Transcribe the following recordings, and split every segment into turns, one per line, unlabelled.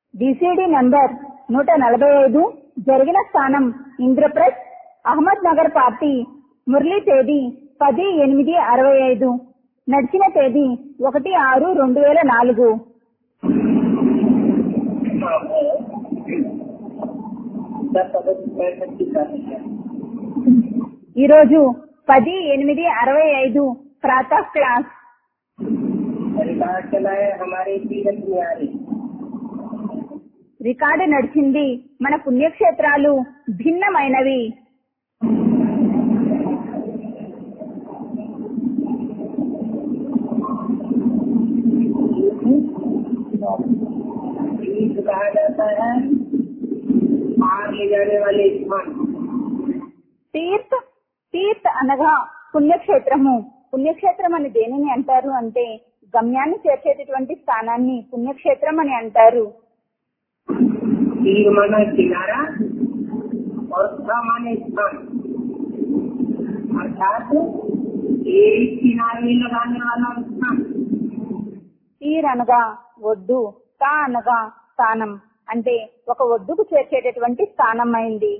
DCD number నూట నలభై ఐదు జరిగిన స్థానం ఇంద్రప్రస్థ్ అహ్మద్ నగర్ పార్టీ మురళీ తేదీ పది ఎనిమిది అరవై ఐదు నడిచిన తేదీ ఒకటి ఆరు రెండు వేల నాలుగు
दस अगस्त पैंसठ की तारीख है
ఈరోజు పది ఎనిమిది అరవై ఐదు ప్రాతः క్లాస్
रिकॉर्ड चलाए हमारे तीरथ न्यारी
రికార్డు నడిచింది మన పుణ్యక్షేత్రాలు భిన్నమైనవి
तीर्थ कहा जाता है पार ले जाने वाले स्थान
తీర్థ్ తీర్థ్ అనగా పుణ్యక్షేత్రము పుణ్యక్షేత్రం అని దేనిని అంటారు అంటే గమ్యాన్ని చేర్చేటటువంటి స్థానాన్ని పుణ్యక్షేత్రం అని అంటారు
तीर माना किनारा और सा माने स्थान अर्थात एक किनारे लगाने वाला स्थान
తీర్ అనగా ఒడ్డు తా అనగా స్థానం అంటే ఒక ఒడ్డుకు చేర్చేటటువంటి స్థానం అయింది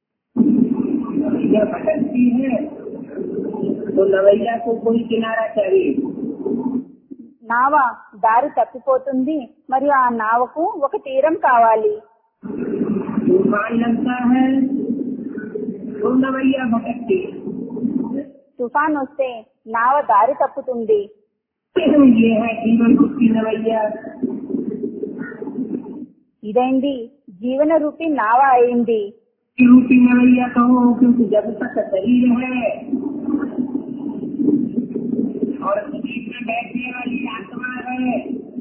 यह भटकती है तो नवैया को कोई किनारा चाहिए
నావ దారి తప్పిపోతుంది మరియు ఆ నావకు ఒక తీరం కావాలి
तूफान लगता है तो नवैया भटकती है
తుఫాన్ వస్తే నావ దారి తప్పుతుంది
ये है जीवन रूपी नवैया
ఇదైంది జీవన రూపి నావ అయింది
की रूपी नवैया कहो क्योंकि जब तक शरीर है और शरीर में बैठने वाली आत्मा है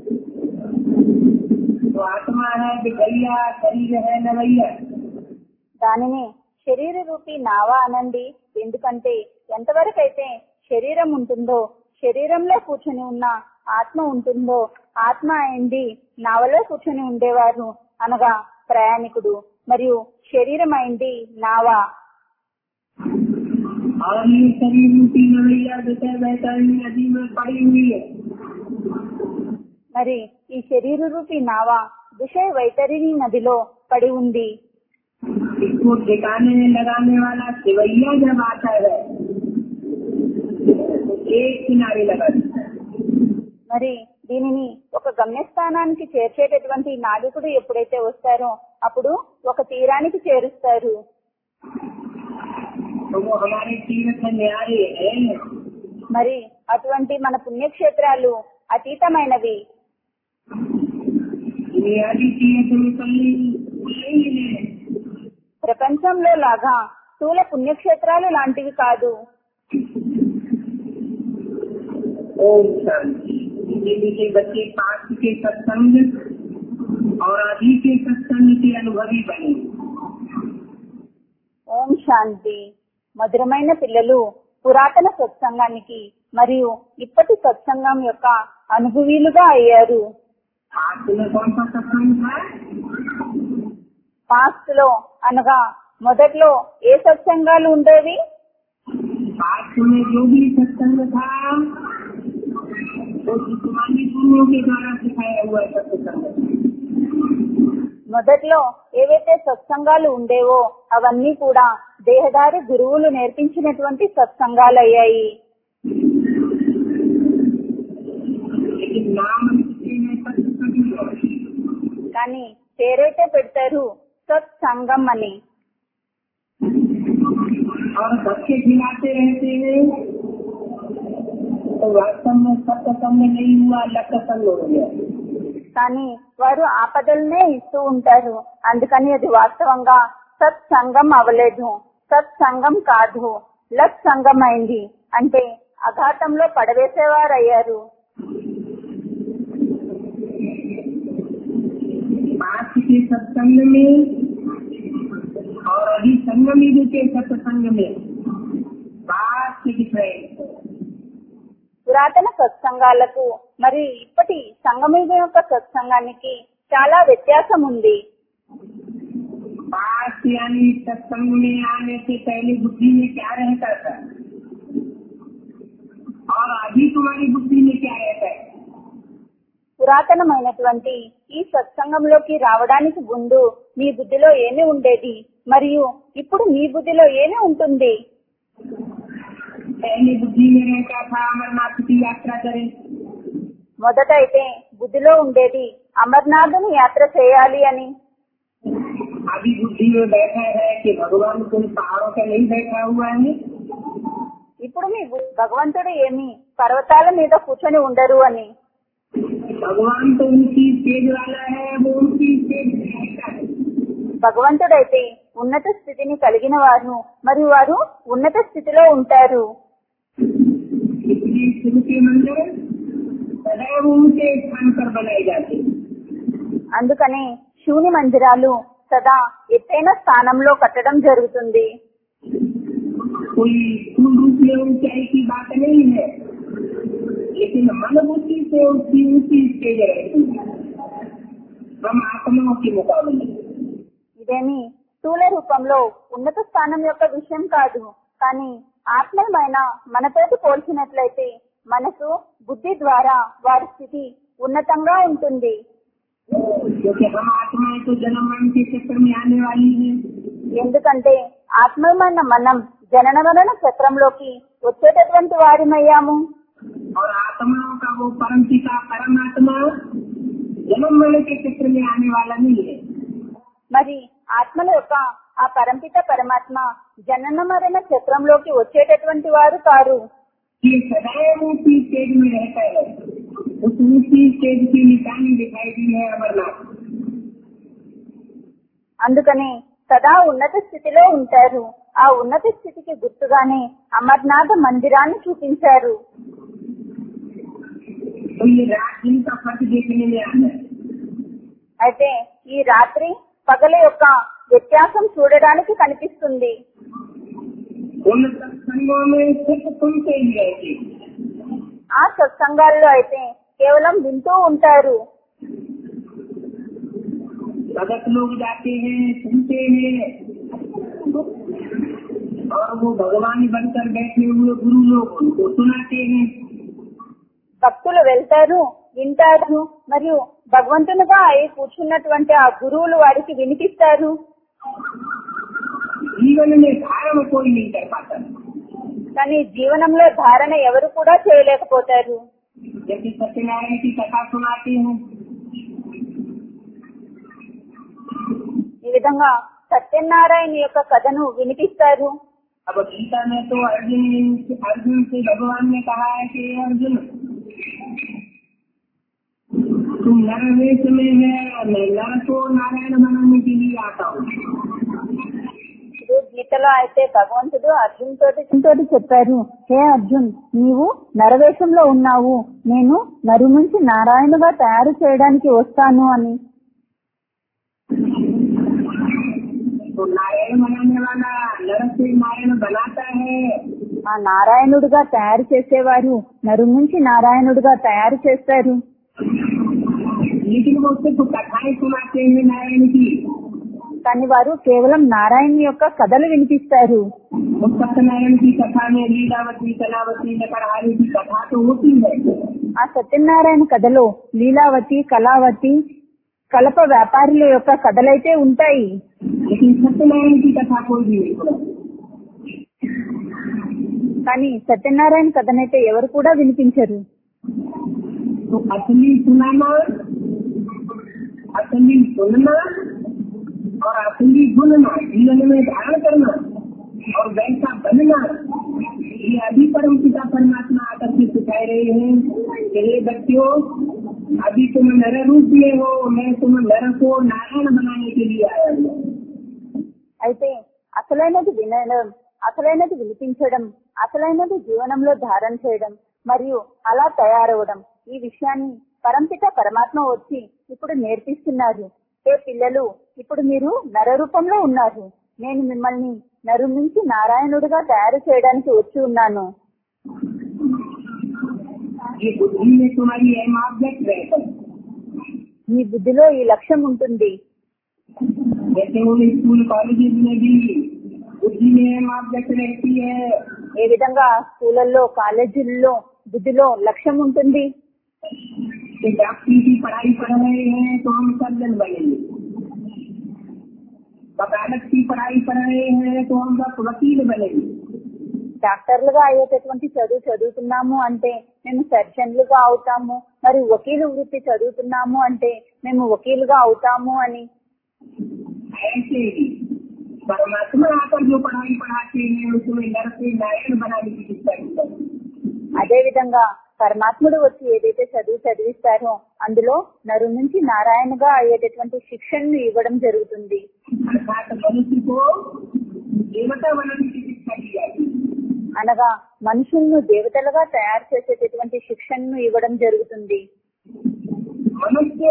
तो आत्मा है बिगैया शरीर है नवैया
దానిని శరీర రూపి నావ అనండి ఎందుకంటే ఎంతవరకు అయితే శరీరం ఉంటుందో శరీరంలో కూర్చొని ఉన్న ఆత్మ ఉంటుందో ఆత్మ అయింది నావలో కూర్చొని ఉండేవారు అనగా ప్రయాణికుడు మరియు శరీరం అయింది నావ
और ये शरीर रूपी नवैया विषय वैतरणी नदी में पड़ी हुई है
మరి ఈ శరీర రూపి నావ విషయ వైతరిణి నదిలో పడి ఉంది
इसको ठिकाने में लगाने वाला सिवैया जब आता है तो एक किनारे लगा देता है
మరి దీనిని ఒక గమ్యస్థానానికి చేర్చేటటువంటి నావికుడు ఎప్పుడైతే వస్తారో అప్పుడు ఒక తీరానికి చేరుస్తారు
तो वो हमारे तीर्थ न्यारे है
మరి అటువంటి మన పుణ్యక్షేత్రాలు అతీతమైనవి
न्यारी तीर्थ में कहीं खुले ही नहीं है।
ప్రపంచంలో లాగా స్థూల పుణ్యక్షేత్రాలు లాంటివి కాదు
ओम शांति जिनके बच्चे पाठ के सत्संग और आदि के सत्संग के अनुभवी बने
ఓం శాంతి మధురమైన పిల్లలు పురాతన సత్సంగానికి మరియు ఇప్పటి సత్సంగం యొక్క అనుభవీలుగా అయ్యారు
आज में कौन सा सत्संग था
పాస్ట్ లో అనగా మొదట్లో ఏ సత్సంగాలు ఉండేవి
आज में जो भी सत्संग था वो जिस्मानी गुरुओं के द्वारा सिखाया हुआ सत्संग था
మొదట్లో ఏవైతే సత్సంగాలు ఉండేవో అవన్నీ కూడా దేహదారి గురువులు నేర్పించినటువంటి సత్సంగాలు అయ్యాయి
लेकिन नाम किसी ने सत्संग है।
కానీ పేరైతే పెడతారు సత్సంగం అని
और बच्चे खिलाते रहते हैं तो वास्तव में सत्संग नहीं हुआ लक्ष्य संग हो गया
కానీ వారు ఆపదలనే ఇస్తూ ఉంటారు అందుకని అది వాస్తవంగా సత్సంగం అవ్వలేదు సత్సంగం కాదు లత్ సంగం అయింది అంటే అఘాతంలో పడవేసేవారు అయ్యారు
पाठ के सत्संग में और अभी संगम युग के सत्संग में बात से डिफरेंस है
పురాతన సత్సంగాలకు మరి ఇప్పటి సంగమయుగం యొక్క సత్సంగానికి చాలా వ్యత్యాసం ఉంది
पाठ यानी सत्संग में आने से पहले बुद्धि में क्या रहता था और अभी तुम्हारी बुद्धि में क्या रहता है
పురాతనమైనటువంటి ఈ సత్సంగంలోకి రావడానికి ముందు మీ బుద్ధిలో ఏమి ఉండేది మరియు ఇప్పుడు మీ బుద్ధిలో ఏమి ఉంటుంది
पहले बुद्धि में रहता था अमरनाथ की यात्रा करें
మొదట అయితే బుద్ధిలో ఉండేది అమర్నాథుని యాత్ర చేయాలి అని
अभी बुद्धि में बैठा है कि भगवान कोई पहाड़ों का नहीं बैठा हुआ है
ఇప్పుడు మీ బు- భగవంతుడు ఏమి పర్వతాల మీద కూర్చొని ఉండరు అని
भगवान तो उनकी स्टेज वाला है वो उनकी स्टेज में रहता है
భగవంతుడైతే ఉన్నత స్థితిని కలిగిన వారు మరియు వారు ఉన్నత స్థితిలో ఉంటారు
इसलिए शिव के मंदिर सदैव ऊंचे स्थान पर बनाए जाते हैं
అందుకని శివుని మందిరాలు సదా ఎత్తైన స్థానంలో కట్టడం జరుగుతుంది
कोई स्थूल रूप में ऊंचाई की बात नहीं है लेकिन मन बुद्धि से उसकी ऊंची स्टेज रहती है हम आत्माओं के मुकाबले
ఇదేమి స్థూల రూపంలో ఉన్నత స్థానం యొక్క విషయం కాదు కానీ ఆత్మీయమైన మనతోటి పోల్చినట్లయితే మనసు బుద్ధి ద్వారా వారి స్థితి ఉన్నతంగా ఉంటుంది
क्योंकि हम आत्माएं तो जन्म मरण के चक्कर में आने वाली हैं
ఎందుకంటే ఆత్మీయమైన మనం జనన మరణ చక్రంలోకి వచ్చేటటువంటి వారిమయ్యాము
और आत्माओं का वो परम पिता परमात्मा जन्म मरण के चक्र में आने वाला नहीं है
మరి ఆత్మల యొక్క ఆ పరంపిత పరమాత్మ జనన మరణ చక్రంలోకి వచ్చేటటువంటి వారు కారు
ये सदैव ऊंची स्टेज में रहता है उस ऊंची स्टेज की निशानी दिखाई दी है अमरनाथ
అందుకని సదా ఉన్నత స్థితిలో ఉంటారు ఆ ఉన్నత స్థితికి గుర్తుగానే అమర్నాథ మందిరాన్ని చూపించారు
तो ये रात दिन का फर्क देखने में आता है
అయితే ఈ రాత్రి పగల యొక్క వ్యత్యాసం చూడడానికి కనిపిస్తుంది
उन सत्संगों में सिर्फ सुनते ही रहते
ఆ సత్సంగాల్లో అయితే కేవలం వింటూ ఉంటారు
भगत लोग जाते हैं सुनते हैं और वो भगवान बनकर बैठे हुए गुरु लोग उनको सुनाते हैं
భక్తులు వెళ్తారు వింటారు మరియు భగవంతునిగా అయి కూర్చున్నటువంటి ఆ గురువులు వారికి వినిపిస్తారు
जीवन में धारण कोई नहीं कर पाता
కానీ జీవనంలో ధారణ ఎవరు కూడా చేయలేకపోతారు
जैसे सत्यनारायण की कथा सुनाते हैं
ఈ విధంగా సత్యనారాయణ యొక్క కథను వినిపిస్తారు
अब गीता में तो अर्जुन ने- अर्जुन से भगवान ने कहा है कि "हे अर्जुन तुम नर वेश में है मैं नर को नारायण बनाने के लिए आता हूँ
ఇప్పుడు గీతలో అయితే భగవంతుడు అర్జున్ తోటి తోటి చెప్పారు హే అర్జున్ నీవు నరవేషంలో ఉన్నావు నేను నరు నుంచి నారాయణగా తయారు చేయడానికి వస్తాను అని
तो नारायण बनाने वाला नर से नारायण बनाता है
ఆ నారాయణుడిగా తయారు చేసేవారు నరు నుంచి నారాయణుడిగా తయారు చేస్తారు
लेकिन वो सिर्फ कथाएं सुनाते हैं नारायण की
కానీ వారు కేవలం నారాయణ యొక్క కథలు వినిపిస్తారు
उस सत्यनारायण की कथा में लीलावती कलावती नकरहारी की कथा तो होती है
ఆ సత్యనారాయణ కథలో లీలావతి కళావతి కలప వ్యాపారుల యొక్క కథలైతే ఉంటాయి
लेकिन सत्यनारायण की कथा कोई भी नहीं सुना
కానీ సత్యనారాయణ కథనైతే ఎవరు కూడా వినిపించరు
तो असली सुनाना असली सुनना और असली बुनना जीवन में धारण करना और वैसा बनना ये अभी परम पिता परमात्मा आकर के सिखाए रहे हैं कि हे बच्चों अभी तुम नर रूप में हो मैं तुम नर को नारायण बनाने के लिए आया हूँ
అయితే అసలైనది వినడం అసలైనది వినిపించడం అసలైనది జీవనంలో ధారణ చేయడం మరియు అలా తయారవడం ఈ విషయాన్ని పరంపిత పరమాత్మ వచ్చి ఇప్పుడు నేర్పిస్తున్నారు ఏ పిల్లలు ఇప్పుడు మీరు నర రూపంలో ఉన్నారు నేను మిమ్మల్ని నరు నుంచి నారాయణుడిగా తయారు చేయడానికి వచ్చి ఉన్నాను
ये बुद्धि में तुम्हारी एम ऑब्जेक्ट रहता है
మీ బుద్ధిలో ఈ లక్ష్యం ఉంటుంది
जैसे वो स्कूल कॉलेजेस में भी बुद्धि में एम ऑब्जेक्ट रहती है
ఏ విధంగా స్కూళ్ళల్లో కాలేజీల్లో బుద్ధిలో లక్ష్యం ఉంటుంది
कि डॉक्टरी की पढ़ाई पढ़ रहे हैं तो हम सर्जन बनेंगे वकालत की पढ़ाई पढ़ रहे हैं तो हम बस वकील बनेंगे
డాక్టర్లుగా అయ్యేటటువంటి చదువు చదువుతున్నాము అంటే మేము సర్జన్లుగా అవుతాము మరి వకీలు వృత్తి చదువుతున్నాము అంటే మేము వకీలుగా అవుతాము అని
ऐसे ही परमात्मा आकर जो पढ़ाई पढ़ाते हैं उसमें नर से नारायण बनाने की चेष्टा करते हैं
అదే విధంగా పరమాత్ముడు వచ్చి ఏదైతే చదువు చదివిస్తారో అందులో నరు నుంచి నారాయణగా అయ్యేటటువంటి శిక్షణను ఇవ్వడం జరుగుతుంది
अर्थात मनुष्य को देवता बनाने की शिक्षा दी जाती है
అనగా మనుషులను దేవతలుగా తయారు చేసేటటువంటి శిక్షణను ఇవ్వడం జరుగుతుంది
मनुष्य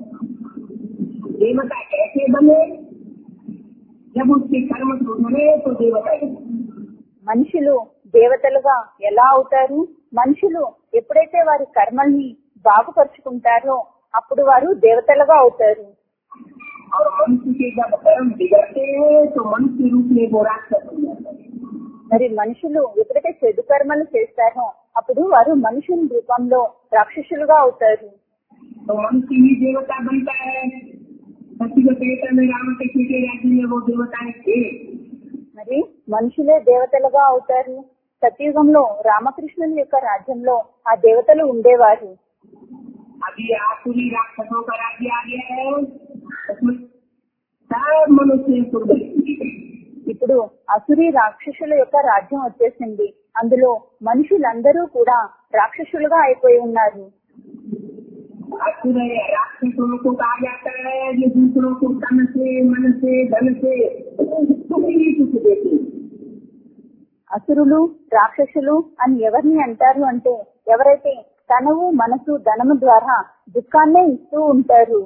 देवता कैसे बने जब उसके कर्म सुधरे तो देवता बने
మనుషులు దేవతలుగా ఎలా అవుతారు మనుషులు ఎప్పుడైతే వారి కర్మల్ని బాగుపరుచుకుంటారో అప్పుడు వారు దేవతలుగా అవుతారు
और मनुष्य के जब कर्म बिगड़ते हैं तो मनुष्य रूप में वो राक्षस हो जाता है
మరి మనుషులు ఎప్పుడైతే చెడు కర్మలు చేస్తారో అప్పుడు వారు మనుషుల రూపంలో రాక్షసులుగా అవుతారు
तो मनुष्य ही देवता बनता है सत्य के पेट में राम कृष्ण के राज्य में वो देवताएं थे
మరి మనుషులే దేవతలుగా అవుతారు సత్యుగంలో రామకృష్ణుల యొక్క రాజ్యంలో ఆ దేవతలు ఉండేవారు
अभी आसुरी राक्षसों का राज्य आ गया है उसमें सब मनुष्य पूर्व
ఇప్పుడు అసురి రాక్షసుల యొక్క రాజ్యం వచ్చేసింది అందులో మనుషులందరూ కూడా రాక్షసులుగా అయిపోయి ఉన్నారు
असुर राक्षसों को कहा जाता है ये दूसरों को तन से मन से धन से सुख ही सुख देते हैं।
అసురులు రాక్షసులు అని ఎవరిని అంటారు అంటే ఎవరైతే తనవు మనసు ధనము ద్వారా దుఃఖాన్నే ఇస్తూ ఉంటారు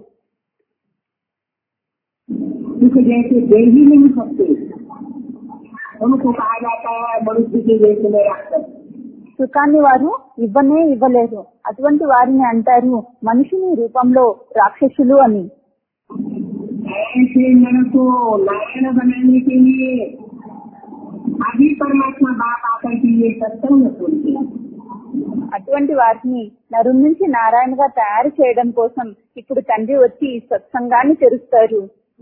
सुख जैसे दे ही नहीं सकते उनको कहा जाता है मनुष्य के देश में राक्षस
సుఖాన్ని వారు ఇవ్వనే ఇవ్వలేరు అటువంటి వారిని అంటారు మనుషుని రూపంలో రాక్షసులు అని
ऐसे नर को नारायण बनाने के लिए अभी परमात्मा बाप आकर के ये सत्संग सुनते हैं
అటువంటి వారిని నరు నుంచి నారాయణగా తయారు చేయడం కోసం ఇప్పుడు తండ్రి వచ్చి ఈ సత్సంగాన్ని తెరుస్తారు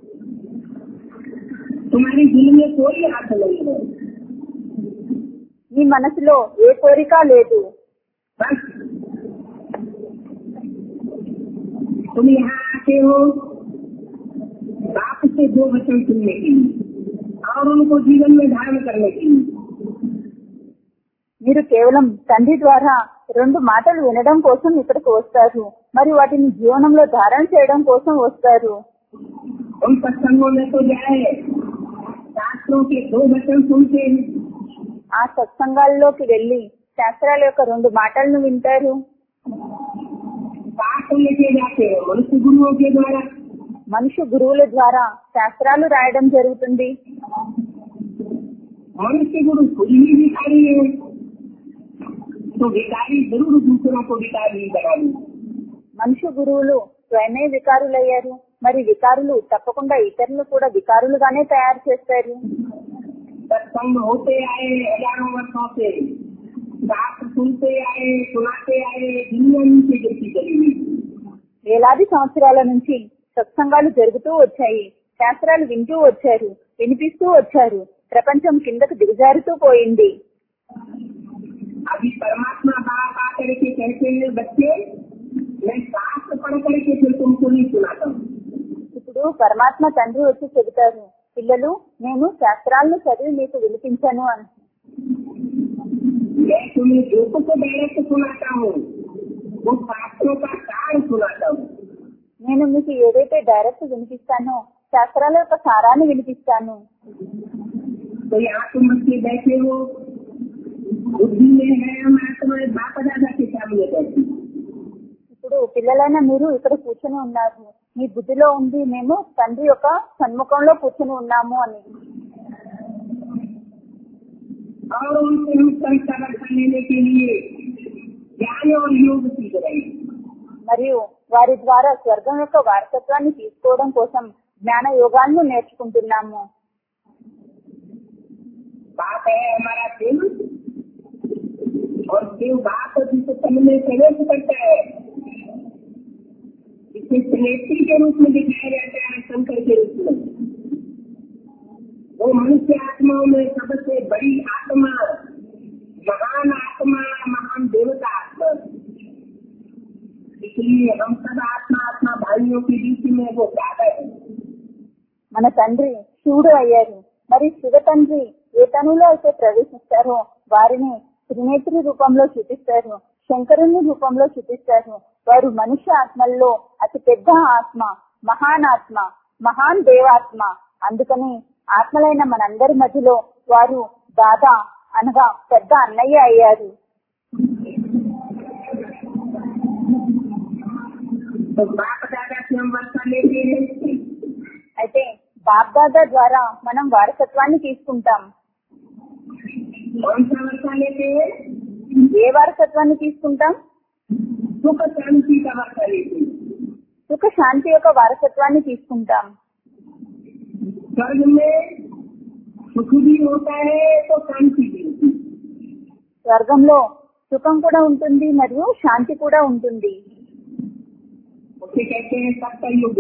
तुम्हारे दिल में कोई हाथ नहीं है
మీ మనసులో ఏ కోరిక లేదు
बस तुम यहाँ आते हो बाप से दो वचन सुनने के लिए और उनको जीवन में धारण करने के लिए
మీరు కేవలం తండ్రి ద్వారా రెండు మాటలు వినడం కోసం ఇక్కడికి వస్తారు మరి వాటిని జీవనంలో ధారణ చేయడం కోసం వస్తారు
उन सत्संगों में तो जाए शास्त्रों के दो वचन सुनते हैं
ఆ సత్సంగాల్లోకి వెళ్లి శాస్త్రాల యొక్క రెండు మాటలను వింటారు
पाठ लेके जाते हैं मनुष्य गुरुओं के द्वारा
మనుషు గురువుల ద్వారా శాస్త్రాలు రాయడం జరుగుతుంది
मनुष्य गुरु खुद ही भिखारी है तो भिखारी जरूर दूसरों को भिखारी बना दी
మనుషు గురువులు స్వయమే వికారులయ్యారు మరి వికారులు తప్పకుండా ఇతరులు కూడా వికారులుగానే తయారు చేస్తారు
सत्संग होते आए हजारों वर्षों से बात सुनते आए सुनाते आए दुनिया नीचे गिरती चली गई
వేలాది సంవత్సరాల నుంచి సత్సంగాలు జరుగుతూ వచ్చాయి శాస్త్రాలు వింటూ వచ్చారు వినిపిస్తూ వచ్చారు ప్రపంచం కిందకు దిగజారుతూ పోయింది
अभी परमात्मा बाप आकर के कहते हैं बच्चे मैं शास्त्र पढ़ करके फिर तुमको नहीं सुनाता हूँ
ఇప్పుడు పరమాత్మ తండ్రి వచ్చి చెబుతారు పిల్లలు నేను శాస్త్రాలను చదివి మీకు వినిపించను అని
मैं तुम्हें जो कुछ डायरेक्ट सुनाता हूँ वो शास्त्रों का सार सुनाता हूँ
నేను మీకు ఏదైతే డైరెక్ట్ వినిపిస్తానో శాస్త్రాల యొక్క సారాన్ని వినిపిస్తాను
तो यहाँ तुम बच्चे बैठे हो बुद्धि में है हम तुम्हारे बाप दादा के सामने बैठे
ఇప్పుడు పిల్లలైన మీరు ఇక్కడ కూర్చొని ఉన్నారు మీ బుద్ధిలో ఉంది మేము తండ్రి యొక్క సన్ముఖంలో కూర్చొని ఉన్నాము అని
और उनसे हम संस्कार लेने के लिए ज्ञान और योग सीख रहे हैं
మరియు వారి ద్వారా స్వర్గం యొక్క వారసత్వాన్ని తీసుకోవడం కోసం జ్ఞాన యోగాలను నేర్చుకుంటున్నాము
बाप है हमारा दिल और शिव बाप जिस तन में प्रवेश करता है इस त्रिनेत्री के रूप में दिखाया जाता है शंकर के रूप में वो मनुष्य आत्माओं में सबसे बड़ी आत्मा महान आत्मा महान देवता आत्मा इसलिए हम सब आत्मा आत्मा भाइयों के बीच में वो ज्यादा है
మన తండ్రి శివుడు అయ్యారు మరి శివ తండ్రి ఏ తనులో అయితే ప్రవేశిస్తారో వారిని త్రినేత్రి రూపంలో చూపిస్తారు శంకరుని రూపంలో చూపిస్తారు వారు మనుష్య ఆత్మల్లో అతి పెద్ద ఆత్మ మహాన్ ఆత్మ మహాన్ దేవాత్మ అందుకని ఆత్మలైన మనందరి మధ్యలో వారు దాదా అనగా పెద్ద అన్నయ్య అయ్యారు
तो बाप दादा से हम वर्षा लेते हैं
అయితే బాబ్దాదా ద్వారా మనం వారసత్వాన్ని తీసుకుంటాం
कौन सा वर्षा लेते हैं
ఏ వారసత్వాన్ని తీసుకుంటాం
सुख शांति का वर्षा लेते हैं
సుఖ శాంతి యొక్క వారసత్వాన్ని తీసుకుంటాం
स्वर्ग में सुख भी होता है तो शांति भी होती है
స్వర్గంలో సుఖం కూడా ఉంటుంది మరియు శాంతి కూడా ఉంటుంది
उसे कहते हैं सत्य युग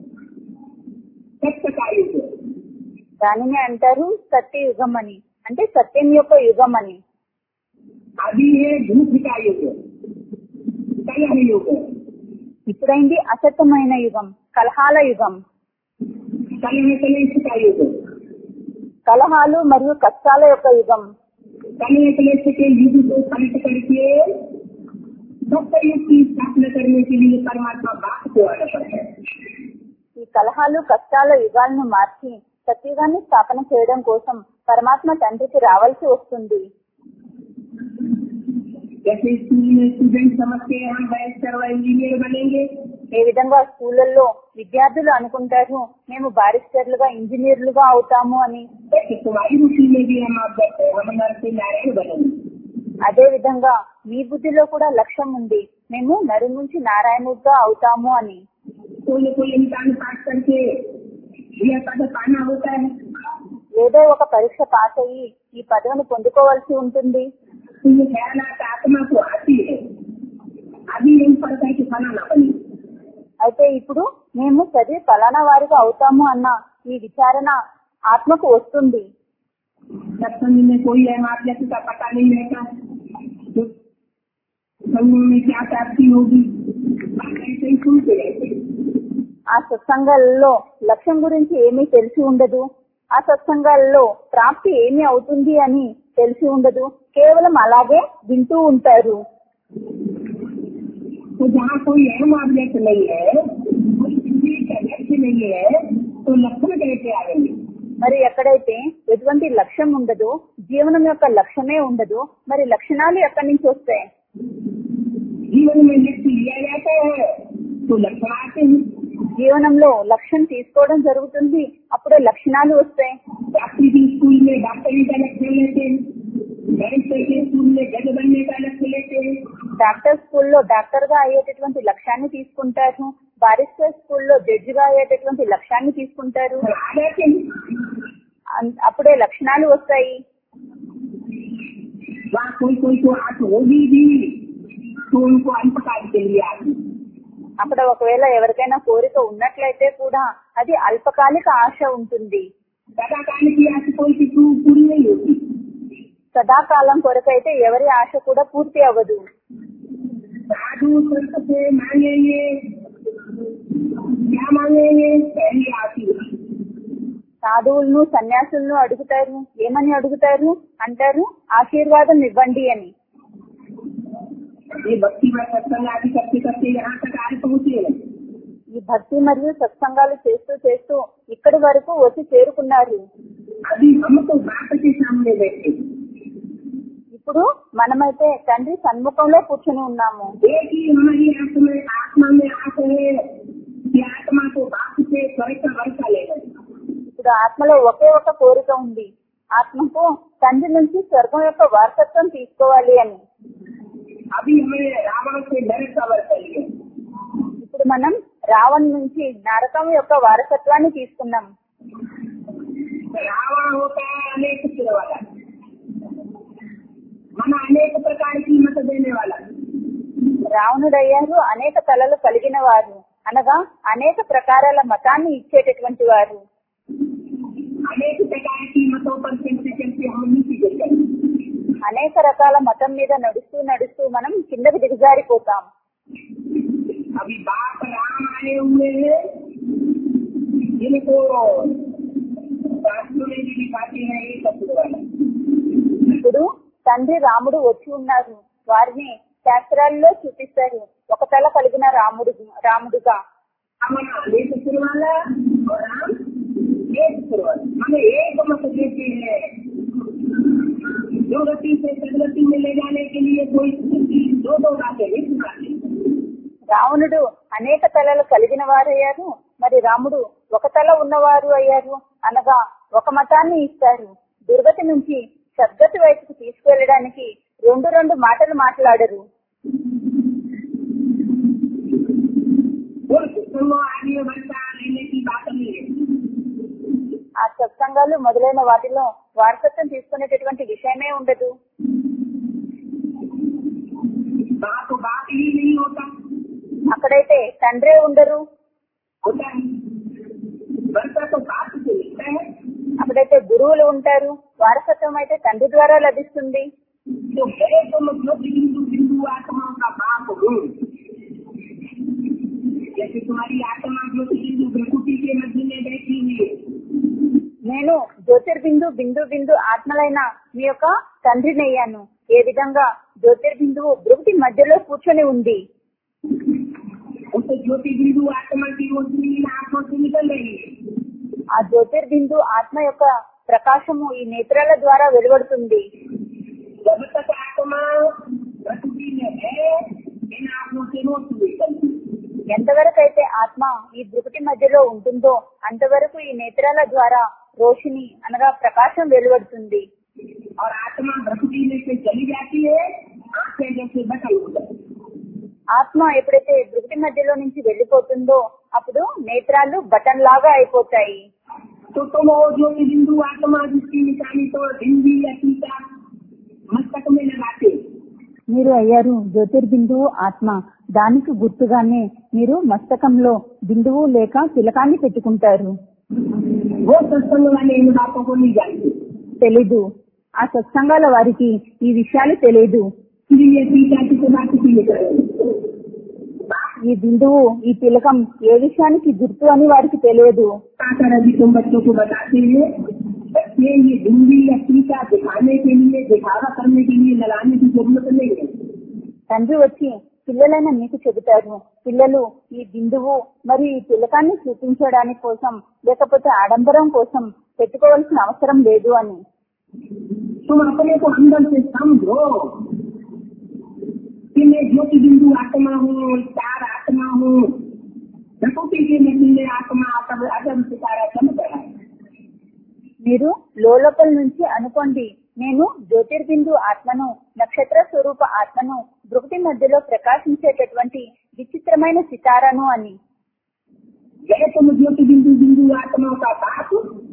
सत्य का युग
దానిని అంటారు సత్య యుగం అని అంటే సత్యం యొక్క యుగం అని
अभी है झूठ का युग कलह युग
ఇప్పుడైంది అసత్యమైన యుగం కలహాల యుగం
कलह कलेश का युग
కలహాలు మరియు కష్టాల యొక్క యుగం
कलह कलेश के युग को पलट करके सत्य युग की स्थापना करने के लिए परमात्मा बाप को आना पड़ता है
ఈ కలహాలు కష్టాల యుగాలను మార్చి సత్యుగాన్ని స్థాపన చేయడం కోసం పరమాత్మ తండ్రికి రావాల్సి వస్తుంది
जैसे स्कूल में स्टूडेंट समझते हैं हम बैरिस्टर व इंजीनियर बनेंगे
ఏ విధంగా స్కూళ్ళల్లో విద్యార్థులు అనుకుంటారు మేము బారిస్టర్లుగా ఇంజనీర్లుగా అవుతాము అని
वैसे तुम्हारी रुचि में भी हम आप बैठे हैं हम नरसिंह नारायण बनेंगे
అదే విధంగా మీ బుద్ధిలో కూడా లక్ష్యం ఉంది మేము నరు నుంచి నారాయణుడిగా అవుతాము అని
कोई न कोई इम्तिहान पास करके यह पद पाना होता है
ఏదో ఒక పరీక్ష పాస్ అయ్యి ఈ పదవిని పొందుకోవాల్సి ఉంటుంది
तो ये ख्यालात आत्मा को आती है अभी नहीं पड़ता है कि फलाना बने
అయితే ఇప్పుడు మేము చదివి ఫలానా వారిగా అవుతాము అన్న ఈ విచారణ ఆత్మకు వస్తుంది
सत्संग में कोई एमार्जेंसी का पता नहीं रहता तो संगों में क्या प्राप्ति होगी ऐसे ही सुनते रहते हैं।
ఆ సత్సంగాలలో లక్ష్యం గురించి ఏమీ తెలిసి ఉండదు ఆ సత్సంగాలలో ప్రాప్తి ఏమి అవుతుంది అని తెలిసి ఉండదు కేవలం అలాగే వింటూ ఉంటారు
तो जहाँ कोई अहम ऑब्जेक्ट नहीं है कोई जिंदगी का लक्ष्य नहीं है तो लक्षण कैसे आएंगे
మరి ఎక్కడైతే ఎటువంటి లక్ష్యం ఉండదు జీవనం యొక్క లక్ష్యమే ఉండదు మరి లక్షణాలు ఎక్కడి నుంచి వస్తాయి
जीवन में लक्ष्य लिया जाता है तो लक्षण आते हैं
జీవనంలో లక్ష్యం తీసుకోవడం జరుగుతుంది అప్పుడే లక్షణాలు వస్తాయి
डॉक्टरी की स्कूल में डॉक्टरी का लक्ष्य लेते हैं बैरिस्टर के स्कूल में जज बनने का लक्ष्य लेते हैं
డాక్టర్ స్కూల్లో డాక్టర్ గా అయ్యేటటువంటి లక్ష్యాన్ని తీసుకుంటారు బారిస్టర్ స్కూల్లో జడ్జి గా అయ్యేటటువంటి లక్ష్యాన్ని తీసుకుంటారు
और आ जाते हैं
అన్- అప్పుడే లక్షణాలు వస్తాయి
वहाँ कोई कोई को आंख होगी भी तो उनको अल्पकाल के लिए आती
అక్కడ ఒకవేళ ఎవరికైనా కోరిక ఉన్నట్లయితే కూడా అది అల్పకాలిక ఆశ ఉంటుంది
सदाकाल की आंख कोई की पू- पूरी नहीं होती
సదాకాలం కొరకైతే ఎవరి ఆశ కూడా పూర్తి అవ్వదు
साधु संत से मांगेंगे क्या मांगेंगे पहली आती
సాధువులను సన్యాసులను అడుగుతారు ఏమని అడుగుతారు అంటారు ఆశీర్వాదం ఇవ్వండి అని
ये भक्ति में सत्संग आदि करते करते यहाँ तक आए पहुँचे हैं
ఈ భక్తి మరియు సత్సంగాలు చేస్తూ చేస్తూ ఇక్కడి వరకు వచ్చి చేరుకున్నారు
अभी हम तो बाप के सामने बैठे हैं।
ఇప్పుడు మనమైతే తండ్రి సన్ముఖంలో కూర్చొని ఉన్నాము
एक ही हमारी आत्मा में आत्मा में आस है कि आत्मा को बाप से स्वर्ग का वर्षा ले गए
ఇప్పుడు आत्మలో ఒకే ఒక కోరిక ఉంది ఆత్మకు తండ్రి నుంచి స్వర్గం యొక్క వారసత్వం తీసుకోవాలి అని
अभी हमें रावण से नरक का वर्षा लिए
ఇప్పుడు మనం రావణ్ నుంచి నరకం యొక్క వారసత్వాన్ని తీసుకున్నాం
रावण होता है अनेक सिर वाला मन अनेक प्रकार की मत देने वाला
రావణుడయ్యారు అనేక తలలు కలిగిన వారు అనగా అనేక ప్రకారాల మతాన్ని ఇచ్చేటటువంటి వారు
अनेक प्रकार की मतों पर चलते चलते हम नीचे गिर गए
అనేక రకాల మతం మీద నడుస్తూ నడుస్తూ మనం కిందకి దిగజారిపోతాం
अभी बाप राम आए हुए हैं जिनको शास्त्रों में भी दिखाते हैं एक शब्द वाला
ఇప్పుడు తండ్రి రాముడు వచ్చి ఉన్నారు వారిని శాస్త్రాల్లో చూపిస్తారు ఒక తల కలిగిన రాముడు రాముడుగా
रावण एक सिर वाला और राम एक सिर वाला हमें एक मत देते हैं दो गति से सदगति में ले जाने के लिए कोई दो दो बातें नहीं सुनाते
రావణుడు అనేక తలలు కలిగిన వారయ్యారు మరి రాముడు ఒక తల ఉన్నవారు అయ్యారు అనగా ఒక మతాన్ని ఇస్తారు దుర్గతి నుంచి సద్గతి వైపుకు తీసుకెళ్లడానికి రెండు రెండు మాటలు మాట్లాడరు
और कुटुंब आगे बढ़ता रहने की बात नहीं है
ఆ సత్సంగాలు మొదలైన వాటిలో వారసత్వం తీసుకునేటటువంటి విషయమే ఉండదు
बाप बाप ही नहीं होता
అక్కడైతే తండ్రే ఉండరు
होता है बढ़ता तो बाप से मिलता है
అక్కడైతే గురువులు ఉంటారు వారసత్వం అయితే తండ్రి ద్వారా లభిస్తుంది
तो गए तो मतलब बिंदु बिंदु आत्माओं का बाप हूँ जैसे तुम्हारी आत्मा जो बिंदु प्रकृति के मध्य में बैठी हुई है
నేను జ్యోతిర్బిందు బిందు బిందు ఆత్మలైన మీ యొక్క తండ్రిని అయ్యాను ఏ విధంగా జ్యోతిర్బిందువు భృగుటి మధ్యలో కూర్చొని ఉంది
उस ज्योति बिंदु आत्मा की रोशनी इन आंखों से निकल रही है
ఆ జ్యోతిర్బిందు ఆత్మ యొక్క ప్రకాశము ఈ నేత్రాల ద్వారా వెలువడుతుంది
जब तक आत्मा प्रकृति में है इन आंखों से रोशनी निकलती है
ఎంతవరకు అయితే ఆత్మ ఈ భృకుటి మధ్యలో ఉంటుందో అంతవరకు ఈ నేత్రాల ద్వారా రోషిని అనగా ప్రకాశం వెలువడుతుంది
और आत्मा प्रकृति में से चली जाती है आंखें जैसे बटन हो जाती है।
ఆత్మ ఎప్పుడైతే భృకుటి మధ్యలో నుంచి వెళ్లిపోతుందో అప్పుడు నేత్రాలు బటన్ లాగా అయిపోతాయి
तो तुम वो ज्योति बिंदु आत्मा जिसकी निशानी तो हिंदी या टीका मस्तक में लगाते हो।
మీరు అయ్యారు జ్యోతిర్బిందువు ఆత్మ దానికి గుర్తుగానే మీరు మస్తకంలో బిందువు లేక తిలకాన్ని పెట్టుకుంటారు
वो सत्संग वाले इन बातों को नहीं जानते
తెలీదు ఆ సత్సంగాల వారికి ఈ విషయాలు తెలీదు
इसलिए टीका की तो बात इसीलिए कर रहे हैं।
ఈ బిందువు ఈ తిలకం ఏ విషయానికి గుర్తు అని వారికి తెలియదు
आकर अभी तुम बच्चों को बताते हैं बच्चे ये हिंदी या टीका दिखाने के लिए दिखावा करने के लिए लगाने की जरूरत नहीं है
తండ్రి వచ్చి పిల్లలైన మీకు చెబుతారు పిల్లలు ఈ బిందువు మరియు ఈ తిలకాన్ని చూపించడానికి కోసం లేకపోతే ఆడంబరం కోసం పెట్టుకోవాల్సిన అవసరం లేదు అని
तुम अपने को अंदर से समझो कि मैं ज्योति बिंदु आत्मा हूँ चार आत्मा हूँ प्रकृति के मिलने आत्मा अजब अजब सितारा चमक रहा है
మీరు లోపల నుంచి అనుకోండి నేను జ్యోతిర్బిందు ఆత్మను నక్షత్ర స్వరూప ఆత్మను భృకుటి మధ్యలో ప్రకాశించేటటువంటి విచిత్రమైన సితారను అని
जय तुम ज्योति बिंदु बिंदु आत्मा का बाप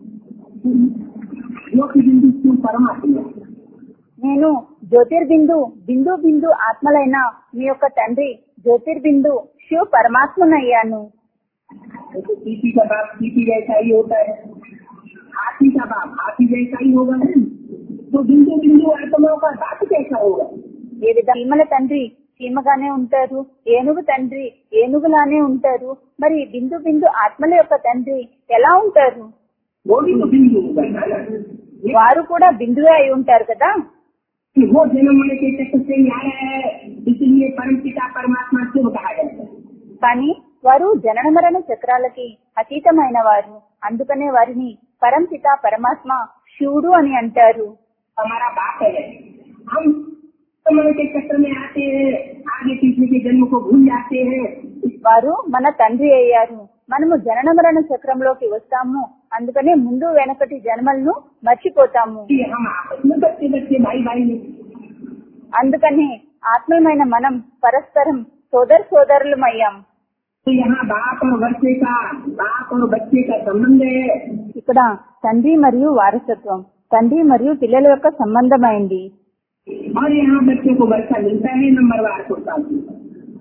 ज्योति बिंदु क्यों परमात्मा
నేను జ్యోతిర్బిందు బిందు బిందు ఆత్మలైన మీ యొక్క తండ్రి జ్యోతిర్బిందు శివ పరమాత్మనయ్యాను
जैसे सीपी का बाप सीपी जैसा ही होता है हाथी का बाप हाथी जैसा ही होगा तो बिंदु बिंदु आत्माओं का बाप कैसा होगा
ఏ విధంగా చీమల తండ్రి చీమగానే ఉంటారు ఏనుగు తండ్రి ఏనుగులానే ఉంటారు మరి బిందు బిందు ఆత్మల యొక్క తండ్రి ఎలా ఉంటారు
वो भी तो बिंदु होगा ना
వారు కూడా బిందువే అయి ఉంటారు కదా
कि वो जन्म मरण के चक्र से ही आया है इसलिए परम पिता परमात्मा क्यों कहा जाता है
కానీ వారు జనన మరణ చక్రాలకి అతీతమైన వారు అందుకనే వారిని పరంపిత పరమాత్మ శివుడు అని అంటారు
हमारा बाप है हम मरण के चक्र में आते हैं आगे पीछे के जन्म को भूल जाते हैं
వారు మన తండ్రి అయ్యారు మనము జనన మరణ చక్రంలోకి వస్తాము అందుకనే ముందు వెనకటి జన్మలను మర్చిపోతాము
इसलिए हम आपस में बच्चे बच्चे भाई भाई हैं।
అందుకనే ఆత్మీయమైన మనం పరస్పరం సోదర సోదరులమయ్యాం
तो यहाँ बाप और बच्चे का बाप और बच्चे का संबंध है
ఇక్కడ తండ్రి మరియు వారసత్వం తండ్రి మరియు పిల్లల యొక్క సంబంధమైంది
और यहाँ बच्चे को बच्चा मिलता है नंबरवार को साल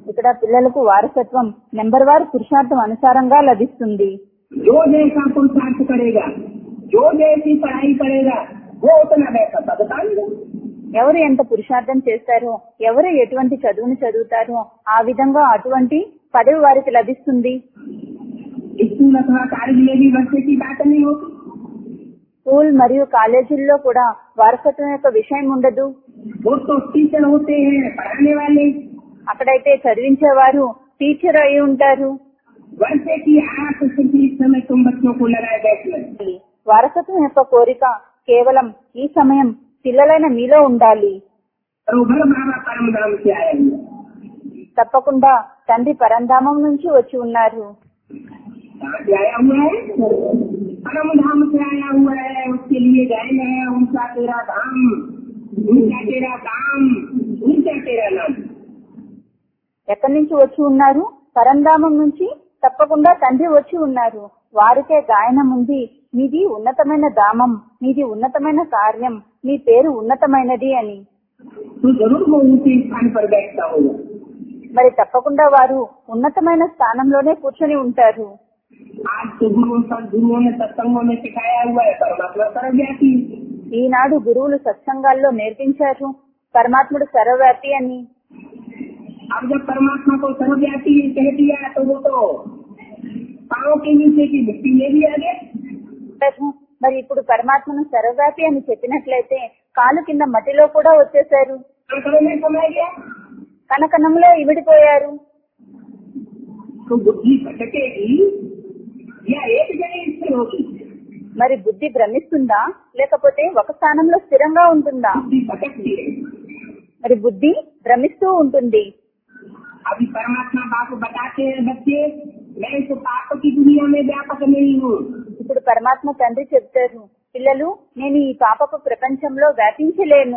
ఇక్కడ పిల్లలకు వారసత్వం నెంబర్ వారు పురుషార్థం అనుసారంగా లభిస్తుంది
जो जैसा पुरुषार्थ करेगा जो जैसी पढ़ाई करेगा वो उतना वैसा पदता मिलेगा
ఎవరు ఎంత పురుషార్థం చేస్తారో ఎవరు ఎటువంటి చదువును చదువుతారో ఆ విధంగా అటువంటి పదవి వారికి లభిస్తుంది
स्कूल अथवा कॉलेज में भी बच्चे की बात नहीं होती
స్కూల్ మరియు కాలేజీల్లో కూడా వారసత్వం యొక్క విషయం ఉండదు
वो तो टीचर होते हैं पढ़ाने वाले
అక్కడైతే చదివించేవారు టీచర్ అయి ఉంటారు
वर्षे की आठ से इस समय तुम बच्चों को लगाए बैठने
వారసత్వం యొక్క కోరిక కేవలం ఈ సమయం పిల్లలైన మీలో ఉండాలి
और उधर बाबा परम धाम से आए हुए
తప్పకుండా తండ్రి పరంధామం నుంచి వచ్చి ఉన్నారు
कहाँ से आया हुआ है परम धाम से आया हुआ है उसके लिए गायन है ऊंचा तेरा धाम ऊंचा तेरा काम ऊंचा तेरा नाम
ఎక్కడి నుంచి వచ్చి ఉన్నారు పరంధామం నుంచి తప్పకుండా తండ్రి వచ్చి ఉన్నారు వారికే గాయనం ఉంది మీది ఉన్నతమైన ధామం మీది ఉన్నతమైన కార్యం మీ పేరు ఉన్నతమైనది అని
तो जरूर वो ऊंचे स्थान पर बैठता होगा
మరి తప్పకుండా వారు ఉన్నతమైన స్థానంలోనే కూర్చొని ఉంటారు
आज तो गुरुओं सदगुरुओं ने सत्संगों में सिखाया हुआ है परमात्मा सर्वव्यापी
ఈనాడు గురువులు సత్సంగాల్లో నేర్పించారు పరమాత్ముడు సర్వవ్యాపి అని
अब जब परमात्मा को सर्वव्यापी कह दिया तो वो तो पाँव के नीचे की मिट्टी ले भी आ गया
చెప్పారు. మరి ఇప్పుడు పరమాత్మను సర్వవ్యాపి అని చెప్పినట్లయితే కాలు కింద మట్టిలో కూడా వచ్చేసారు
कंकड़ों में समाया गया
కనకనంలో ఇమిడిపోయారు
तो बुद्धि भटकेगी या एक जगह स्थिर होगी
మరి బుద్ధి భ్రమిస్తుందా లేకపోతే ఒక స్థానంలో స్థిరంగా ఉంటుందా
बुद्धि भटकती है
మరి బుద్ధి భ్రమిస్తూ ఉంటుంది
अभी परमात्मा बाप बताते हैं बच्चे मैं इस पाप की दुनिया में व्यापक नहीं हूँ
ఇప్పుడు పరమాత్మ తండ్రి చెప్తారు పిల్లలు నేను ఈ పాపపు ప్రపంచంలో వ్యాపించలేను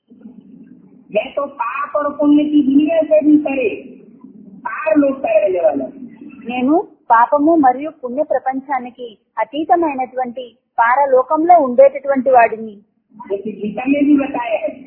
मैं तो पाप और पुण्य की दुनिया से भी परे पार लोग का रहने वाला हूँ।
నేను పాపము మరియు పుణ్య ప్రపంచానికి అతీతమైనటువంటి పారలోకంలో ఉండేటటువంటి వాడిని
जैसे गीता में भी बताया है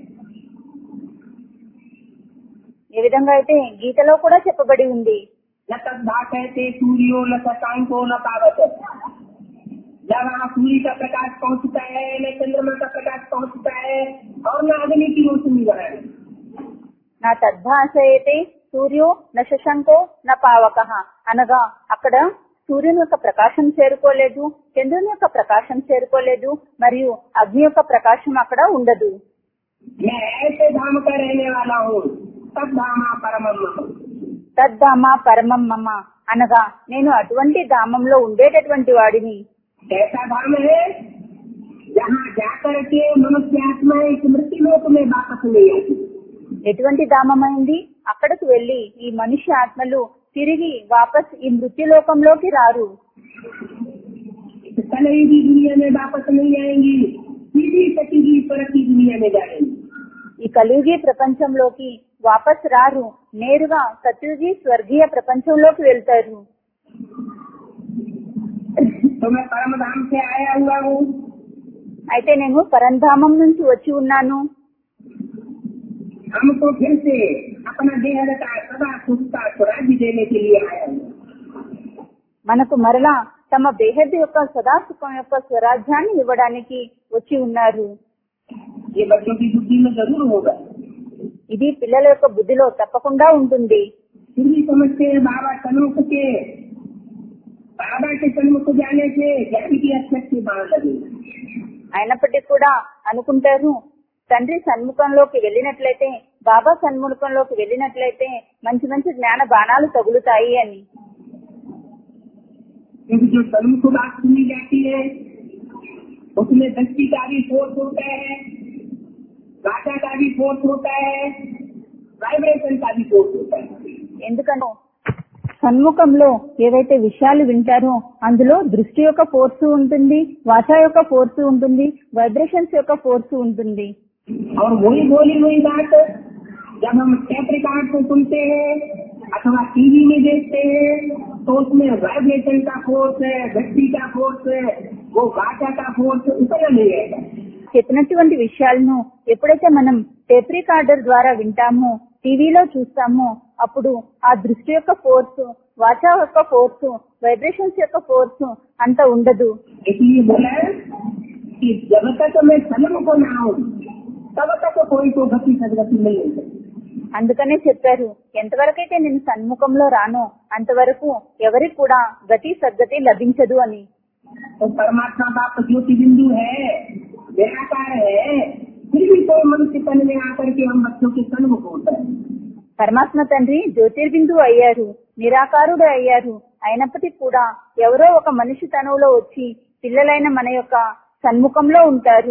ఏ విధంగా అయితే గీతలో కూడా చెప్పబడి ఉంది
न तद्भाषयते सूर्यो न शशांको न पावत न वहाँ सूर्य का प्रकाश पहुँचता है न चंद्रमा का प्रकाश पहुँचता है और न अग्नि की रोशनी वहाँ है
నా తద్భాషయతే సూర్యో న శశంకో న పావక అనగా అక్కడ సూర్యుని యొక్క ప్రకాశం చేరుకోలేదు చంద్రుని యొక్క ప్రకాశం చేరుకోలేదు మరియు అగ్ని యొక్క ప్రకాశం అక్కడ ఉండదు
मैं ऐसे धाम का रहने वाला हूँ तब धामा परम
తద్ధామ పరమం మమ అనగా నేను అటువంటి ధామంలో ఉండేటటువంటి వాడిని
ऐसा धाम है जहाँ जाकर के मनुष्य आत्मा इस मृत्यु लोक में वापस नहीं आती
ఎటువంటి ధామమైంది అక్కడికి వెళ్లి ఈ మనిషి ఆత్మలు తిరిగి వాపస్ ఈ మృత్యులోకంలోకి రారు
इस कलई की दुनिया में वापस नहीं आएंगी सीधी सटी की ईश्वर की दुनिया में जाएंगी
ఈ కలియుగి ప్రపంచంలోకి వాపస్ రారు నేరుగా సత్యుగి స్వర్గీయ ప్రపంచంలోకి వెళ్తారు
तो मैं परम धाम से आया हुआ हूँ
అయితే నేను పరంధామం నుంచి వచ్చి ఉన్నాను
हमको फिर से अपना देह का सदा सुख का स्वराज्य देने के लिए आया हूँ
మనకు మరలా తమ బేహద్ యొక్క సదాసుఖం యొక్క స్వరాజ్యాన్ని ఇవ్వడానికి వచ్చి ఉన్నారు
ये बच्चों की बुद्धि में जरूर होगा
ఇది పిల్లల యొక్క బుద్ధిలో తప్పకుండా ఉంటుంది
फिर भी समझते हैं बाबा सन्मुख के बाबा के सन्मुख जाने से ज्ञान की अक्षर से बाढ़ लगे
అయినప్పటికీ కూడా అనుకుంటారు తండ్రి సన్ముఖంలోకి వెళ్ళినట్లయితే బాబా సన్ముఖంలోకి వెళ్ళినట్లయితే మంచి మంచి జ్ఞాన బాణాలు తగులుతాయి అని
क्योंकि जो सन्मुख बात सुनी जाती है उसमें दृष्टि का भी फोर्स होता है भाषा का भी फोर्स होता है वाइब्रेशन का भी फोर्स होता है
ఎందుకంటే సన్ముఖంలో ఏవైతే విషయాలు వింటారో అందులో దృష్టి యొక్క ఫోర్స్ ఉంటుంది వాచ యొక్క ఫోర్స్ ఉంటుంది వైబ్రేషన్స్ యొక్క ఫోర్స్ ఉంటుంది
और वही बोली हुई बात जब हम टेप रिकॉर्ड को सुनते हैं अथवा टीवी में देखते हैं तो उसमें वाइब्रेशन का फोर्स है दृष्टि का फोर्स है वो भाषा का फोर्स उतना नहीं रहता
చెప్పినటువంటి విషయాలను ఎప్పుడైతే మనం టేప్ రికార్డర్ ద్వారా వింటామో టీవీలో చూస్తామో అప్పుడు ఆ దృష్టి యొక్క ఫోర్స్ వాచా యొక్క ఫోర్స్ వైబ్రేషన్స్ యొక్క ఫోర్స్ అంత ఉండదు
इसलिए बोला कि जब तक मैं सन्म को ना हूँ तब तक कोई को गति सदगति नहीं होती
అందుకనే చెప్పారు ఎంతవరకైతే నేను సన్ముఖంలో రానో అంతవరకు ఎవరికి కూడా గతి సద్గతి లభించదు అని
तो परमात्मा बाप ज्योति बिंदु है निराकार है फिर भी कोई मनुष्य तन में आकर के हम बच्चों के सन्मुख होता है
పరమాత్మ తండ్రి జ్యోతిర్బిందు అయ్యారు నిరాకారుడు అయ్యారు అయినప్పటికీ కూడా ఎవరో ఒక మనిషి తనువులో వచ్చి పిల్లలైన మన యొక్క సన్ముఖంలో ఉంటారు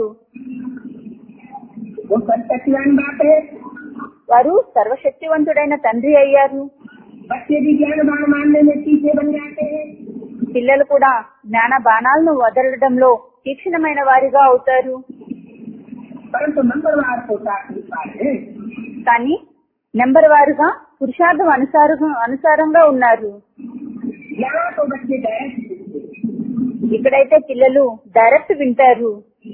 वो सत्यज्ञान बात है
వారు సర్వశక్తివంతుడైన తండ్రి అయ్యారు
बच्चे भी ज्ञान बाण मानने में पीछे बन जाते हैं
పిల్లలు కూడా జ్ఞాన బాణాలను వదలడంలో తీక్షణమైన వారిగా అవుతారు
परंतु नंबरवार को साक्षात्कार है
కానీ నెంబర్ వారుగా పురుషార్థం అనుసారం అనుసారంగా ఉన్నారు
यहाँ तो बच्चे डायरेक्ट सीखते हैं।
ఇక్కడైతే పిల్లలు డైరెక్ట్ వింటారు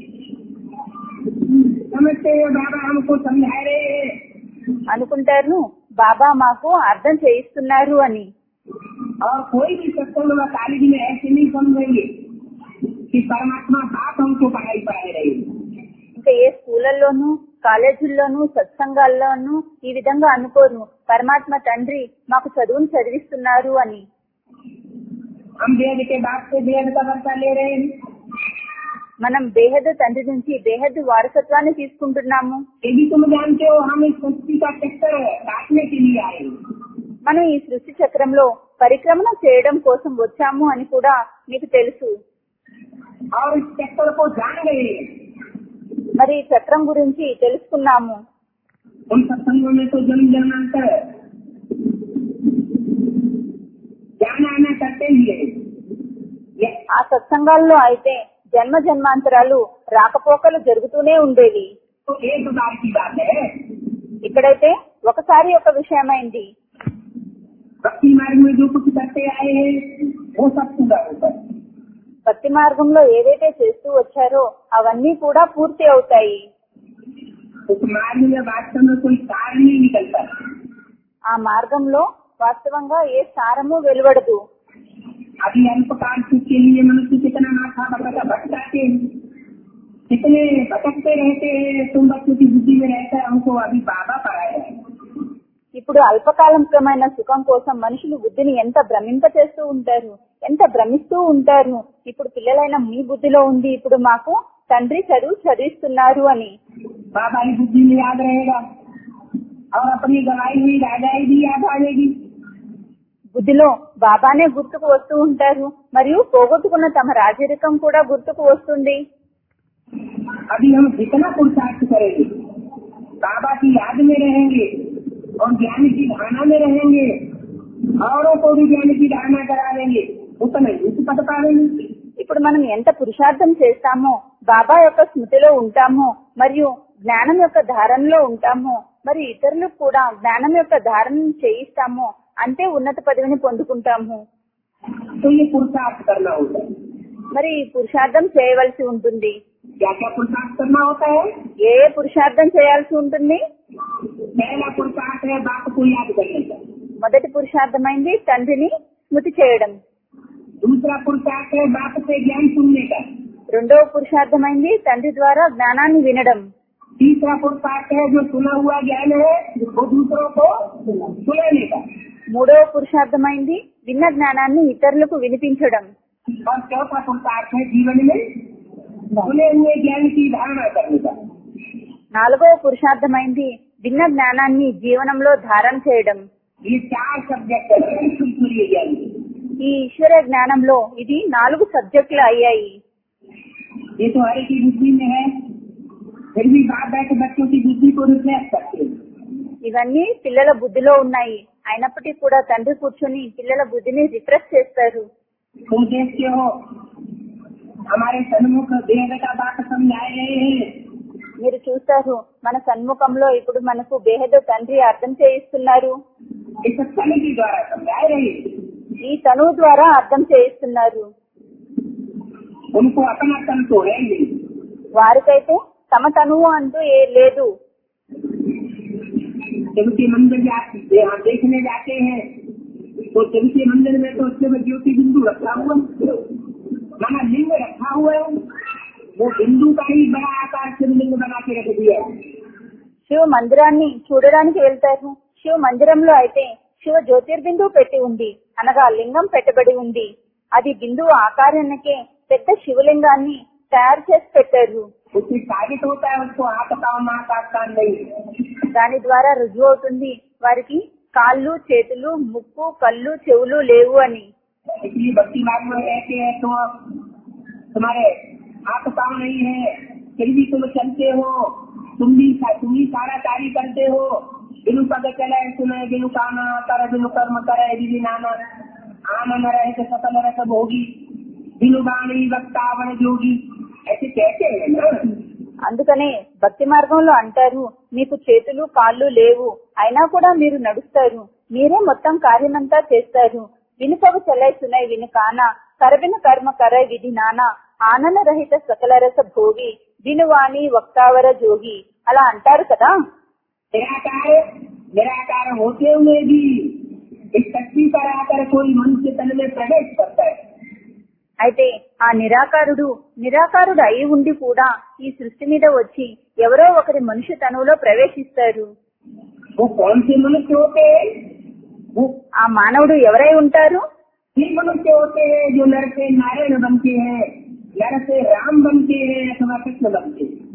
समझते हैं बाबा हमको समझा रहे हैं
అనుకుంటారు బాబా మాకు అర్థం చేయిస్తున్నారు అని
और कोई भी सत्संग व कॉलेज में ऐसे नहीं समझेंगे कि परमात्मा बाप हमको पढ़ाई पढ़ा रहे हैं
ఇంకా ఏ స్కూళ్ళల్లోనూ కాలేజీల్లోనూ సత్సంగాల్లోనూ ఈ విధంగా అనుకోరు పరమాత్మ తండ్రి మాకు చదువును చదివిస్తున్నారు అని
हम वेद के बाप से वेद का वर्षा ले रहे हैं
మనం బేహద్ తండ్రి నుంచి బేహద్ వారసత్వాన్ని తీసుకుంటున్నాము
ये भी तुम जानते हो हम इस सृष्टि का चक्कर काटने के लिए आए हैं।
మనం ఈ సృష్టి చక్రంలో పరిక్రమణ చేయడం కోసం వచ్చాము అని కూడా మీకు తెలుసు
और इस चक्कर को जान गए हैं।
మరి ఈ చక్రం గురించి తెలుసుకున్నాము
उन सत्संगों में तो जन्म जन्मांतर जाना आना करते ही है ये
ఆ సత్సంగాల్లో అయితే జన్మ జన్మాంతరాలు రాకపోకలు జరుగుతూనే ఉండేవి
तो एक बार की बात है
ఇక్కడైతే ఒకసారి ఒక విషయమైంది
भक्ति मार्ग में जो कुछ करते आए हैं वो सब पूरा होता है
భక్తి మార్గంలో ఏదైతే చేస్తూ వచ్చారో అవన్నీ కూడా పూర్తి అవుతాయి
उस मार्ग में वास्तव में कोई सार नहीं निकलता
ఆ మార్గంలో వాస్తవంగా ఏ సారము వెలువడదు
अभी अल्पकाल सुख के लिए मनुष्य कितना माथा भटका भटकाते हैं कितने भटकते रहते हैं तुम बच्चों की बुद्धि में रहकर हमको अभी बाबा पढ़ाया है
ఇప్పుడు అల్పకాలికమైన సుఖం కోసం మనుషులు బుద్ధిని ఎంత భ్రమింప చేస్తూ ఉంటారు ఎంత భ్రమిస్తూ ఉంటారు ఇప్పుడు పిల్లలైన మీ బుద్ధిలో ఉంది ఇప్పుడు మాకు తండ్రి చదువు చదివిస్తున్నారు అని
बाबा की बुद्धि में याद रहेगा और अपनी गवाई हुई राजाई भी याद आएगी
బుద్ధిలో బాబానే గుర్తుకు వస్తూ ఉంటారు మరియు పోగొట్టుకున్న తమ రాజరికం కూడా గుర్తుకు వస్తుంది
अभी हम जितना पुरुषार्थ करेंगे बाबा की याद में रहेंगे और ज्ञान की धारणा में रहेंगे औरों को भी ज्ञान की धारणा करा देंगे उतना ही उच्च पद पाएंगे
ఇప్పుడు మనం ఎంత పురుషార్థం చేస్తామో బాబా యొక్క స్మృతిలో ఉంటామో మరియు జ్ఞానం యొక్క ధారణలో ఉంటామో మరి ఇతరులకు కూడా జ్ఞానం యొక్క ధారణ చేయిస్తామో అంతే ఉన్నత పదవిని పొందుకుంటాము
तो ये पुरुषार्थ करना होता है
మరి ఈ పురుషార్థం చేయవలసి ఉంటుంది
क्या क्या पुरुषार्थ करना होता है
ఏ ఏ పురుషార్థం చేయాల్సి ఉంటుంది
पहला पुरुषार्थ है बाप को याद करने का
మొదటి పురుషార్థమైంది తండ్రిని స్మృతి చేయడం
दूसरा पुरुषार्थ है बाप से ज्ञान सुनने का
రెండవ పురుషార్థమైంది తండ్రి ద్వారా జ్ఞానాన్ని వినడం
तीसरा पुरुषार्थ है जो सुना हुआ ज्ञान है वो दूसरों को सुनाने का
మూడవ పురుషార్థమైంది విన్న జ్ఞానాన్ని ఇతరులకు వినిపించడం
और चौथा पुरुषार्थ है जीवन में सुने हुए ज्ञान की धारणा करने का
నాలుగవ పురుషార్థమైంది విన్న జ్ఞానాన్ని జీవనంలో ధారణ చేయడం
ये चार सब्जेक्ट है ईश्वरीय ज्ञान के।
ఈ ఈశ్వర జ్ఞానంలో ఇది నాలుగు సబ్జెక్టులు అయ్యాయి
ये तो हर एक की बुद्धि में है फिर भी बाप बैठे बच्चों की बुद्धि को रिफ्लेक्ट करते हैं
ఇవన్నీ పిల్లల బుద్ధిలో ఉన్నాయి అయినప్పటికీ కూడా తండ్రి కూర్చొని పిల్లల బుద్ధిని రిఫ్రెష్ చేస్తారు
तुम देखते हो हमारे सन्मुख देह का बात समझाए गए हैं
మీరు చూస్తారు మన సన్ముఖంలో ఇప్పుడు మనకు బేహద తండ్రి అర్థం చేయిస్తున్నారు
इस तन के द्वारा समझाए रहे हैं
ఈ తనువు ద్వారా అర్థం చేయిస్తున్నారు
उनको अपना तन तो है ही नहीं शिव के मंदिर जाते यहाँ देखने जाते हैं तो शिव के मंदिर में तो शिव ज्योति बिंदु रखा हुआ है। माना लिंग रखा हुआ है वो बिंदु का ही बड़ा आकार शिवलिंग बना के रख दिया है
శివ మందిరాన్ని చూడడానికి వెళ్తారు శివ మందిరంలో అయితే శివ జ్యోతిర్బిందువు పెట్టి ఉంది అనగా లింగం పెట్టబడి ఉంది అది బిందువు ఆకారానికే పెద్ద శివలింగాన్ని తయారు చేసి పెట్టారు
उससे साबित होता है उसको हाथ पाँव नाक का कान नहीं
దాని ద్వారా రుజువు అవుతుంది వారికి కాళ్ళు చేతులు ముక్కు కళ్ళు చెవులు లేవు అని
इसलिए भक्ति मार्ग में रहते हैं तो तुम्हारे हाथ पाँव नहीं है फिर भी तुम चलते हो तुम भी तुम भी सारा कार्य करते हो बिनु पद चले सुने बिनु काना कर बिनु कर्म करे विधि नाना आनंद रहे तो सकल रस भोगी बिनु बाणी वक्तावन जोगी ऐसे कहते हैं ना
అందుకనే భక్తి మార్గంలో అంటారు మీకు చేతులు కాళ్ళు లేవు అయినా కూడా మీరు నడుస్తారు మీరే మొత్తం కార్యమంతా చేస్తారు వినుపవు చలై సునై విను కాన కరవిన కర్మ కర విధి నానా ఆనంద రహిత సకల రస భోగి వినువాణి వక్తావర జోగి అలా అంటారు కదా
निराकार निराकार होते हुए भी इस शक्ति पर आकर कोई मनुष्य तन में प्रवेश करता है
అయితే ఆ నిరాకారుడు నిరాకారుడు అయి ఉండి కూడా ఈ సృష్టి మీద వచ్చి ఎవరో ఒకరి మనుష్య తనువులో ప్రవేశిస్తారు
वो कौन से मनुष्य होते हैं वो
ఆ మానవుడు ఎవరై ఉంటారు
ये मनुष्य होते हैं जो नर से नारायण बनते हैं नर से राम बनते हैं अथवा कृष्ण बनते हैं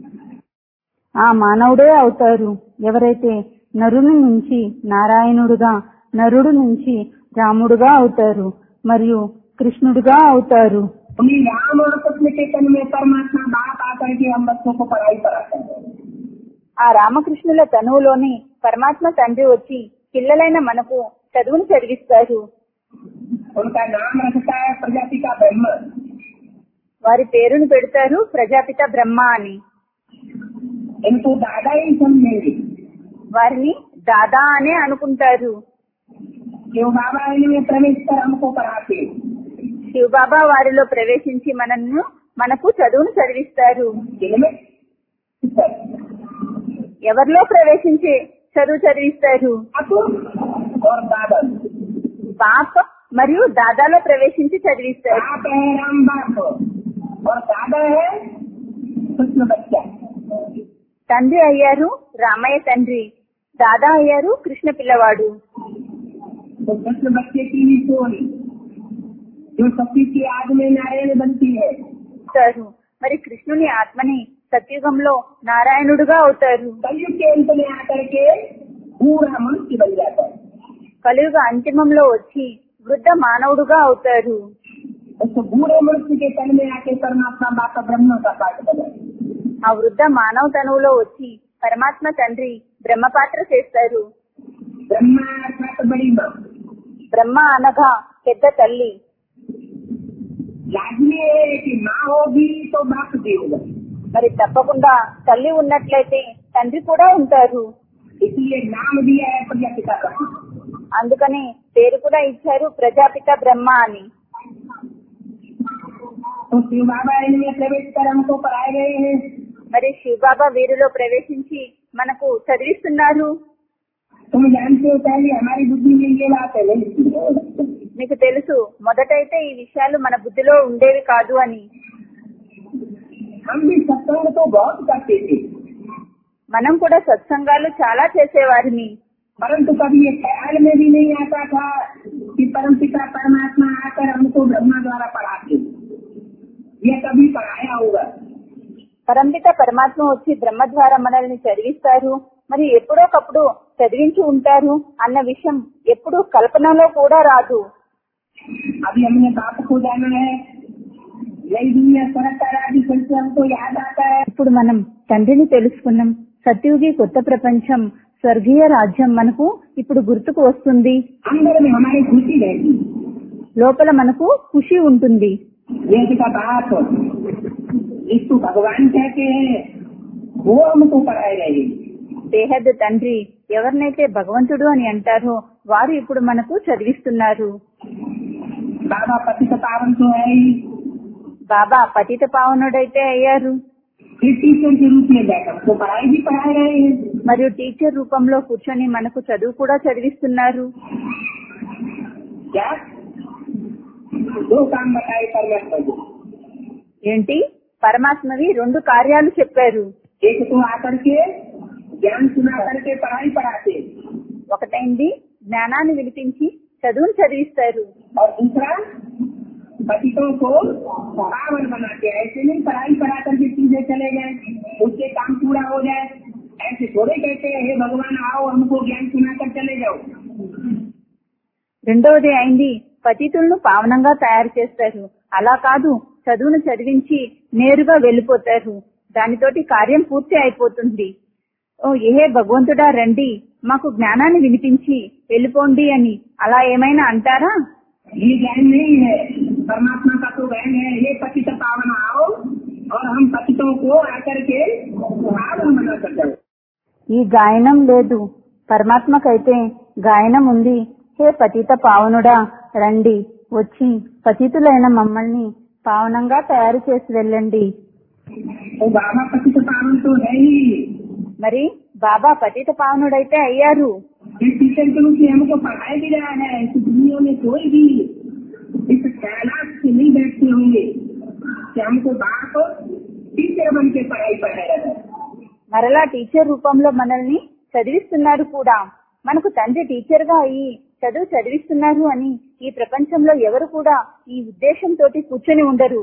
ఆ మానవుడే అవుతారు ఎవరైతే నరుని నుంచి నారాయణుడుగా నరుడు నుంచి రాముడుగా అవుతారు మరియు కృష్ణుడుగా అవుతారు
उन्हीं राम और कृष्ण के तन में परमात्मा बाप आकर के हम बच्चों को पढ़ाई कराते हैं
ఆ రామకృష్ణుల తనువులోని పరమాత్మ తండ్రి వచ్చి పిల్లలైన మనకు చదువును చదివిస్తారు
उनका नाम रखता है प्रजाति का ब्रह्म
వారి పేరును పెడతారు ప్రజాపిత బ్రహ్మ అని
इनको दादा ही समझेंगे
వారిని దాదా అనే అనుకుంటారు
कि वो बाबा इनमें प्रवेश कर हमको पढ़ाते हैं।
శివబాబా వారిలో ప్రవేశించి మనల్ని మనకు చదువును చదివిస్తారు
इनमें
ఎవరిలో ప్రవేశించి చదువు చదివిస్తారు
बाप और दादा
బాప్ మరియు దాదాలో ప్రవేశించి చదివిస్తారు
बाप है राम बाप और दादा है कृष्ण बच्चा
తండ్రి అయ్యారు రామయ్య తండ్రి దాదా అయ్యారు కృష్ణ పిల్లవాడు
तो कृष्ण बच्चे की ही सोल जो सती की आग में नारायण बनती है
అవుతారు మరి కృష్ణుని ఆత్మని సత్యుగంలో నారాయణుడుగా అవుతారు
कलयुग के अंत में आकर के पूरा मनुष्य बन जाता है
కలియుగ అంతిమంలో వచ్చి వృద్ధ మానవుడుగా అవుతారు
उसको बूढ़े मनुष्य के तन में आके परमात्मा बाप का ब्रह्म का पाठ बना
ఆ వృద్ధ మానవ తనువులో వచ్చి పరమాత్మ తండ్రి బ్రహ్మపాత్ర చేస్తారు
ब्रह्मा अर्थात बड़ी माँ
బ్రహ్మ అనగా పెద్ద తల్లి
लाजमी है कि माँ होगी तो बाप भी होगा
మరి తప్పకుండా తల్లి ఉన్నట్లయితే తండ్రి కూడా ఉంటారు
इसलिए नाम दिया है प्रजापिता का
అందుకని పేరు కూడా ఇచ్చారు ప్రజాపిత బ్రహ్మ అని
तो शिव बाबा इनमें प्रवेश कर हमको पढ़ाए गए हैं
మరి శివబాబా వీరిలో ప్రవేశించి మనకు చదివిస్తున్నారు
तुम जानते हो पहले हमारी बुद्धि में ये बात है नहीं
మీకు తెలుసు మొదటైతే ఈ విషయాలు మన బుద్ధిలో ఉండేవి కాదు అని
हम भी सत्संग तो बहुत करते थे
మనం కూడా సత్సంగాలు చాలా చేసేవారిని
परंतु कभी ये ख्याल में भी नहीं आता था कि परम पिता परमात्मा आकर हमको ब्रह्मा द्वारा पढ़ाते ये कभी पढ़ाया होगा
పరంపిత పరమాత్మ వచ్చి బ్రహ్మ ద్వారా మనల్ని చదివిస్తారు మరి ఎప్పుడోకప్పుడు చదివించి ఉంటారు అన్న విషయం ఎప్పుడు కల్పనలో కూడా రాదు
अभी हमने बाप को जाना है नई दुनिया सरकार आदि फिर से हमको याद आता है
ఇప్పుడు మనం తండ్రిని తెలుసుకున్నాం సత్యుగి కొత్త ప్రపంచం స్వర్గీయ రాజ్యం మనకు ఇప్పుడు గుర్తుకు వస్తుంది
अंदर में हमारी खुशी रहती
లోపల మనకు ఖుషి ఉంటుంది
ये का बाप जिसको भगवान कहते हैं वो हमको पढ़ाए रहेगी
బేహద్ తండ్రి ఎవరినైతే భగవంతుడు అని అంటారో వారు ఇప్పుడు మనకు చదివిస్తున్నారు
बाबा पति पावन तो है ही
బాబా పతిత పావనుడైతే అయ్యారు
फिर टीचर के रूप में बैठा तो पढ़ाई भी पढ़ा रहे हैं
మరియు టీచర్ రూపంలో కూర్చొని మనకు చదువు కూడా చదివిస్తున్నారు
क्या दो काम बताए परमात्मा जी
ఏంటి పరమాత్మవి రెండు కార్యాలు చెప్పారు
एक तो आकर के ज्ञान सुना करके पढ़ाई पढ़ाते
ఒకటైంది జ్ఞానాన్ని వినిపించి చదువును చదివిస్తారు
और दूसरा पतितों को पावन बनाते हैं ऐसे नहीं पढ़ाई पढ़ा करके सीधे चले गए उससे काम पूरा हो जाए ऐसे थोड़े कहते हैं हे भगवान आओ हमको ज्ञान सुना कर चले जाओ
రెండవది అయింది పతితులను పావనంగా తయారు చేస్తారు అలా కాదు చదువును చదివించి నేరుగా వెళ్ళిపోతారు దానితోటి కార్యం పూర్తి అయిపోతుంది ఓ ఏహే భగవంతుడా రండి మాకు జ్ఞానాన్ని వినిపించి వెళ్ళిపోండి అని అలా ఏమైనా అంటారా
ये ज्ञान नहीं है परमात्मा का तो ज्ञान है ये पतित पावन आओ और हम पतितों को आकर के पावन बना कर जाओ
ఈ గాయనం లేదు పరమాత్మకైతే గాయనం ఉంది హే పతిత పావనుడా రండి వచ్చి పతితులైన మమ్మల్ని పావనంగా తయారు చేసి వెళ్ళండి
तो बाबा पतित पावन तो है ही
మరి బాబా పతిత పావనుడైతే అయ్యారు
इस टीचर के रूप में हमको पढ़ाया भी रहा है इस दुनिया में कोई भी इस कैलाश से नहीं बैठते होंगे कि हमको बाप टीचर बन के पढ़ाई पढ़ाया है
మరలా టీచర్ రూపంలో మనల్ని చదివిస్తున్నారు కూడా మనకు తండ్రి టీచర్ గా అయ్యి చదువు చదివిస్తున్నారు అని ఈ ప్రపంచంలో ఎవరు కూడా ఈ ఉద్దేశంతో కూర్చొని ఉండరు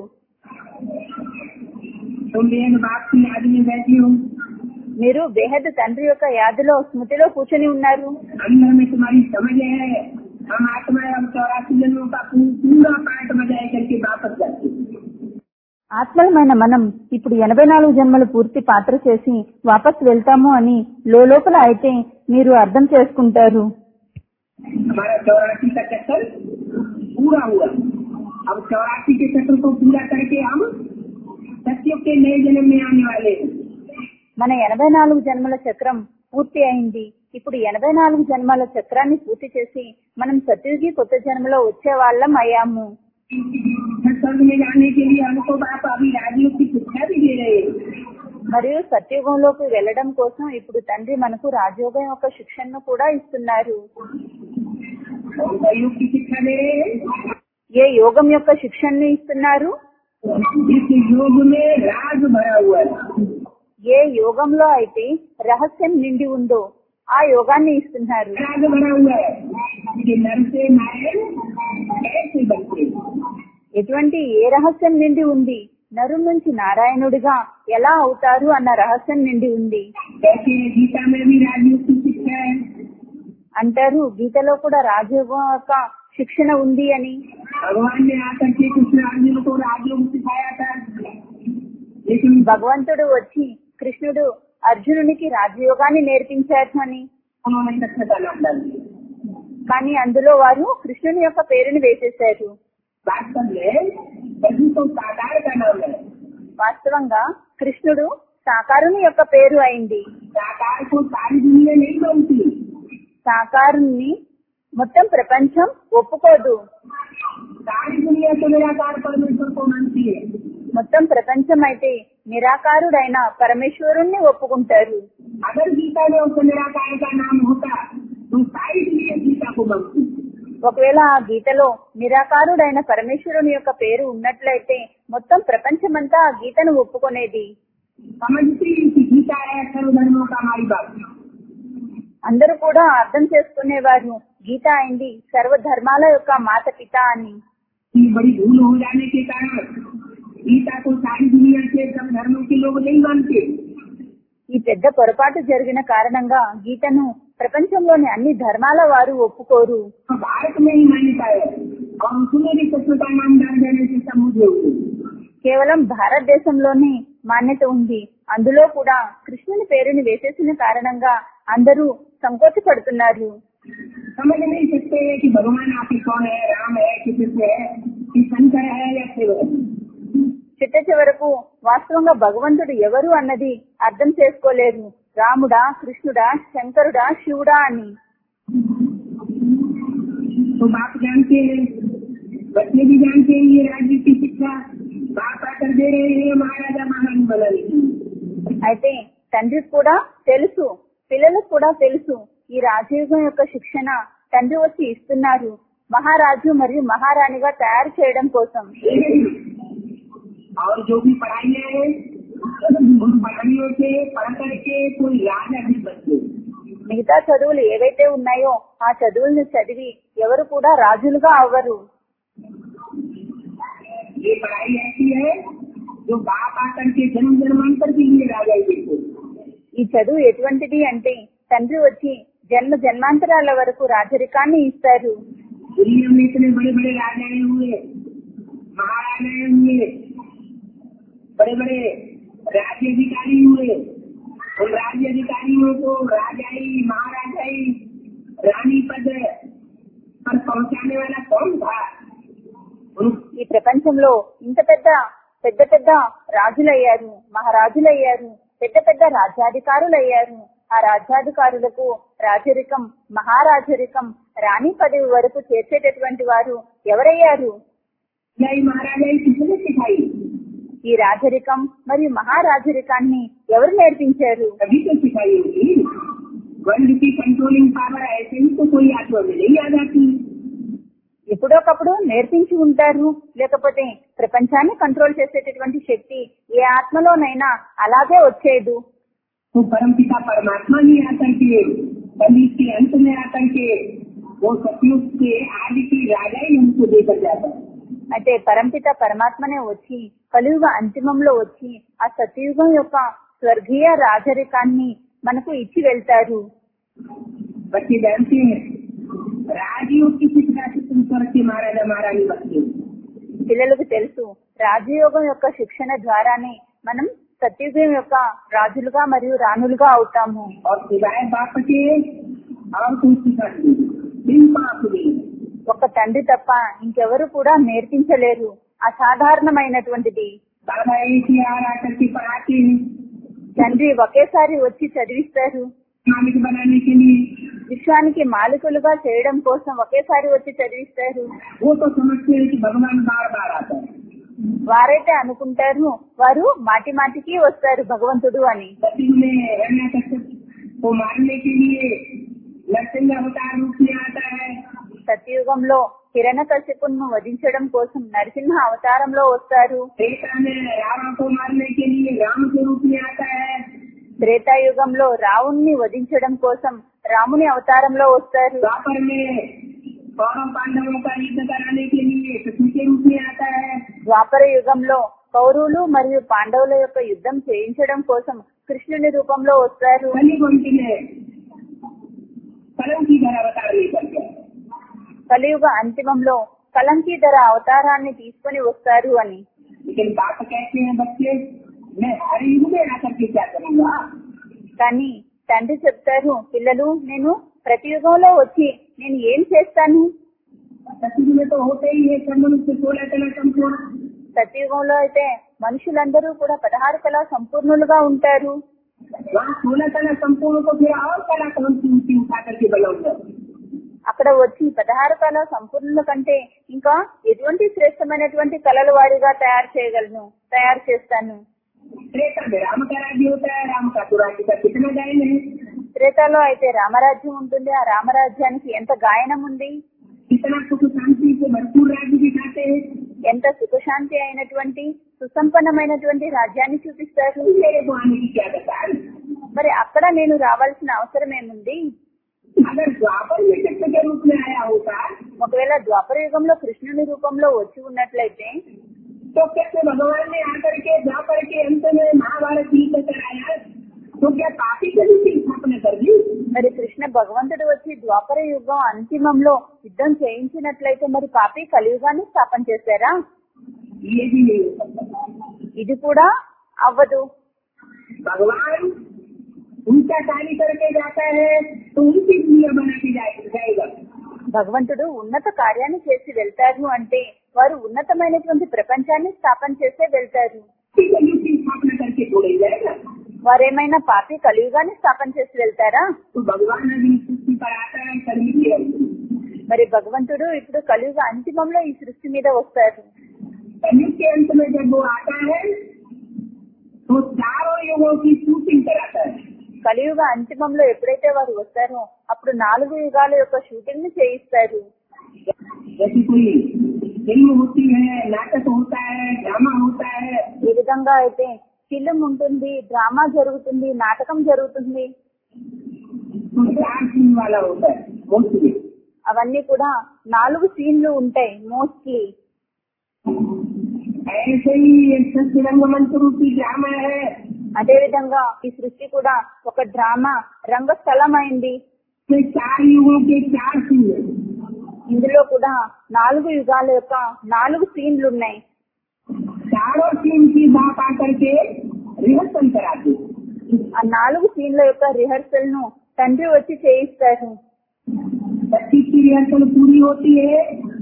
तुम भी एक बाप की याद में बैठी हो
మీరు బేహద్ తండ్రి యొక్క యాదిలో స్మృతిలో కూర్చొని ఉన్నారు
अंदर में तुम्हारी समझ है हम आत्मा और चौरासी जन्मों का पू- पूरा पाठ बजाय करके वापस जाते हैं।
ఆత్మలమైన మనం ఇప్పుడు ఎనభై నాలుగు జన్మలు పూర్తి పాత్ర చేసి వాపస్ వెళ్తాము అని లోపల అయితే మీరు అర్థం చేసుకుంటారు
हमारा चौरासी का चक्कर पूरा हुआ अब चौरासी के चक्कर को पूरा करके हम सत्य के नए जन्म में आने वाले हैं
మన ఎనభై నాలుగు జన్మల చక్రం పూర్తి అయింది ఇప్పుడు ఎనభై నాలుగు జన్మల చక్రాన్ని పూర్తి చేసి మనం సత్యుగి కొత్త జన్మలో వచ్చే వాళ్ళం అయ్యాము
स्वर्ग में जाने के लिए हमको बाप अभी राजयोग की शिक्षा भी दे रहे हैं
మరియు సత్యుగంలోకి వెళ్ళడం కోసం ఇప్పుడు తండ్రి మనకు రాజయోగం యొక్క శిక్షణను కూడా ఇస్తున్నారు
कौन सा योग की शिक्षा दे रहे हैं
ఏ యోగం యొక్క శిక్షణను ఇస్తున్నారు
इस योग में राज भरा हुआ है
ఏ యోగంలో అయితే రహస్యం నిండి ఉందో ఆ యోగాన్ని ఇస్తున్నారు
राज भरा हुआ है कि नर से नारायण कैसे बनते हैं?
ఎటువంటి ఏ రహస్యం నిండి ఉంది నరు నుంచి నారాయణుడిగా ఎలా అవుతారు అన్న రహస్యం నిండి ఉంది
कैसे गीता में भी राजयोग की शिक्षा है
అంటారు గీతలో కూడా రాజయోగం యొక్క శిక్షణ ఉంది అని
भगवान ने आकर के कृष्ण अर्जुन को राजयोग सिखाया था लेकिन
భగవంతుడు వచ్చి కృష్ణుడు అర్జునునికి రాజయోగాన్ని నేర్పించారు అని
उन्होंने कृष्ण का नाम डाल दिया
కానీ అందులో వారు కృష్ణుని యొక్క పేరుని వేసేశారు
वास्तव में प्रभु तो साकार का नाम है
వాస్తవంగా కృష్ణుడు సాకారుని యొక్క పేరు అయింది
साकार को सारी दुनिया नहीं मानती
సాకారుని మొత్తం ప్రపంచం ఒప్పుకోదు
सारी दुनिया तो निराकार परमेश्वर को मानती है
మొత్తం ప్రపంచం అయితే నిరాకారుడైన పరమేశ్వరుణ్ణి ఒప్పుకుంటారు
अगर गीता में उस निराकार का नाम होता तो सारी दुनिया गीता को मानती
ఒకవేళ ఆ గీతలో నిరాకారుడైన పరమేశ్వరుని యొక్క పేరు ఉన్నట్లయితే మొత్తం ప్రపంచమంతా ఆ గీతను ఒప్పుకునేది
समझती कि गीता है सर्वधर्मों का माई बाप
అందరూ కూడా అర్థం చేసుకునేవారు గీత అయింది సర్వధర్మాల యొక్క మాత పిత అని
की बड़ी भूल हो जाने के कारण गीता को सारी दुनिया के सब धर्मों के लोग नहीं मानते
ఈ పెద్ద పొరపాటు జరిగిన కారణంగా గీతను ప్రపంచంలోని అన్ని ధర్మాల వారు ఒప్పుకోరు
तो भारत में ही मान्यता है और उसमें भी कृष्ण का नाम डाल देने से सब मुझे हुए
కేవలం భారతదేశంలోనే మాన్యత ఉంది అందులో కూడా కృష్ణుని పేరుని వేసేసిన కారణంగా అందరూ సంకోచపడుతున్నారు
समझ नहीं सकते कि भगवान आपके कौन है राम है कि कृष्ण है कि शंकर है या शिव है
చిట్ట చివరకు వాస్తవంగా భగవంతుడు ఎవరు అన్నది అర్థం చేసుకోలేరు రాముడా కృష్ణుడా శంకరుడా శివుడా అని
तो बाप जानते हैं बच्चे भी जानते हैं ये राज्य की शिक्षा बाप आकर दे रहे हैं महाराजा महारानी बनाने की
అయితే తండ్రికి కూడా తెలుసు పిల్లలకు కూడా తెలుసు ఈ రాజయోగం యొక్క శిక్షణ తండ్రి వచ్చి ఇస్తున్నారు మహారాజు మరియు మహారాణిగా తయారు చేయడం కోసం
और जो भी पढ़ाइयाँ हैं उन पढ़ाइयों से पढ़ करके कोई राजा भी बचे
మిగతా చదువులు ఏవైతే ఉన్నాయో ఆ చదువులను చదివి ఎవరు కూడా రాజులుగా అవ్వరు
ये पढ़ाई ऐसी है जो बाप आकर के जन्म जन्मांतर के लिए राजा ही देखो
ఈ చదువు ఎటువంటిది అంటే తండ్రి వచ్చి జన్మ జన్మాంతరాల వరకు రాజరికాన్ని ఇస్తారు
दुनिया में इतने बड़े बड़े राजाएं हुए महाराजाएं हुए बड़े बड़े राज्य अधिकारी हुए उन राज्य अधिकारियों को राजाई महाराजाई रानी पद पर पहुंचाने वाला कौन था उन
ఈ ప్రపంచంలో ఇంత పెద్ద పెద్ద పెద్ద రాజులయ్యారు మహారాజులయ్యారు పెద్ద పెద్ద రాజ్యాధికారులయ్యారు ఆ రాజ్యాధికారులకు రాజరికం మహారాజరికం రాణి పదవి వరకు చేర్చేటటువంటి వారు ఎవరయ్యారు
नई महाराजाई किसने सिखाई
ఈ రాజరికం మరియు మహారాజరికాన్ని ఎవరు నేర్పించారు
तभी तो सिखाई होगी वर्ल्ड की कंट्रोलिंग पावर ऐसे ही तो कोई आत्मा में नहीं आ जाती
ఎప్పుడొకప్పుడు నేర్పించి ఉంటారు లేకపోతే ప్రపంచాన్ని కంట్రోల్ చేసేటటువంటి శక్తి ఏ ఆత్మలోనైనా అలాగే వచ్చేదు
तो परम पिता परमात्मा ही आकर के कली के अंत में आकर के वो सतयुग के आदि की राजा ही उनको देकर जाता है
అయితే పరంపిత పరమాత్మనే వచ్చి కలియుగ అంతిమంలో వచ్చి ఆ సతయుగం యొక్క స్వర్గీయ రాజరికాన్ని మనకు ఇచ్చి వెళ్తారు
बच्चे जानते हैं राजयोग की शिक्षा से तुम स्वर्ग के महाराजा महारानी बनते हो
పిల్లలకు తెలుసు రాజయోగం యొక్క శిక్షణ ద్వారానే మనం సత్యుగం యొక్క రాజులుగా మరియు రాణులుగా అవుతాము
और सिवाय बाप के और तुम सिखा बिन बाप नहीं
ఒక తండ్రి తప్ప ఇంకెవరు కూడా నేర్పించలేరు అసాధారణమైనటువంటిది
दादा एक ही आ आकर के पढ़ाते हैं
తండ్రి ఒకేసారి వచ్చి చదివిస్తారు
मालिक बनाने के लिए
విశ్వానికి మాలికులుగా చేయడం కోసం ఒకేసారి వచ్చి చదివిస్తారు
वो तो समझते हैं कि भगवान बार बार आता है
వారైతే అనుకుంటారు వారు మాటి మాటికి వస్తారు భగవంతుడు అని
सती में हिरण्य को मारने के लिए नरसिंह अवतार रूप में आता है
సత్యుగంలో కిరణ కశ్యపును వధించడం కోసం నరసింహ అవతారంలో వస్తారు
त्रेता में रावण को मारने के लिए राम के रूप में आता है
త్రేతాయుగంలో రావుణ్ణి వధించడం కోసం రాముని అవతారంలో వస్తారు
द्वापर में कौरव पांडवों का युद्ध कराने के लिए कृष्ण के रूप में आता है
ద్వాపర యుగంలో కౌరవులు మరియు పాండవుల యొక్క యుద్ధం చేయించడం కోసం కృష్ణుని రూపంలో వస్తారు
कली गुंटी में कलम की धर अवतार लेकर के
కలియుగ అంతిమంలో కలంకీధర అవతారాన్ని తీసుకొని వస్తారు అని
लेकिन बाप कहते हैं बच्चे मैं हर युग में आकर के क्या करूंगा
కానీ తండ్రి చెప్తారు పిల్లలు నేను ప్రతి యుగంలో వచ్చి నేను ఏం చేస్తాను
सतयुग में तो होते ही है सब मनुष्य सोलह कला संपूर्ण
సత్యయుగంలో అయితే మనుషులందరూ కూడా పదహారు కళ సంపూర్ణులుగా ఉంటారు
वहाँ सोलह कला संपूर्ण को फिर और कला कौन सी ऊंची उठा करके बनाऊंगा
అక్కడ వచ్చి పదహారు కళ సంపూర్ణుల కంటే ఇంకా ఎటువంటి శ్రేష్టమైనటువంటి కళల వారిగా తయారు చేయగలను తయారు చేస్తాను
त्रेता में राम का राज्य होता है राम का तो राज्य का कितना गायन है
త్రేతాలో అయితే రామరాజ్యం ఉంటుంది ఆ రామరాజ్యానికి ఎంత గాయనం ఉంది
कितना सुख शांति से भरपूर राज्य दिखाते हैं
ఎంత సుఖశాంతి అయినటువంటి సుసంపన్నమైనటువంటి రాజ్యాన్ని చూపిస్తారు
मेरे को आने की क्या दरकार
మరి అక్కడ నేను రావాల్సిన అవసరం ఏముంది
अगर द्वापर में कृष्ण के रूप में आया होता
ఒకవేళ ద్వాపర యుగంలో కృష్ణుని రూపంలో వచ్చి ఉన్నట్లయితే
तो कैसे भगवान ने आकर के द्वापर के अंत में महाभारत युद्ध कराया तो क्या पापी के रूप की स्थापना कर दी
మరి కృష్ణ భగవంతుడు వచ్చి ద్వాపర యుగం అంతిమంలో యుద్ధం చేయించినట్లయితే మరి పాపి కలియుగాన్ని స్థాపన చేశారా
ये भी नहीं हो सकता
ఇది కూడా అవ్వదు
भगवान ऊंचा कार्य करके जाता है तो उनकी दुनिया बना के जाए- जाएगा
భగవంతుడు ఉన్నత కార్యాన్ని చేసి వెళ్తారు అంటే వారు ఉన్నతమైనటువంటి ప్రపంచాన్ని స్థాపన చేసే వెళ్తారు
ठीक है युग की स्थापना करके छोड़े जाएगा
వారేమైనా పాపి కలియుగాన్ని స్థాపన చేసి వెళ్తారా
तो भगवान अभी इस सृष्टि पर आता है कर्मी के अंत।
మరి భగవంతుడు ఇప్పుడు కలియుగ అంతిమంలో ఈ సృష్టి మీద వస్తారు
कलयुग के अंत में जब वो आता है तो चारों युगों की शूटिंग कराता है
కలియుగ అంతిమంలో ఎప్పుడైతే వారు వస్తారో అప్పుడు నాలుగు యుగాల యొక్క షూటింగ్ ని చేయిస్తారు
जैसे कोई फिल्म होती है नाटक होता है ड्रामा होता है
ఈ విధంగా అయితే ఫిలిం ఉంటుంది డ్రామా జరుగుతుంది నాటకం జరుగుతుంది
तो चार सीन वाला होता है मोस्टली
అవన్నీ కూడా నాలుగు సీన్లు ఉంటాయి మోస్ట్లీ
ऐसे ही एक सत्य रंगमंच रूपी ड्रामा है
అదే విధంగా ఈ సృష్టి కూడా ఒక డ్రామా రంగస్థలం అయింది
कि चार युगों के चार सीन हैं।
ఇందులో కూడా నాలుగు యుగాల యొక్క నాలుగు సీన్లు ఉన్నాయి
चारों सीन की बात आकर के रिहर्सल कराते हैं।
ఆ నాలుగు సీన్ల యొక్క రిహర్సల్ ను తండ్రి వచ్చి చేయిస్తారు
पच्चीस की रिहर्सल पूरी होती है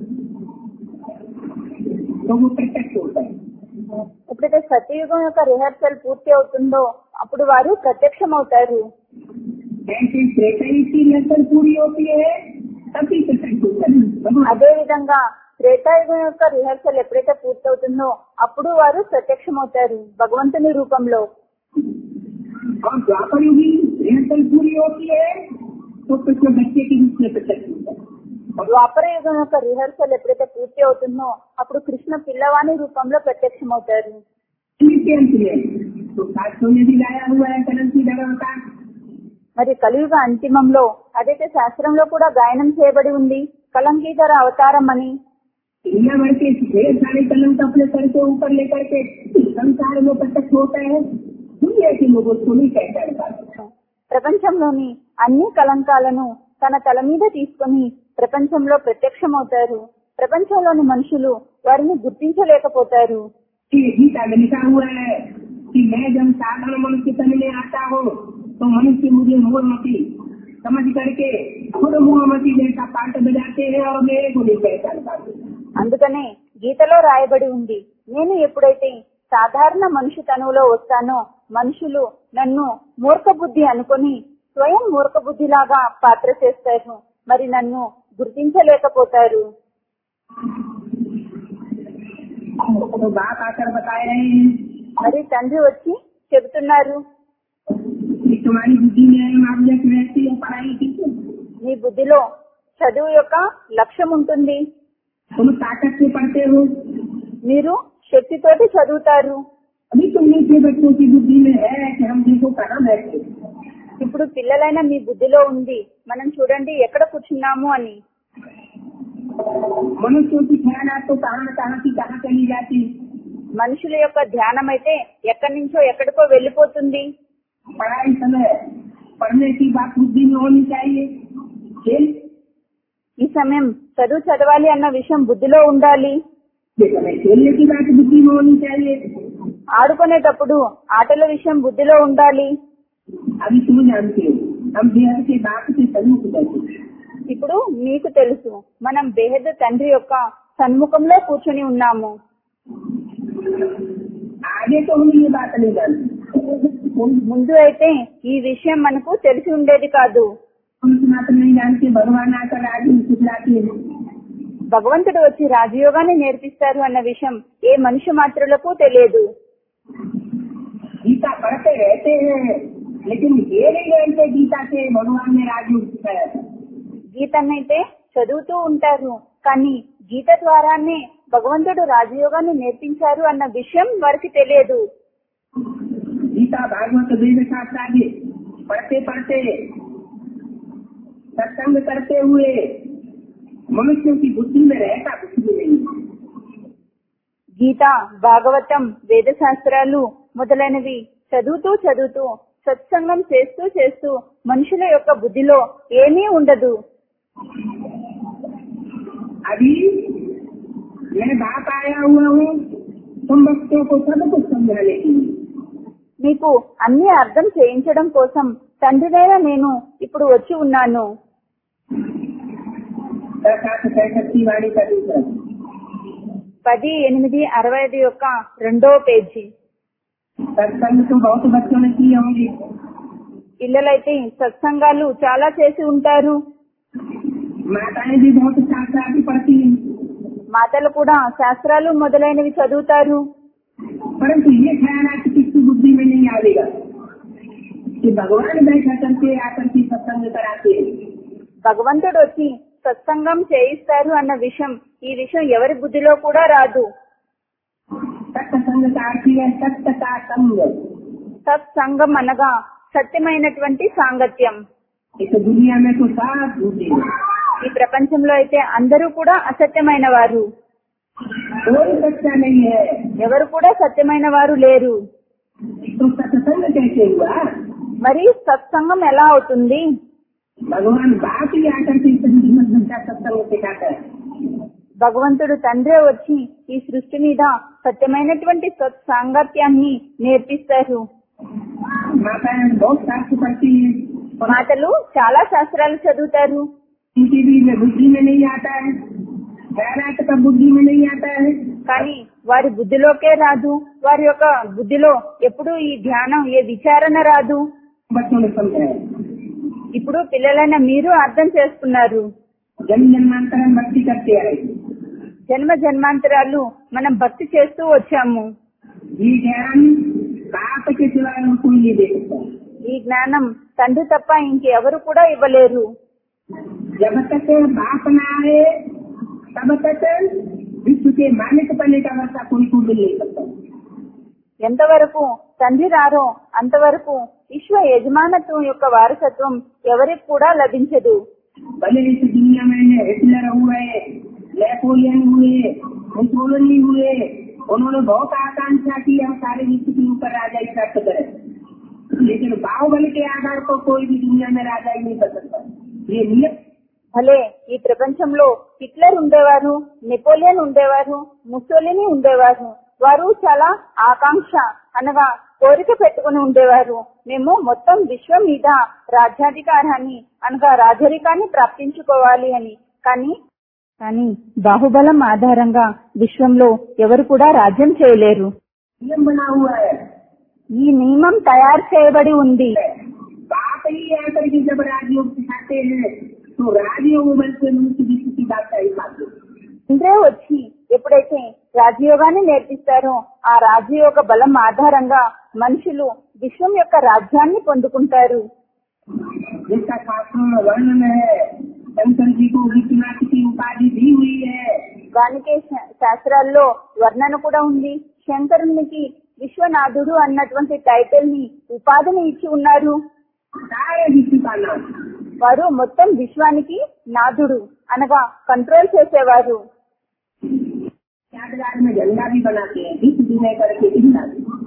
तो वो प्रत्यक्ष होता है
ఎప్పుడైతే సత్యయుగం యొక్క రిహర్సల్ పూర్తి అవుతుందో అప్పుడు వారు ప్రత్యక్షం అవుతారు
ऐसे त्रेताई की रिहर्सल पूरी होती है तभी प्रत्यक्ष होता है भगवान
అదే విధంగా త్రేతాయుగం యొక్క రిహర్సల్ ఎప్పుడైతే పూర్తి అవుతుందో అప్పుడు వారు ప్రత్యక్షం అవుతారు భగవంతుని రూపంలో
और द्वापर युगी रिहर्सल पूरी होती है तो कृष्ण बच्चे के रूप में प्रत्यक्ष होता है
ద్వాపర యుగం యొక్క రిహర్సల్ ఎప్పుడైతే పూర్తి అవుతుందో అప్పుడు కృష్ణ పిల్లవాణి రూపంలో ప్రత్యక్షం అవుతారు
फिर के अंत में तो शास्त्रों में भी गाया हुआ है करण की जगह का
మరి కలియుగ అంతిమంలో అదైతే శాస్త్రంలో కూడా గాయనం చేయబడి ఉంది కలంకీధర అవతారం అని
दुनिया भर के ढेर सारे कलम अपने सर के ऊपर लेकर के संसार में प्रत्यक्ष होता है दुनिया के लोगों को नहीं कहता है बात
ప్రపంచంలోని అన్ని కలంకాలను తన తల మీద తీసుకొని ప్రపంచంలో ప్రత్యక్షమవుతారు ప్రపంచంలోని మనుషులు వారిని గుర్తించలేకపోతారు
कि गीता में लिखा हुआ है कि मैं जब साधारण मनुष्य तन में आता हूँ तो मनुष्य मुझे मोहमती समझ करके खुद मोहमती जैसा पाठ बजाते हैं और मेरे को नहीं पहचानता
అందుకనే గీతలో రాయబడి ఉంది నేను ఎప్పుడైతే సాధారణ మనిషి తనువులో వస్తానో మనుషులు నన్ను మూర్ఖ బుద్ధి అనుకొని స్వయం మూర్ఖ బుద్ధిలాగా పాత్ర చేస్తారు మరి నన్ను గుర్తించలేకపోతారు
तो बात आकर बताए रहे हैं
మరి తండ్రి వచ్చి చెబుతున్నారు
कि तुम्हारी बुद्धि में ऑब्जेक्ट रहती है पढ़ाई की
నీ బుద్ధిలో చదువు యొక్క లక్ష్యం ఉంటుంది
तुम ताकत से पढ़ते हो
మీరు శక్తితోటి చదువుతారు
अभी तुम नीचे बच्चों की बुद्धि में है कि हम देखो कहाँ बैठे
ఇప్పుడు పిల్లలైన మీ బుద్ధిలో ఉంది మనం చూడండి ఎక్కడ కూర్చున్నాము అని
मनुष्यों की ख्याल तो कहाँ कहाँ की कहाँ चली जाती
మనుషుల యొక్క ధ్యానం అయితే ఎక్కడి నుంచో ఎక్కడికో వెళ్ళిపోతుంది
पढ़ाई समय पढ़ने की बात बुद्धि में होनी चाहिए खेल
ఈ సమయం చదువు చదవాలి అన్న విషయం బుద్ధిలో ఉండాలి
ये समय खेलने की बात बुद्धि में होनी चाहिए
ఆడుకునేటప్పుడు ఆటల విషయం బుద్ధిలో ఉండాలి
अभी तुम जानते हो हम बेहद के बात से सन्मुख बैठे
ఇప్పుడు మీకు తెలుసు మనం బేహద్ తండ్రి యొక్క సన్ముఖంలో కూర్చొని ఉన్నాము
आगे तो हम ये बात नहीं जानते
ముందు అయితే ఈ విషయం మనకు తెలిసి ఉండేది కాదు
हम इस बात नहीं जानते भगवान आकर आगे सिखलाते हैं
భగవంతుడు వచ్చి రాజయోగాన్ని నేర్పిస్తారు అన్న విషయం ఏ మనిషి మాత్రులకు తెలియదు
गीता पढ़ते रहते हैं लेकिन ये नहीं जानते गीता से भगवान ने राजयोग सिखाया था
గీతనైతే చదువుతూ ఉంటారు కానీ గీత ద్వారానే భగవంతుడు రాజయోగాన్ని నేర్పించారు అన్న విషయం వారికి తెలియదు
गीता भागवत वेद शास्त्र आदि पढ़ते पढ़ते सत्संग करते हुए मनुष्यों की बुद्धि में रहता कुछ भी नहीं
గీత భాగవతం వేద శాస్త్రాలు మొదలైనవి చదువుతూ చదువుతూ సత్సంగం చేస్తూ చేస్తూ మనుషుల యొక్క బుద్ధిలో ఏమీ ఉండదు
अभी मैं बाप आया हुआ हूँ तुम बच्चों को सब कुछ समझाने के लिए
మీకు అన్ని అర్థం చేయించడం కోసం తండ్రినైనా నేను ఇప్పుడు వచ్చి ఉన్నాను
सरकार पैंसठ वाणी का दूसरा
పది ఎనిమిది అరవై ఐదు యొక్క రెండో పేజీ
सत्संग तो बहुत बच्चों ने किए होंगे
పిల్లలైతే సత్సంగాలు చాలా చేసి ఉంటారు
माताएं भी बहुत शास्त्र आदि पढ़ती हैं
మాతలు కూడా శాస్త్రాలు మొదలైనవి చదువుతారు
परंतु ये ख्याल आपकी किसी बुद्धि में नहीं आएगा कि भगवान बैठा करके आकर के सत्संग कराते हैं
భగవంతుడు వచ్చి సత్సంగం చేయిస్తారు అన్న విషయం ఈ విషయం ఎవరి బుద్ధిలో కూడా రాదు
सत्संग का अर्थ है सत्य का संग
సత్సంగం అనగా సత్యమైనటువంటి సాంగత్యం
इस दुनिया में तो साफ झूठे हैं।
ఈ ప్రపంచంలో అయితే అందరూ కూడా అసత్యమైన వారు
कोई सच्चा नहीं है
ఎవరు కూడా సత్యమైన వారు లేరు
तो सत्संग कैसे हुआ
మరి సత్సంగం ఎలా అవుతుంది
भगवान बाप ही आकर के इस जीवन का सत्संग सिखाता है
భగవంతుడు తండ్రే వచ్చి ఈ సృష్టి మీద సత్యమైనటువంటి సత్సాంగత్యాన్ని నేర్పిస్తారు
माता बहुत शास्त्र पढ़ती है
మాటలు చాలా శాస్త్రాలు చదువుతారు
उनकी भी में बुद्धि में नहीं आता है खैरात का बुद्धि में नहीं आता है
కానీ వారి బుద్ధిలోకే రాదు వారి యొక్క బుద్ధిలో ఎప్పుడు ఈ ధ్యానం ఏ విచారణ రాదు
बच्चों ने समझाया
ఇప్పుడు పిల్లలైన మీరు అర్థం చేసుకున్నారు
जन्म जन्मांतर हम भक्ति करते आए
జన్మ జన్మాంతరాలు మనం భక్తి చేస్తూ వచ్చాము
ये ज्ञान बाप के सिवा और कोई नहीं दे सकता
ఈ జ్ఞానం తండ్రి తప్ప ఇంకెవరు కూడా ఇవ్వలేరు
जब तक बाप न आए तब तक विश्व के मालिक बनने का अवस्था कोई को मिल नहीं सकता
ఎంతవరకు తండ్రి రారో అంతవరకు విశ్వ యజమానత్వం యొక్క వారసత్వం ఎవరికి కూడా లభించదు
भले इस दुनिया में हिटलर हुए नेपोलियन हुए मुसोलिनी हुए उन्होंने बहुत आकांक्षा की हम सारे विश्व के ऊपर राजा ही प्राप्त करें लेकिन बाहुबल के आधार पर कोई भी दुनिया में राजा ही नहीं कर सकता ये नियत
భలే ఈ ప్రపంచంలో హిట్లర్ ఉండేవారు నెపోలియన్ ఉండేవారు ముసోలిని ఉండేవారు వారు చాలా ఆకాంక్ష అనగా కోరిక పెట్టుకుని ఉండేవారు మేము మొత్తం విశ్వం మీద రాజ్యాధికారాన్ని అనగా రాజరికాన్ని ప్రాప్తించుకోవాలి అని కానీ కానీ బాహుబలం ఆధారంగా విశ్వంలో ఎవరు కూడా రాజ్యం చేయలేరు
नियम बना हुआ है
ఈ నియమం తయారు చేయబడి ఉంది
बाप ही आकर के जब राजयोग सिखाते हैं तो राजयोग बल से मनुष्य विश्व की बात का ही पाते
తండ్రే వచ్చి ఎప్పుడైతే రాజయోగాన్ని నేర్పిస్తారో ఆ రాజయోగ బలం ఆధారంగా మనుషులు విశ్వం యొక్క రాజ్యాన్ని పొందుకుంటారు
जिसका शास्त्रों में वर्णन है शंकर जी को विश्वनाथ की उपाधि दी हुई है
దానికే శా- శాస్త్రాల్లో వర్ణన కూడా ఉంది శంకరునికి విశ్వనాథుడు అన్నటువంటి టైటిల్ ని ఉపాధిని ఇచ్చి ఉన్నారు
सारे विश्व का नाम
వారు మొత్తం విశ్వానికి నాథుడు అనగా కంట్రోల్ చేసేవారు
यादगार में झंडा भी बनाते हैं विश्व विनय करके झंडा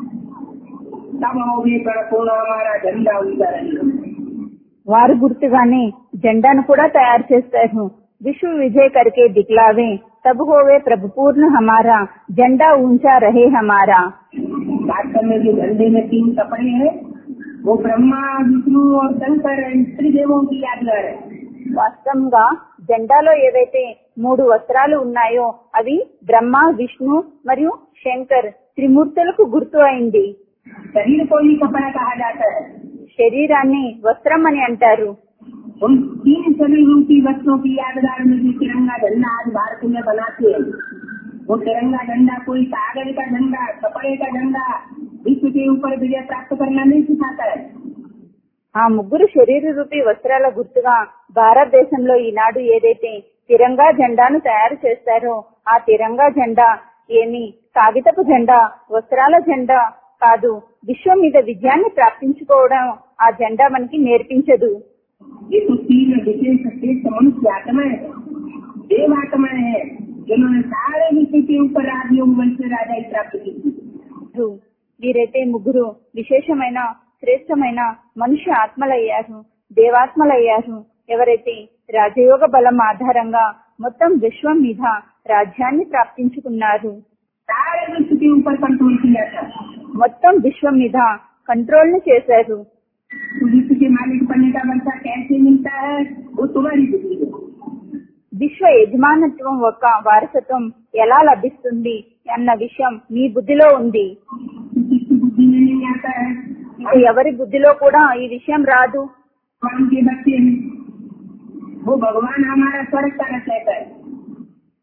तब होगे पूर्ण हमारा झंडा उनका रहेगा
వారు గుర్తుగానే జెండాను కూడా తయారు చేస్తారు విశ్వ విజయ్ करके दिखलावे तब होवे प्रभु पूर्ण हमारा झंडा ऊंचा रहे हमारा
वास्तव में जो झंडे में तीन कपड़े हैं वो ब्रह्मा विष्णु और शंकर इन त्रिदेवों की यादगार है
వాస్తవంగా జెండాలో ఏవైతే మూడు వస్త్రాలు ఉన్నాయో అవి బ్రహ్మ విష్ణు మరియు శంకర్ త్రిమూర్తులకు గుర్తు అయింది
शरीर को ही कपड़ा कहा जाता है
శరీరాన్ని వస్త్రం అని అంటారు
उन तीन शरीरों की वस्तुओं की यादगार में जो तिरंगा झंडा आज भारत में बनाते हैं वो तिरंगा झंडा कोई कागज का झंडा कपड़े का झंडा विश्व के ऊपर विजय प्राप्त करना नहीं सिखाता है
ఆ ముగ్గురు శరీర రూపీ వస్త్రాల గుర్తుగా భారతదేశంలో ఈనాడు ఏదైతే తిరంగా జెండాను తయారు చేస్తారో ఆ తిరంగా జెండా ఏమి కాగితపు జెండా వస్త్రాల జెండా కాదు విశ్వం మీద విజయాన్ని ప్రాప్తించుకోవడం ఆ జెండా మనకి నేర్పించదు
ये तो तीन विशेष श्रेष्ठ मनुष्य आत्माएं हैं देव आत्माएं हैं जिन्होंने सारे विश्व के ऊपर राजयोग वंश से राजा प्राप्त की थी
వారు వీరైతే ముగ్గురు విశేషమైన శ్రేష్టమైన మనుష్య ఆత్మలయ్యారు దేవాత్మలయ్యారు ఎవరైతే రాజయోగ బలం ఆధారంగా మొత్తం విశ్వం మీద రాజ్యాన్ని ప్రాప్తించుకున్నారు
सारे विश्व के ऊपर कंट्रोल किया था
మొత్తం విశ్వం మీద కంట్రోల్ ని చేశారు
तो विश्व के मालिक बनने का वर्षा कैसे मिलता है वो तुम्हारी बुद्धि है
విశ్వ యజమానత్వం యొక్క వారసత్వం ఎలా లభిస్తుంది అన్న విషయం మీ బుద్ధిలో ఉంది
किसी की बुद्धि में नहीं आता है
ఇంకా ఎవరి బుద్ధిలో కూడా ఈ విషయం రాదు
भगवान के बच्चे हैं वो भगवान हमारा स्वर्ग का रचयिता है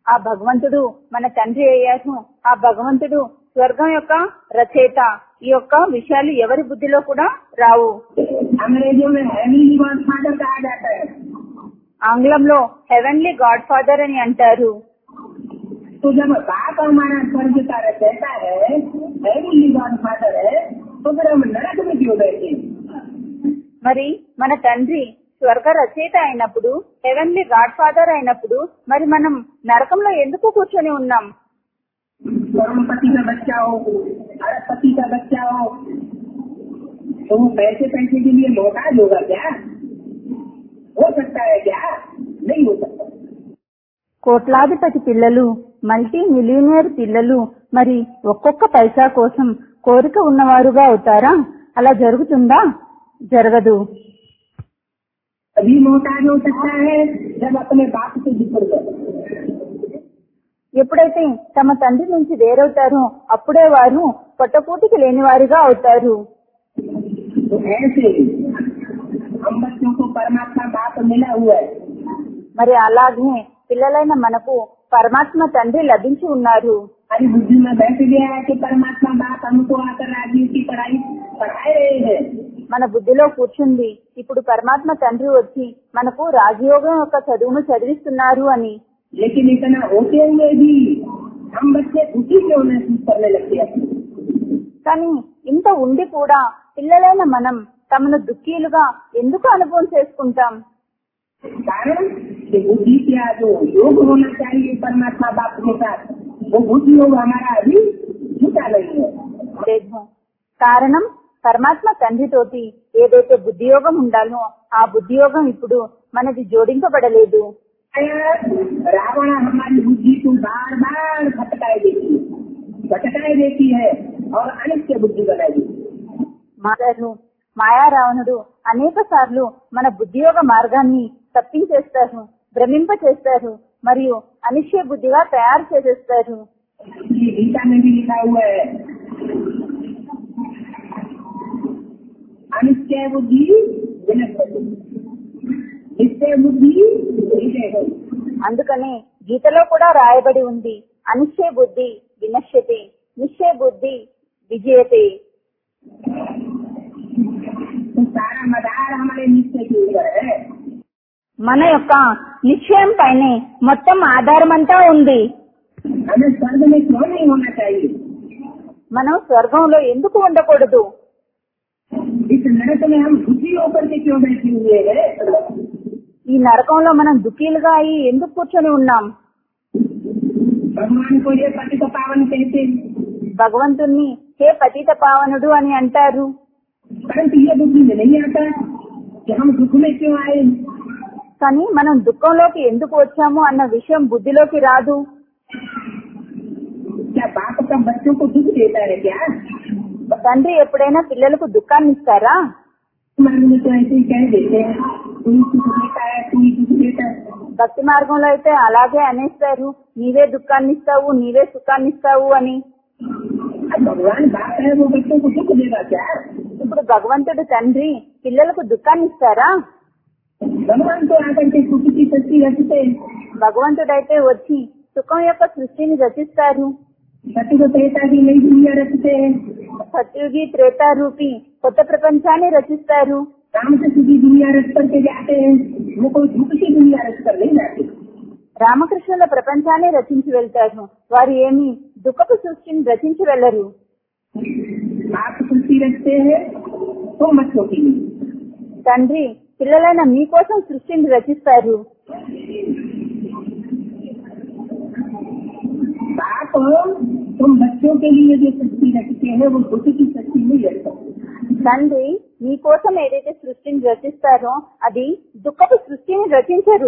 ఆ భగవంతుడు మన తండ్రి అయ్యారు ఆ భగవంతుడు స్వర్గం యొక్క రచయిత ఈ యొక్క విషయాలు ఎవరి బుద్ధిలో కూడా రావు
अंग्रेजों में हेवनली गॉड फादर कहा जाता है
ఆంగ్లంలో హెవెన్లీ గాడ్ ఫాదర్ అని అంటారు
तो जब बाप हमारा स्वर्ग का रचयिता है हेवनली गॉड फादर है तो फिर हम नरक में क्यों बैठे
మరి మన తండ్రి స్వర్గ రచయిత అయినప్పుడు హెవెన్లీ గాడ్ ఫాదర్ అయినప్పుడు మరి మనం నరకంలో ఎందుకు కూర్చొని ఉన్నాం
करोड़पति का बच्चा हो अरबपति का बच्चा हो तो वो पैसे पैसे के लिए मोहताज होगा क्या हो सकता है क्या नहीं हो सकता
కోట్లాధిపతి పిల్లలు మల్టీ మిలియనియర్ పిల్లలు మరి ఒక్కొక్క పైసా కోసం కోరిక ఉన్నవారుగా అవుతారా అలా జరుగుతుందా జరగదు
अभी मोहताज हो सकता है जब अपने बाप से जिक्र कर
ఎప్పుడైతే తమ తండ్రి నుంచి వేరవుతారో అప్పుడే వారు పొట్టపూటికి లేని వారిగా అవుతారు
तो ऐसे हम बच्चों को परमात्मा बाप मिला हुआ है
మరి అలాగే పిల్లలైన మనకు పరమాత్మ తండ్రి లభించి ఉన్నారు
हमारी बुद्धि में बैठ गया है कि परमात्मा बाप हमको आकर राजीव की पढ़ाई पढ़ाए रहे हैं
మన బుద్ధిలో కూర్చుంది ఇప్పుడు పరమాత్మ తండ్రి వచ్చి మనకు రాజయోగం యొక్క చదువును చదివిస్తున్నారు అని
लेकिन इतना होते हुए भी हम बच्चे दुखी क्यों महसूस करने लगते हैं
కానీ ఇంత ఉండి కూడా పిల్లలైన మనం తమను దుఃఖీలుగా ఎందుకు అనుభవం చేసుకుంటాం
कारण कि बुद्धि का जो योग होना चाहिए परमात्मा बाप के साथ वो बुद्धि योग हमारा अभी झूठा नहीं है
లేదు కారణం పరమాత్మ తండ్రితోటి ఏదైతే బుద్ధియోగం ఉండాలో ఆ బుద్ధియోగం ఇప్పుడు మనది జోడింపబడలేదు
रावण हमारी बुद्धि को बार बार भटकाए देती है भटकाए देती है और अनित्य बुद्धि बनाई देती है
మారారు మాయారావణుడు అనేక సార్లు మన బుద్ధియోగ మార్గాన్ని తప్పించేస్తారు భ్రమింప చేస్తారు మరియు అనిశ్చయ బుద్ధిగా తయారు చేసేస్తారు
इसलिए गीता में भी लिखा हुआ है अनिश्चय बुद्धि विनश्यति निश्चय बुद्धि विजय हो
అందుకనే గీతలో కూడా రాయబడి ఉంది అనిశ్చయ బుద్ధి వినశ్యతి నిశ్చయ బుద్ధి విజయతే
तो सारा मदार हमारे निश्चय के ऊपर है
మన యొక్క నిశ్చయం పైనే మొత్తం ఆధారమంతా ఉంది
हमें स्वर्ग में क्यों नहीं होना चाहिए
మనం స్వర్గంలో ఎందుకు ఉండకూడదు
इस नरक में हम दुखी होकर के क्यों बैठे हुए हैं
ఈ నరకంలో మనం దుఃఖీలుగా అయి ఎందుకు కూర్చొని ఉన్నాం
भगवान को ये पति का पावन कहते हैं
భగవంతుణ్ణి హే పతిత పావనుడు అని అంటారు
परंतु ये बुद्धि में नहीं आता कि हम दुख में क्यों आए
కానీ మనం దుఃఖంలోకి ఎందుకు వచ్చాము అన్న విషయం బుద్ధిలోకి రాదు
क्या बाप का बच्चों को दुख देता है क्या
తండ్రి ఎప్పుడైనా పిల్లలకు దుఃఖాన్ని इస్తారా
हमारे में तो ऐसे ही कह देते हैं तू कुछ देता है तू कुछ देता है
భక్తి మార్గంలో అయితే అలాగే అనేస్తారు నీవే దుఃఖాన్ని ఇస్తావు నీవే సుఖాన్ని ఇస్తావు అని
अब भगवान बाप है वो बच्चों को दुख देगा क्या
ఇప్పుడు భగవంతుడు తండ్రి పిల్లలకు దుఃఖాన్ని ఇస్తారా
भगवान तो आकर के सुख की सृष्टि रचते हैं
భగవంతుడైతే వచ్చి సుఖం యొక్క సృష్టిని రచిస్తారు
सत्य को त्रेता की नई दुनिया रचते हैं
సత్యుగి త్రేత రూపి కొత్త ప్రపంచాన్ని రచిస్తారు
राम से सुखी दुनिया रच करके जाते हैं वो कोई दुख की दुनिया रच कर नहीं जाते
రామకృష్ణుల ప్రపంచాన్ని రచించి వెళ్తారు వారు ఏమి దుఃఖపు సృష్టిని రచించి వెళ్లరు
आप सृष्टि रचते हैं तो बच्चों की लिए
తండ్రి పిల్లలైన మీకోసం సృష్టిని రచిస్తారు
बाप तुम बच्चों के लिए जो सृष्टि रचते हैं वो दुख की सृष्टि नहीं रचते
తండ్రి మీకోసం ఏదైతే సృష్టిని రచిస్తారో అది దుఃఖపు సృష్టిని రచించరు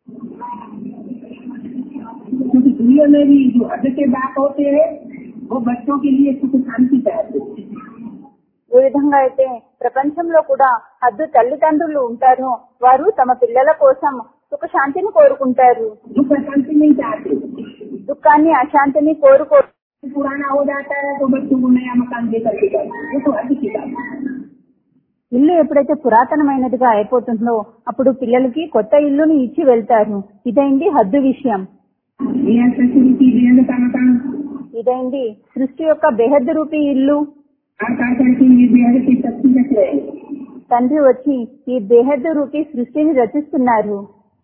क्योंकि दुनिया में भी जो हद के बाप होते हैं वो बच्चों के लिए सुख शांति चाहते हैं
ఏ విధంగా అయితే ప్రపంచంలో కూడా హద్దు తల్లిదండ్రులు ఉంటారో వారు తమ పిల్లల కోసం సుఖ శాంతిని కోరుకుంటారు
दुख शांति नहीं चाहते
దుఃఖాన్ని అశాంతిని కోరుకో
पुराना हो जाता है तो बच्चों को नया मकान दे करके जाते हैं। वो तो हद की बात है
ఇల్లు ఎప్పుడైతే పురాతనమైనదిగా అయిపోతుందో అప్పుడు పిల్లలకి కొత్త ఇల్లుని ఇచ్చి వెళ్తారు ఇదైంది హద్దు విషయం
ये है सृष्टि की बेहद का मकान
ఇదైంది సృష్టి యొక్క బెహద్ రూపీ ఇల్లు
और कार करके ये बेहद की शक्ति रख रहे हैं
తండ్రి వచ్చి ఈ బేహద్ రూపీ సృష్టిని రచిస్తున్నారు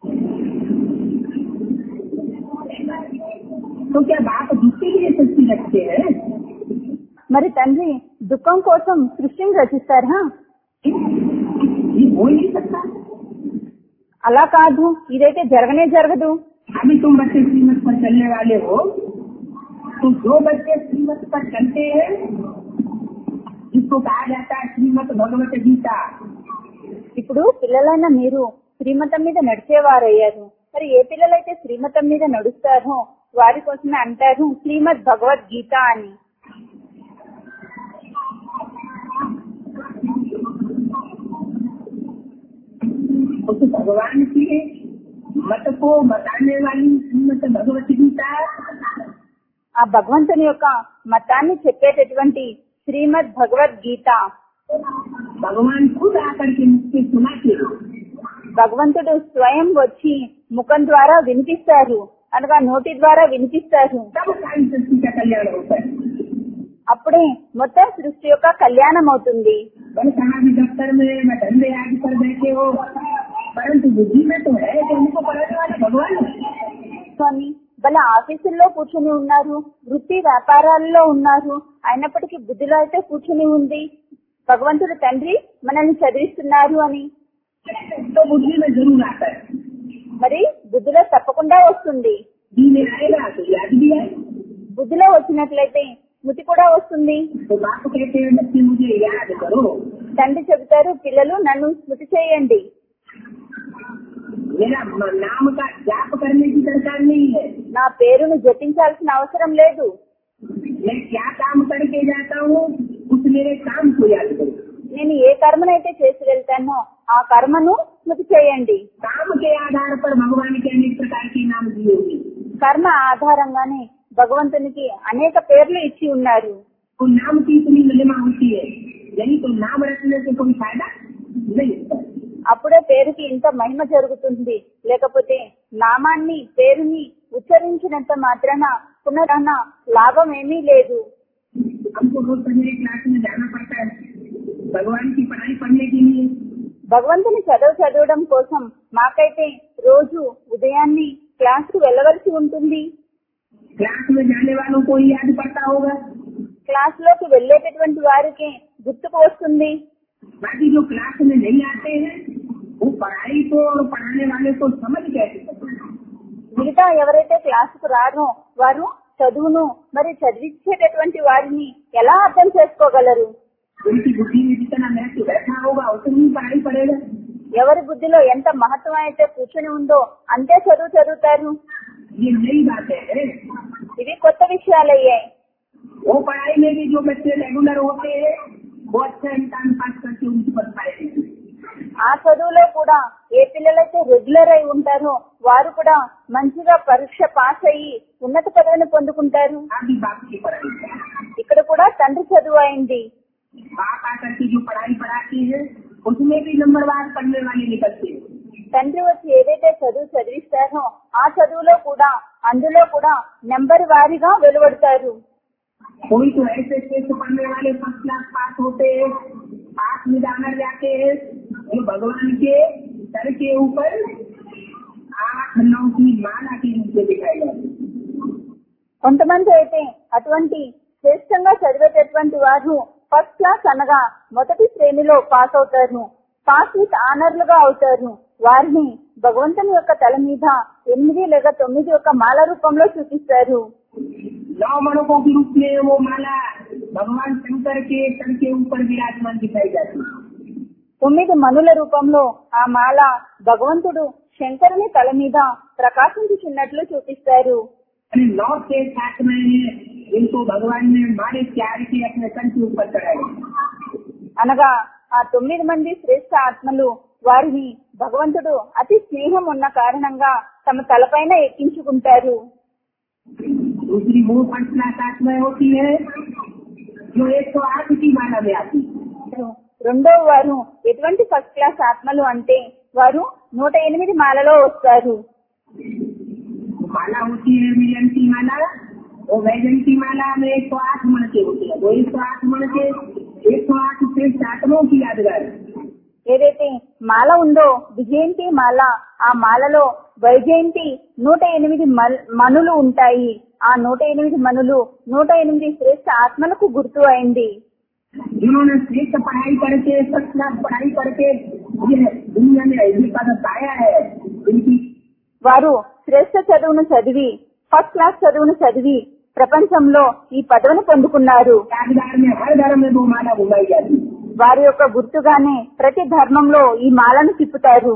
तो क्या बाप जिसके लिए शक्ति रखते हैं
మరి తండ్రి దుఃఖం కోసం సృష్టిని రచిస్తారా
ये हो ही नहीं सकता
అలా కాదు ఇదైతే జరగనే జరగదు
अभी तुम बच्चे श्रीमत पर चलने वाले हो तो जो बच्चे श्रीमत पर चलते हैं जिसको कहा जाता है श्रीमत भगवत गीता
ఇప్పుడు పిల్లలైన మీరు శ్రీమతం మీద నడిచేవారయ్యారు మరి ఏ పిల్లలైతే శ్రీమతం మీద నడుస్తారో వారి కోసమే అంటారు శ్రీమద్ భగవద్గీత అని
उस भगवान के मत को बताने वाली श्रीमत भगवत गीता
ఆ భగవంతుని యొక్క మతాన్ని చెప్పేటటువంటి శ్రీమద్ భగవద్గీత
भगवान खुद आकर के मुझसे सुनाते हैं
భగవంతుడు స్వయం వచ్చి ముఖం ద్వారా వినిపిస్తారు అనగా నోటి ద్వారా వినిపిస్తారు
तब सारी सृष्टि का कल्याण होता है
అప్పుడే మొత్తం సృష్టి యొక్క కళ్యాణం అవుతుంది
बड़े कहा भी दफ्तर में मैं धंधे आदि पर बैठे हो परंतु बुद्धि में तो है कि उनको पढ़ाने वाले भगवान है।
స్వామి భల ఆఫీసుల్లో కూర్చుని ఉన్నారు వృత్తి వ్యాపారాల్లో ఉన్నారు అయినప్పటికీ బుద్ధిలో అయితే కూర్చుని ఉంది భగవంతుడు తండ్రి మనల్ని చదివిస్తున్నారు అని
तो बुद्धि में जरूर आता है
మరి బుద్ధిలో తప్పకుండా వస్తుంది
जी में आएगा तो याद भी आए
బుద్ధిలో వచ్చినట్లయితే స్మృతి కూడా వస్తుంది
तो बाप कहते हैं बच्चे मुझे याद करो
తండ్రి చెబుతారు పిల్లలు నన్ను స్మృతి చేయండి
मेरा म- नाम का जाप करने की दरकार नहीं है
నా పేరును జపించాల్సిన అవసరం లేదు
मैं क्या काम करके जाता हूँ उस मेरे काम को याद करो
నేను ఏ కర్మనైతే చేసి వెళ్తానో ఆ కర్మను స్మృతి చేయండి
काम के आधार पर भगवान के अनेक प्रकार के नाम दिए हुए हैं।
కర్మ ఆధారంగానే భగవంతునికి అనేక పేర్లు ఇచ్చి ఉన్నారు
तो नाम की इतनी महिमा होती है यही तो नाम रखने से कोई फायदा नहीं होता
అప్పుడే పేరుకి ఇంత మహిమ జరుగుతుంది లేకపోతే నామాన్ని పేరుని ఉచ్చరించినంత మాత్రాన పునరన్న లాభం ఏమీ లేదు
हमको रोज सवेरे क्लास में जाना पड़ता है भगवान की पढ़ाई पढ़ने के लिए
భగవంతుని చదువు చదవడం కోసం మాకైతే రోజు ఉదయాన్నే క్లాస్కు వెళ్ళవలసి ఉంటుంది
क्लास में जाने वालों को ही याद पड़ता होगा
క్లాస్ లోకి వెళ్ళేటటువంటి వారికి గుర్తుకు వస్తుంది
बाकी जो क्लास में नहीं आते हैं वो पढ़ाई को और पढ़ाने वाले को समझ कैसे सकते हैं?
మిగతా ఎవరైతే క్లాసుకు రారో వారు చదువును మరి చదివించేటటువంటి వారిని ఎలా అర్థం చేసుకోగలరు
उनकी बुद्धि में जितना महत्व बैठा होगा उतनी ही पढ़ाई पड़ेगा
ఎవరి బుద్ధిలో ఎంత మహత్వం అయితే కూర్చుని ఉందో అంతే చదువు చదువుతారు
ये नई बात है
ఇవి కొత్త విషయాలయ్యాయి
वो पढ़ाई में भी जो बच्चे रेगुलर होते हैं वो अच्छा इम्तान पास करके उनकी पद पाएंगे
ఆ చదువులో కూడా ఏ పిల్లలైతే రెగ్యులర్ అయి ఉంటారో వారు కూడా మంచిగా పరీక్ష పాస్ అయ్యి ఉన్నత పదవిని పొందుకుంటారు
आदि बाप की पढ़ाई है।
ఇక్కడ కూడా తండ్రి చదువు అయింది
बाप आकर के जो पढ़ाई पढ़ाते हैं उसमें भी नंबरवार पढ़ने वाले निकलते हैं
తండ్రి వచ్చి ఏదైతే చదువు చదివిస్తారో ఆ చదువులో కూడా అందులో కూడా నెంబర్ వారీగా వెలువడతారు
कोई तो ऐसे टेस्ट पढ़ने वाले फर्स्ट क्लास पास होते हैं पास में जाना जाते हैं जो भगवान के सर के ऊपर आठ नौ की माला के रूप में दिखाई जाती है
కొంతమంది అయితే అటువంటి శ్రేష్టంగా చదివేటటువంటి వారు ఫస్ట్ క్లాస్ అనగా మొదటి శ్రేణిలో పాస్ అవుతారు పాస్ విత్ ఆనర్లుగా అవుతారు వారిని భగవంతుని యొక్క తల మీద ఎనిమిది లేక తొమ్మిది యొక్క మాల రూపంలో చూపిస్తారు
नौ मनकों के रूप में वो माला भगवान शंकर के सर के ऊपर विराजमान दिखाई जाती है
తొమ్మిది మనుల రూపంలో ఆ మాల భగవంతుడు శంకరుని తల మీద ప్రకాశించుచున్నట్లు చూపిస్తారు
अरे नौ के साथ में इनको भगवान ने मारे प्यार के अपने सर के ऊपर चढ़ाए
అనగా ఆ తొమ్మిది మంది శ్రేష్ఠ ఆత్మలు వారిని భగవంతుడు అతి స్నేహం ఉన్న కారణంగా తమ తలపైన ఎక్కించుకుంటారు
दूसरी वो फर्स्ट क्लास आत्माएं होती है जो एक सौ आठ की माला में आती है
రెండో వారు ఎటువంటి ఫస్ట్ క్లాస్ ఆత్మలు అంటే వారు నూట ఎనిమిది మాలలో వస్తారు
माला होती है विजयंती माला वो वैजयंती माला में एक सौ आठ मन के होते हैं वो एक सौ आठ मन के एक सौ आठ श्रेष्ठ आत्माओं की यादगार है।
ఏదైతే మాల ఉందో విజయంతి మాల ఆ మాలలో వైజయంతి నూట ఎనిమిది మల్- మనులు ఉంటాయి ఆ నూట ఎనిమిది మనులు నూట ఎనిమిది శ్రేష్ఠ ఆత్మలకు గుర్తు అయింది
जिन्होंने श्रेष्ठ पढ़ाई करके फर्स्ट क्लास पढ़ाई करके ये दुनिया में ऐसी पद पाया है इनकी
వారు శ్రేష్ఠ చదువును చదివి ఫస్ట్ క్లాస్ చదువును చదివి ప్రపంచంలో ఈ పదవిని పొందుకున్నారు
यादगार में हर धर्म में वो माला घुमाई जाती है
వారి యొక్క గుర్తుగానే ప్రతి ధర్మంలో ఈ మాలను తిప్పుతారు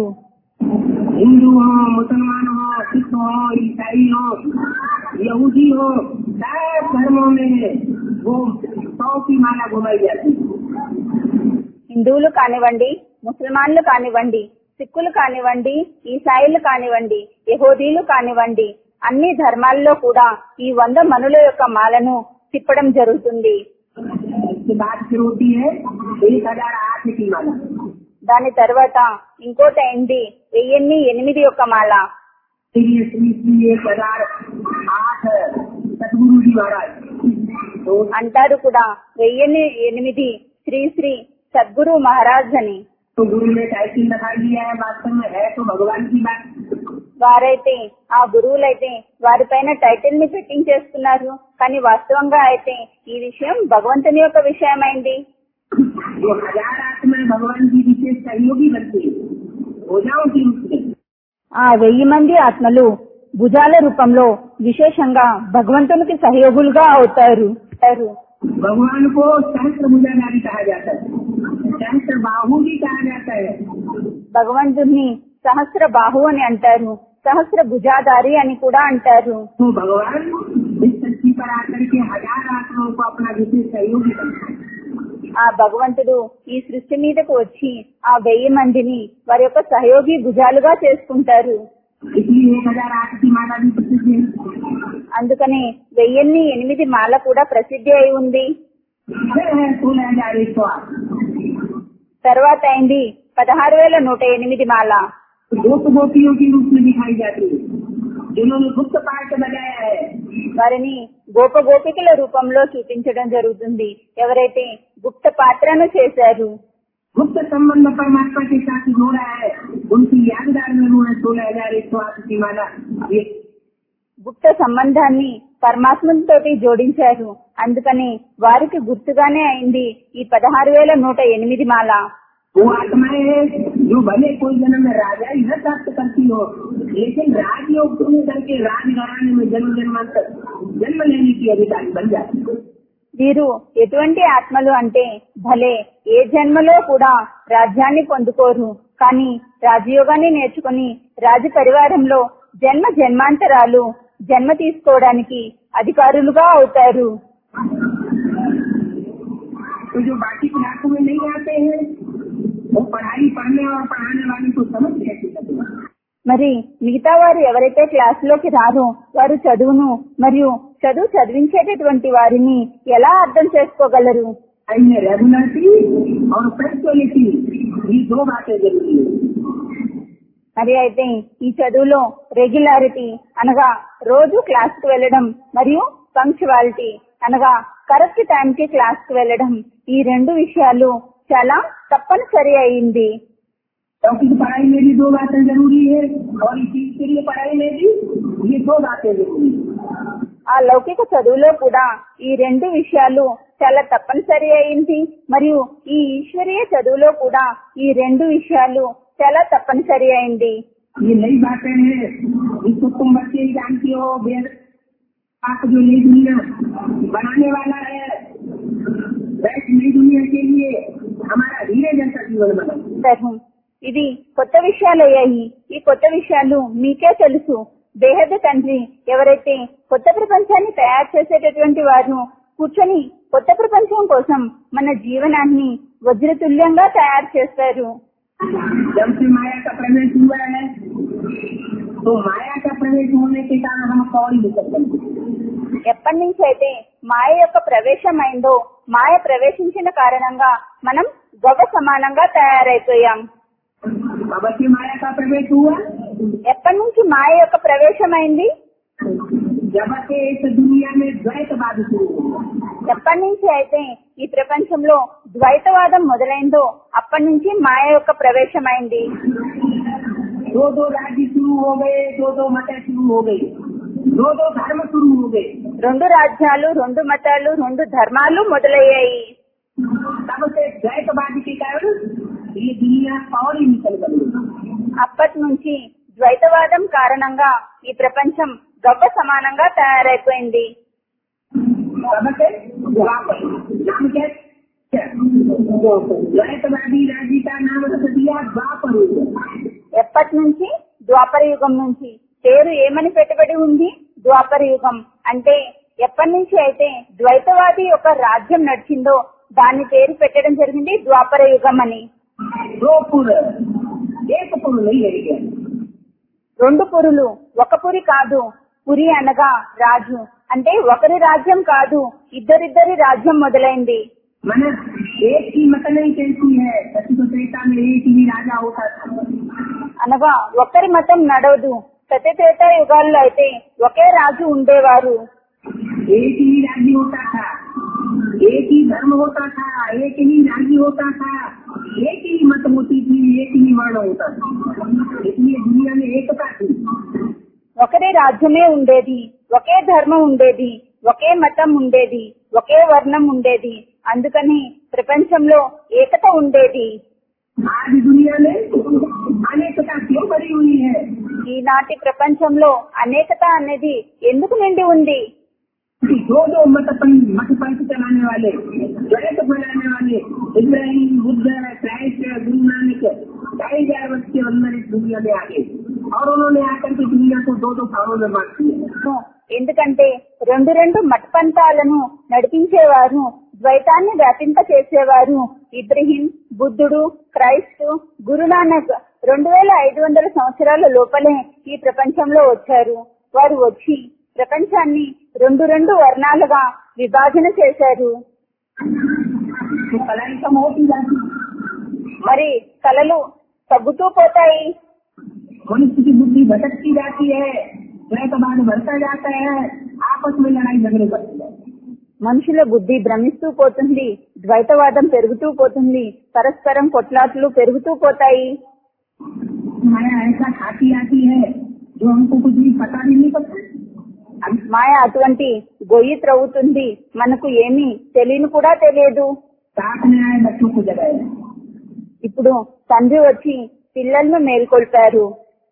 हिंदू हो मुसलमान हो सिख हो ईसाई हो यहूदी हो सब धर्मों में वो सौ की माला घुमाई जाती है
హిందువులు కానివ్వండి ముసల్మాన్లు కానివ్వండి సిక్కులు కానివ్వండి ఈసాయిలు కానివ్వండి యహోదీలు కానివ్వండి అన్ని ధర్మాల్లో కూడా ఈ వంద మనుల యొక్క మాలను తిప్పడం జరుగుతుంది
इसके बाद फिर होती है एक हजार आठ की माला
దాని తర్వాత ఇంకోటి అయింది వెయ్యిన్ని ఎనిమిది యొక్క మాల
फिर ये श्री श्री एक हजार आठ सतगुरु जी महाराज तो
అంటారు కూడా వెయ్యిన్ని ఎనిమిది శ్రీ శ్రీ సద్గురు మహారాజ్ అని
तो गुरु ने टाइटिल लगा दिया है वास्तव में है तो भगवान की बात
వారైతే ఆ గురువులైతే వారిపైన టైటిల్ ని పెట్టించేస్తున్నారు కానీ వాస్తవంగా అయితే ఈ విషయం భగవంతుని యొక్క విషయమైంది
जो हजार आत्माएं भगवान की विशेष सहयोगी बनती है भुजाओं की रूप में
ఆ వెయ్యి మంది ఆత్మలు భుజాల రూపంలో విశేషంగా భగవంతునికి సహయోగులుగా అవుతారు అవుతారు.
भगवान को सहस्त्र भुजाधारी कहा जाता है सहस्त्र बाहु भी कहा जाता है
భగవంతుని సహస్ర బాహు అని అంటారు సహస్ర భుజాధారి అని కూడా అంటారు
तो भगवान इस धरती पर आकर के हजार आत्माओं को अपना विशेष सहयोगी बनता है
ఆ భగవంతుడు ఈ సృష్టి మీదకు వచ్చి ఆ వెయ్యి మందిని వారి యొక్క సహయోగి భుజాలుగా చేసుకుంటారు
इसलिए एक हजार आठ की माला भी प्रसिद्ध है
అందుకనే వెయ్యిన్ని ఎనిమిది మాల కూడా ప్రసిద్ధి అయి ఉంది
फिर है सोलह हजार एक सौ आठ
తర్వాత అయింది పదహారు వేల నూట ఎనిమిది మాల
गोप गोपियों के रूप में दिखाई जाती है जिन्होंने गुप्त पाठ बजाया है
వారిని గోప గోపికల రూపంలో చూపించడం జరుగుతుంది ఎవరైతే గుప్త పాత్రను చేశారు
गुप्त संबंध परमात्मा के साथ जोड़ा है उनकी यादगार में उन्होंने सोलह हजार एक सौ आठ की माला ये
గుప్త సంబంధాన్ని పరమాత్మతోటి జోడించారు అందుకని వారికి గుర్తుగానే అయింది ఈ పదహారు వేల నూట ఎనిమిది మాల
वो आत्माएं हैं जो भले कोई जन्म में राजा ही न प्राप्त करती हो लेकिन राजयोग पूर्ण करके राज घराने में जन्म जन्मांतर जन्म लेने की अधिकारी बन जाती है
వీరు ఎటువంటి ఆత్మలు అంటే భలే ఏ జన్మలో కూడా రాజ్యాన్ని పొందుకోరు కానీ రాజయోగాన్ని నేర్చుకుని రాజ పరివారంలో జన్మ జన్మాంతరాలు జన్మ తీసుకోవడానికి అధికారులుగా అవుతారు
तो जो बाकी क्लासों में नहीं आते हैं वो पढ़ाई पढ़ने और पढ़ाने वाले को समझ कैसे सकते
మరి మిగతా వారు ఎవరైతే క్లాసులోకి రారో వారు చదువును మరియు చదువు చదివించేటటువంటి వారిని ఎలా అర్థం చేసుకోగలరు
में रेगुलरिटी और पंक्चुअलिटी ये दो बातें जरूरी है
మరి అయితే ఈ చదువులో రెగ్యులారిటీ అనగా రోజు క్లాస్ కు వెళ్ళడం మరియు పంక్చువాలిటీ అనగా కరెక్ట్ టైం కి క్లాస్ కు వెళ్ళడం ఈ రెండు విషయాలు చాలా తప్పనిసరి అయింది
लौकिक पढ़ाई में भी दो बातें जरूरी है और इसी के लिए पढ़ाई में भी ये दो बातें जरूरी है
ఆ లౌకిక చదువులో కూడా ఈ రెండు విషయాలు చాలా తప్పనిసరి అయింది మరియు ఈ ఈశ్వరీయ చదువులో కూడా ఈ రెండు విషయాలు చాలా తప్పనిసరి అయింది
ये नई बातें हैं जिसको तुम बच्चे ही जानती हो वेद आप जो नई दुनिया बनाने वाला है वैसे नई दुनिया के लिए हमारा धीरे जैसा जीवन बना
అంటారు. ఇది కొత్త విషయాలు అయ్యాయి ఈ కొత్త విషయాలు మీకే తెలుసు దేహద తండ్రి ఎవరైతే కొత్త ప్రపంచాన్ని తయారు చేసేటటువంటి వారు కూర్చొని కొత్త ప్రపంచం కోసం మన జీవనాన్ని వజ్రతుల్యంగా తయారు చేస్తారు
जब से माया का प्रवेश हुआ है तो माया का प्रवेश होने के कारण हम कौन निकल सकते
ఎప్పటి నుంచి అయితే మాయ యొక్క ప్రవేశం అయిందో మాయ ప్రవేశించిన కారణంగా మనం గవ సమానంగా తయారైపోయాం
अब से माया का प्रवेश हुआ
ఎప్పటి నుంచి మాయ యొక్క ప్రవేశమైంది
जब से इस दुनिया में द्वैतवाद शुरू हुआ
ఎప్పటి నుంచి అయితే ఈ ప్రపంచంలో ద్వైతవాదం మొదలైందో అప్పటి నుంచి మాయ యొక్క ప్రవేశమైంది
दो दो राज्य शुरू हो गए दो दो मत शुरू हो गई दो दो धर्म शुरू हो गए
రెండు రాజ్యాలు రెండు మతాలు రెండు ధర్మాలు మొదలయ్యాయి
तब से द्वैतवाद के कारण ये दुनिया और ही निकल गई
అప్పటి నుంచి ద్వైతవాదం కారణంగా ఈ ప్రపంచం గవ్వ సమానంగా తయారైపోయింది
तब से द्वापर नाम क्या क्या? द्वैतवादी राज्य का नाम रख दिया द्वापर
ఎప్పటి నుంచి ద్వాపర యుగం నుంచి పేరు ఏమని పెట్టబడి ఉంది ద్వాపర యుగం అంటే ఎప్పటి నుంచి అయితే ద్వైతవాది ఒక రాజ్యం నడిచిందో దాని పేరు పెట్టడం జరిగింది ద్వాపర యుగం అని
दो पुर एक पुर नहीं रह गया
రెండు పురులు ఒక పురి కాదు పురి అనగా రాజు అంటే ఒకరి రాజ్యం కాదు ఇద్దరిద్దరి రాజ్యం మొదలైంది
मन एक ही मत नहीं चलती है सती तो त्रेता में एक ही राजा होता था
అనగా ఒకరి మతం నడవదు సత్యత్రేత యుగాల్లో అయితే ఒకే రాజు ఉండేవారు
एक ही राज्य होता था एक ही धर्म होता था एक ही राज्य होता था एक ही मत होती थी एक ही वर्ण होता था इसलिए दुनिया में एकता थी
ఒకరే రాజ్యమే ఉండేది ఒకే ధర్మం ఉండేది ఒకే మతం ఉండేది ఒకే వర్ణం ఉండేది అందుకని ప్రపంచంలో ఏకత ఉండేది
आज दुनिया में अनेकता क्यों बड़ी हुई है
ఈనాటి ప్రపంచంలో అనేకత అనేది ఎందుకు నిండి ఉంది
कि दो दो मत पं- मत पंथ चलाने वाले द्वैत बनाने वाले इब्राहिम बुद्ध क्राइस्ट गुरु नानक ढाई हजार वर्ष के अंदर इस दुनिया में आ गए और उन्होंने आकर के दुनिया को दो दो भागों में बांट दिया
ఎందుకంటే రెండు రెండు మత పంతాలను నడిపించేవారు ద్వైతాన్ని వ్యాపింప చేసేవారు ఇబ్రహీం బుద్ధుడు క్రైస్తు గురునానక్ రెండు వేల ఐదు వందల సంవత్సరాల లోపలే ఈ ప్రపంచంలో వచ్చారు వారు వచ్చి ప్రపంచాన్ని రెండు రెండు వర్ణాలుగా విభజన చేశారు
तो कलाई कम होती जाती
మరి కళలు తగ్గుతూ పోతాయి
मनुष्य की बुद्धि भटकती जाती है द्वैतवाद बढ़ता जाता है आपस में लड़ाई झगड़े बढ़ते जाते हैं।
మనుషుల బుద్ధి భ్రమిస్తూ పోతుంది ద్వైతవాదం పెరుగుతూ పోతుంది పరస్పరం కొట్లాట్లు పెరుగుతూ పోతాయి
माया ऐसा खाती आती है जो हमको कुछ भी पता भी नहीं पड़ता
మాయ అటువంటి గొయ్యి త్రవ్వుతుంది మనకు ఏమీ తెలియని కూడా తెలియదు
साथ में आए बच्चों को जगाए
ఇప్పుడు తండ్రి వచ్చి పిల్లలను మేల్కొల్పారు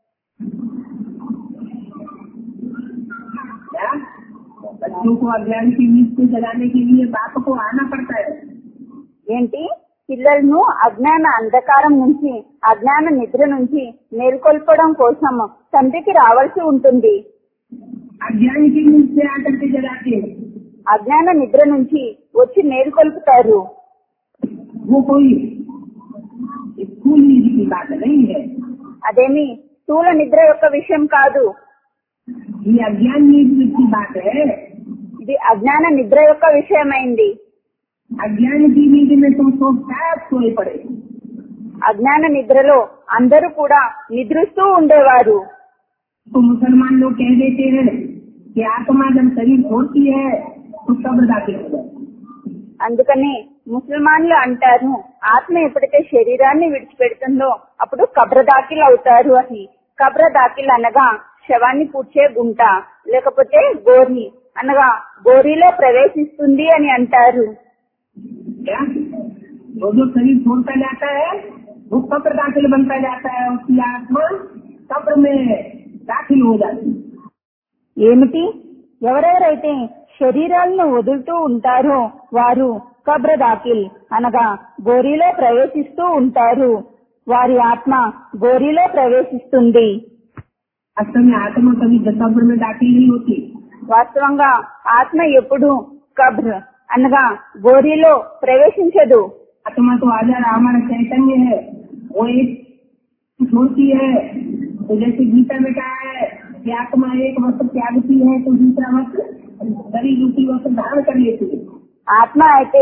क्या? बच्चों को अज्ञान की नींद से जगाने के लिए बाप को आना पड़ता है
ఏంటి పిల్లలను అజ్ఞాన అంధకారం నుంచి అజ్ఞాన నిద్ర నుంచి మేల్కొల్పడం కోసం తండ్రికి రావాల్సి ఉంటుంది
अज्ञान की नींद से आकर के जगाते हैं
అజ్ఞాన నిద్ర నుంచి వచ్చి మేల్కొల్పుతారు
वो कोई स्कूल नींद की बात नहीं है
అదేమి స్థూల నిద్ర యొక్క విషయం కాదు
ये अज्ञान नींद की बात है
ఇది అజ్ఞాన నిద్ర యొక్క విషయమైంది
अज्ञान की नींद में तुम तो शायद सोए पड़े
అజ్ఞాన నిద్రలో అందరూ కూడా నిద్రిస్తూ ఉండేవారు
तो मुसलमान लोग कह देते हैं कि आत्मा जब शरीर छोड़ती है तो कब्र दाखिल हो जाए
అందుకని ముసల్మాన్లు అంటారు ఆత్మ ఎప్పుడైతే శరీరాన్ని విడిచిపెడుతుందో అప్పుడు కబ్ర దాఖిల్ అవుతారు అని కబ్ర దాఖిల్ అనగా శవాన్ని పూడ్చే గుంట లేకపోతే గోరి అనగా గోరీలో ప్రవేశిస్తుంది అని అంటారు
क्या वो जो शरीर छोड़ता जाता है वो कब्र दाखिल बनता जाता है उसकी आत्मा कब्र में दाखिल हो जाती है
ఏమిటి ఎవరెవరైతే శరీరాలను వదులుతూ ఉంటారో వారు కబ్ర దాఖిల్ అనగా గోరీలో ప్రవేశిస్తూ ఉంటారు వారి ఆత్మ గోరీలో ప్రవేశిస్తుంది
असल में आत्मा कभी कब्र में दाखिल नहीं होती
వాస్తవంగా ఆత్మ ఎప్పుడు కబ్ర్ అనగా గోరీలో ప్రవేశించదు
आत्मा तो आजार हमारा चैतन्य है वो एक छोड़ती है तो जैसे गीता में कहा है कि आत्मा एक वस्त्र त्यागती है तो दूसरा वस्त्र शरीर रूपी वस्त्र धारण कर लेती है
ఆత్మ అయితే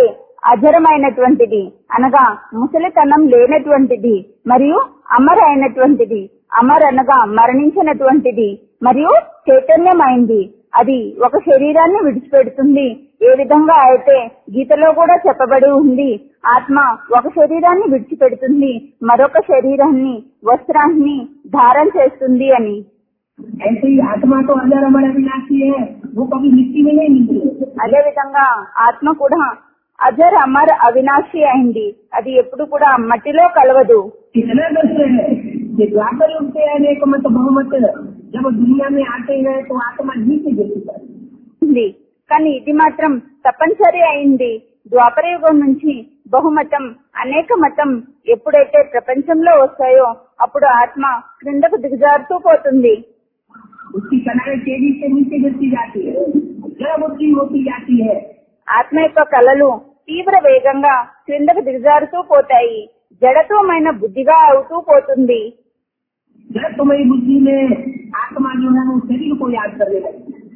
అజరమైనటువంటిది అనగా ముసలితనం లేనటువంటిది మరియు అమర అయినటువంటిది అమర్ అనగా మరణించినటువంటిది మరియు చైతన్యమైంది అది ఒక శరీరాన్ని విడిచిపెడుతుంది ఏ విధంగా అయితే గీతలో కూడా చెప్పబడి ఉంది ఆత్మ ఒక శరీరాన్ని విడిచిపెడుతుంది మరొక శరీరాన్ని వస్త్రాన్ని ధారణ చేస్తుంది అని
ऐसे ही आत्मा तो अजर अमर अविनाशी है वो कभी मिट्टी में नहीं मिलती
అదే విధంగా ఆత్మ కూడా అజర్ అమర్ అవినాశి అయింది అది ఎప్పుడు కూడా మట్టిలో కలవదు
कितना दर्श है ये द्वापर युग से अनेक मत बहुमत जब दुनिया में आते हैं तो आत्मा नीचे देखी जाती है।
ఉంది కానీ ఇది మాత్రం తప్పనిసరి అయింది ద్వాపరయుగం నుంచి బహుమతం అనేక మతం ఎప్పుడైతే ప్రపంచంలో వస్తాయో అప్పుడు ఆత్మ క్రిందకు దిగజారుతూ పోతుంది
उसकी कलाएं तेजी से नीचे गिरती जाती है जड़ बुद्धि होती जाती है
ఆత్మ యొక్క కళలు తీవ్ర వేగంగా క్రిందకు దిగజారుతూ పోతాయి జడత్వమైన బుద్ధిగా అవుతూ పోతుంది
जड़ तुम्हारी बुद्धि में आत्मा जो है वो शरीर को याद करने लगती है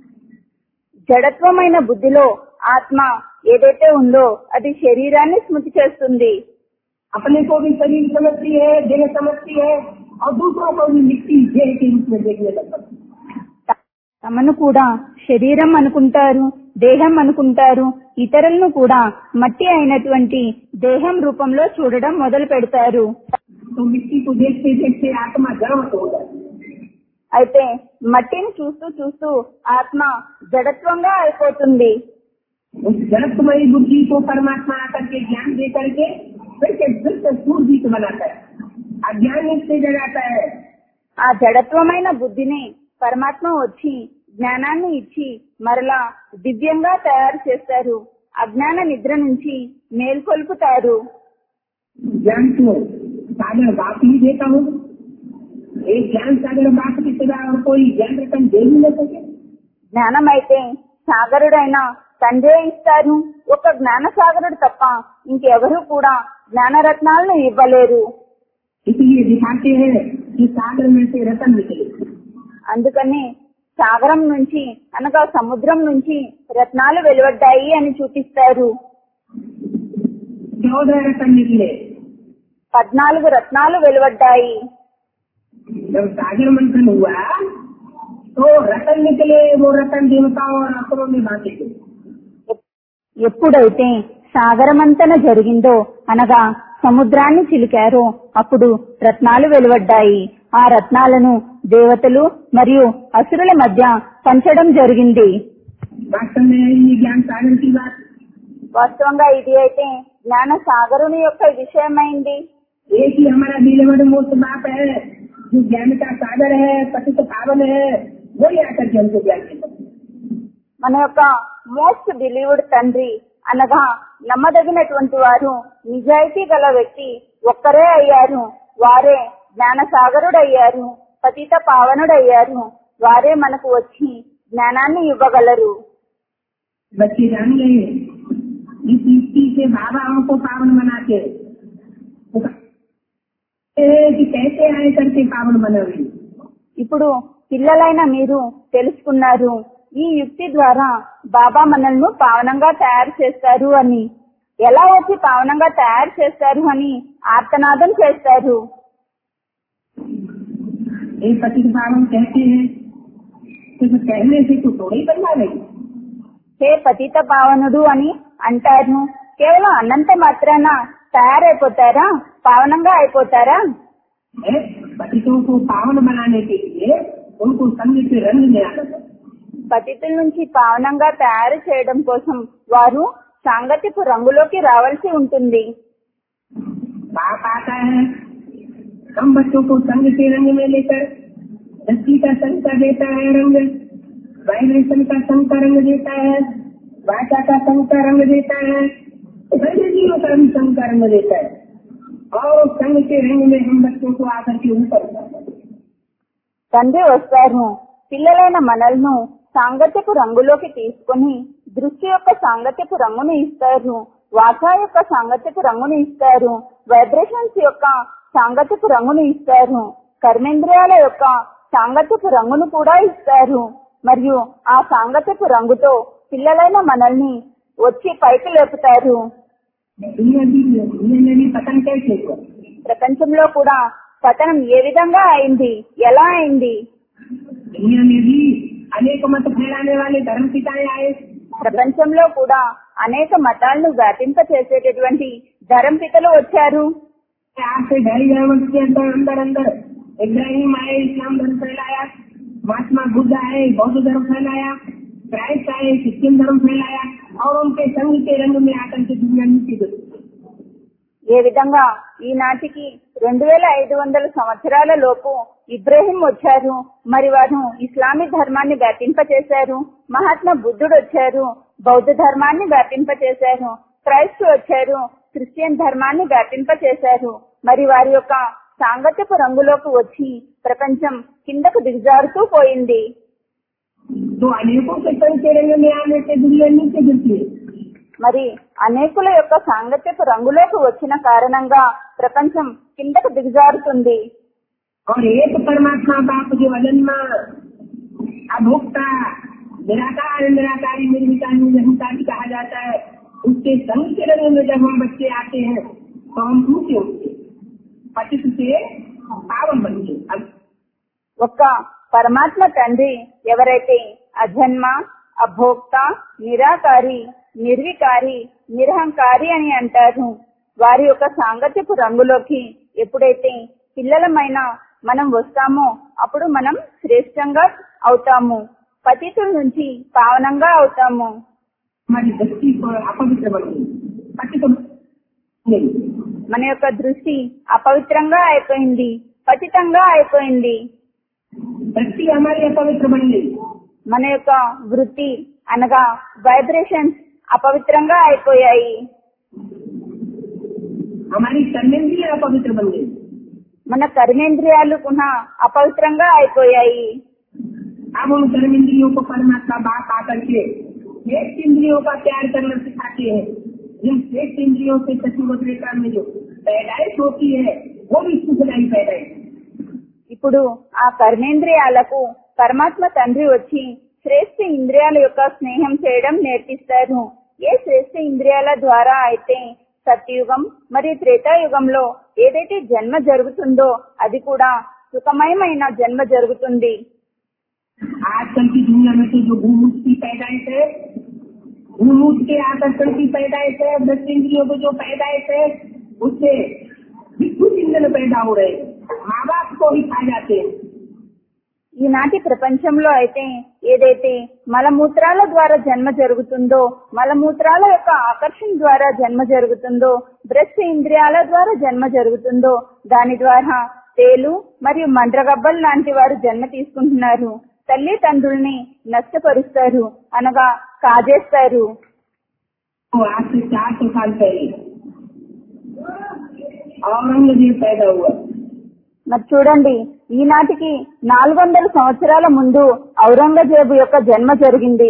జడత్వమైన బుద్ధిలో ఆత్మ ఏదైతే ఉందో అది శరీరాన్ని స్మృతి చేస్తుంది
अपने को भी शरीर समझती है देह समझती है और दूसरों को भी मिट्टी देह के रूप में देखने लगती है
తమను కూడా శరీరం అనుకుంటారు దేహం అనుకుంటారు ఇతరులను కూడా మట్టి అయినటువంటి దేహం రూపంలో చూడడం మొదలు పెడతారు
तो मिट्टी को देखते देखते आत्मा जड़वत हो जाती है
అయితే మట్టిని చూస్తూ చూస్తూ ఆత్మ జడత్వంగా అయిపోతుంది
उस जड़त्वमयी बुद्धि को परमात्मा आकर के ज्ञान दे करके फिर से फिर से सूरजीत बनाता है अज्ञान से जगाता है
ఆ జడత్వమైన బుద్ధిని పరమాత్మ వచ్చి జ్ఞానాన్ని ఇచ్చి మరలా దివ్యంగా తయారు చేస్తారు అజ్ఞాన నిద్ర నుంచి మేల్కొల్పుతారు
ज्ञान को सागर बाप ही देता हूँ एक ज्ञान सागर बाप के सिवा और कोई ज्ञान रतन दे ही न सके
జ్ఞానం అయితే సాగరుడైన తండ్రే ఇస్తారు ఒక జ్ఞాన సాగరుడు తప్ప ఇంకెవరూ కూడా జ్ఞానరత్నాలను ఇవ్వలేరు
इसलिए दिखाते हैं कि सागर में से रतन निकले
అందుకని సాగరం నుంచి అనగా సముద్రం నుంచి రత్నాలు వెలువడ్డాయి అని చూపిస్తారు
चौदह रतन निकले
పద్నాలుగు రత్నాలు వెలువడ్డాయి
जब सागर मंथन हुआ तो रतन निकले वो रतन देवताओं और असुरों में बांटे गए
ఎప్పుడైతే సాగరమంతన జరిగిందో అనగా సముద్రాన్ని చిలికారో అప్పుడు రత్నాలు వెలువడ్డాయి ఆ రత్నాలను దేవతలు మరియు అసురుల మధ్య పంచడం జరిగింది
वास्तव में ये ज्ञान सागर की बात
వాస్తవంగా ఇది అయితే జ్ఞాన సాగరుని యొక్క విషయమైంది
एक ही हमारा नीलमण मूर्त बाप है जो ज्ञान का सागर है पतित पावन है वही आकर के हमको ज्ञान देता है।
మన యొక్క మోస్ట్ బిలీవ్డ్ తండ్రి అనగా నమ్మదగినటువంటి వారు నిజాయితీ గల వ్యక్తి ఒక్కరే అయ్యారు వారే జ్ఞాన సాగరుడయ్యారు పతిత పావనుడయ్యారు వారే మనకు వచ్చి జ్ఞానాన్ని ఇవ్వగలరు
बच्चे जान गए इस युक्ति से बाबा हमको पावन बनाते हैं। वो कहते हैं कि कैसे आए करके पावन बनावे
ఇప్పుడు పిల్లలైన మీరు తెలుసుకున్నారు ఈ యుక్తి ద్వారా బాబా మనల్ని పావనంగా తయారు చేస్తారు అని ఎలా వచ్చి పావనంగా తయారు చేస్తారు అని ఆర్తనాదం చేస్తారు
एक पतित पावन कहते हैं सिर्फ कहने से तो थोड़ी बनना नहीं
హే పతిత పావనుడు అని అంటారు కేవలం అన్నంత మాత్రాన తయారైపోతారా పావనంగా అయిపోతారా
है पतितों को पावन बनाने के लिए उनको संग के रंग में आना चाहिए।
పతితుల నుంచి పావనంగా తయారు చేయడం కోసం వారు సాంగత్యపు రంగులోకి రావాల్సి ఉంటుంది
बाप आता है हम बच्चों को संग के रंग में लेकर दृष्टि का संग का देता है रंग वाइब्रेशन का संग का रंग देता है वाचा का संग का रंग देता है वैद्यजीव का भी संग का रंग देता है और उस संग के रंग में हम बच्चों को आकर के ऊपर उठाते हैं।
తండ్రి వస్తారు పిల్లలైన మనల్ని సాంగత్యపు రంగులోకి తీసుకొని దృష్టి యొక్క సాంగత్యపు రంగును ఇస్తారు వాచా యొక్క సాంగత్యపు రంగును ఇస్తారు వైబ్రేషన్స్ యొక్క సాంగత్యపు రంగును ఇస్తారు కర్మేంద్రియాల యొక్క సాంగత్యపు రంగును కూడా ఇస్తారు మరియు ఆ సాంగత్యపు రంగుతో పిల్లలైన మనల్ని వచ్చి పైకి లేపుతారు
दुनिया भी दुनिया में भी पतन कैसे हुआ
ప్రపంచంలో కూడా పతనం ఏ విధంగా అయింది ఎలా అయింది
दुनिया में भी अनेक मत फैलाने वाले धर्म पिताएं आए
ప్రపంచంలో కూడా అనేక మతాలను వ్యాపింప చేసేటటువంటి ధరంపితలు వచ్చారు
आपसे ढाई ग्राम के अंदर अंदर अंदर इब्राहिम आए इस्लाम धर्म फैलाया महात्मा बुद्ध आए बौद्ध धर्म फैलाया क्राइस्ट आए क्रिश्चियन धर्म फैलाया और उनके संघ के रंग में आकर के दुनिया नीति गई
ఏ విధంగా ఈనాటికి రెండు వేల ఐదు వందల సంవత్సరాల లోపు ఇబ్రహీం వచ్చారు మరి వారు ఇస్లామీ ధర్మాన్ని వ్యాపింపచేశారు మహాత్మా బుద్ధుడు వచ్చారు బౌద్ధ ధర్మాన్ని వ్యాపింపచేశారు క్రైస్తు వచ్చారు క్రిస్టియన్ ధర్మాన్ని వ్యాపింపచేశారు మరి వారి యొక్క సాంగత్యపు రంగులోకి వచ్చి ప్రపంచం కిందకు దిగజారుతూ పోయింది
तो अनेकों के संघ के रंग में आने से दुनिया नीचे गिरती है
మరి అనేకుల యొక్క సాంగత్యపు రంగులోకి వచ్చిన కారణంగా ప్రపంచం కిందకు దిగజారుతుంది
और एक परमात्मा बाप जो अजन्मा अभोक्ता निराकार निराकारी निर्विकार निर्विकारी कहा जाता है उसके संग के रंग में जब हम बच्चे आते हैं तो हम ऊंचे उठते पतित से पावन बनते अब
ఒక్క పరమాత్మ తండ్రి ఎవరైతే అజన్మ అభోక్త నిరాకారి నిర్వికారి నిరహంకారి అని అంటారు వారి యొక్క సాంగత్యపు రంగులోకి ఎప్పుడైతే పిల్లలమైన మనం వస్తామో అప్పుడు మనం శ్రేష్టంగా అవుతాము పతితుల నుంచి పావనంగా అవుతాము
हमारी दृष्टि को अपवित्र बन गई पतित नहीं
మన యొక్క దృష్టి అపవిత్రంగా అయిపోయింది పతితంగా అయిపోయింది
दृष्टि हमारी अपवित्र बन गई
మన యొక్క వృత్తి అనగా వైబ్రేషన్స్ అపవిత్రంగా అయిపోయాయి
हमारी कर्मेंद्रिय अपवित्र बन गई
మన కర్మేంద్రియాలు కూడా అపవిత్రంగా అయిపోయాయి
अब उन कर्मेंद्रियों को परमात्मा बाप आकर के श्रेष्ठ इंद्रियों का प्यार करना सिखाते हैं जिन श्रेष्ठ इंद्रियों से सचिव त्रेता में जो पैदाइश होती है वो भी सुखदायी पैदाइश
ఇప్పుడు ఆ కర్మేంద్రియాలకు పరమాత్మ తండ్రి వచ్చి శ్రేష్ఠ ఇంద్రియాల యొక్క స్నేహం చేయడం నేర్పిస్తారు ఏ శ్రేష్ఠ ఇంద్రియాల ద్వారా అయితే సత్యుగం మరియు త్రేతాయుగంలో ఏదైతే జన్మ జరుగుతుందో అది కూడా సుఖమయమైన జన్మ జరుగుతుంది
आजकल की दुनिया में तो जो भूमूत की पैदाइश है भूमूत के आकर्षण की पैदाइश है दस इंद्रियों को जो पैदाइश है उससे विद्युत इंधन पैदा हो रहे हैं माँ बाप को ही खा जाते हैं
ఈనాటి ప్రపంచంలో అయితే ఏదైతే మలమూత్రాల ద్వారా జన్మ జరుగుతుందో మలమూత్రాల యొక్క ఆకర్షణ ద్వారా జన్మ జరుగుతుందో బ్రెస్ట్ ఇంద్రియాల ద్వారా జన్మ జరుగుతుందో దాని ద్వారా తేలు మరియు మండ్రగబ్బల్ లాంటి వారు జన్మ తీసుకుంటున్నారు తల్లి తండ్రుల్ని నష్టపరుస్తారు అనగా కాజేస్తారు
तो आज से चार सौ साल पहले औरंगजेब पैदा हुआ
మరి చూడండి ఈనాటికి నాలుగు వందల సంవత్సరాల ముందు ఔరంగజేబు యొక్క జన్మ జరిగింది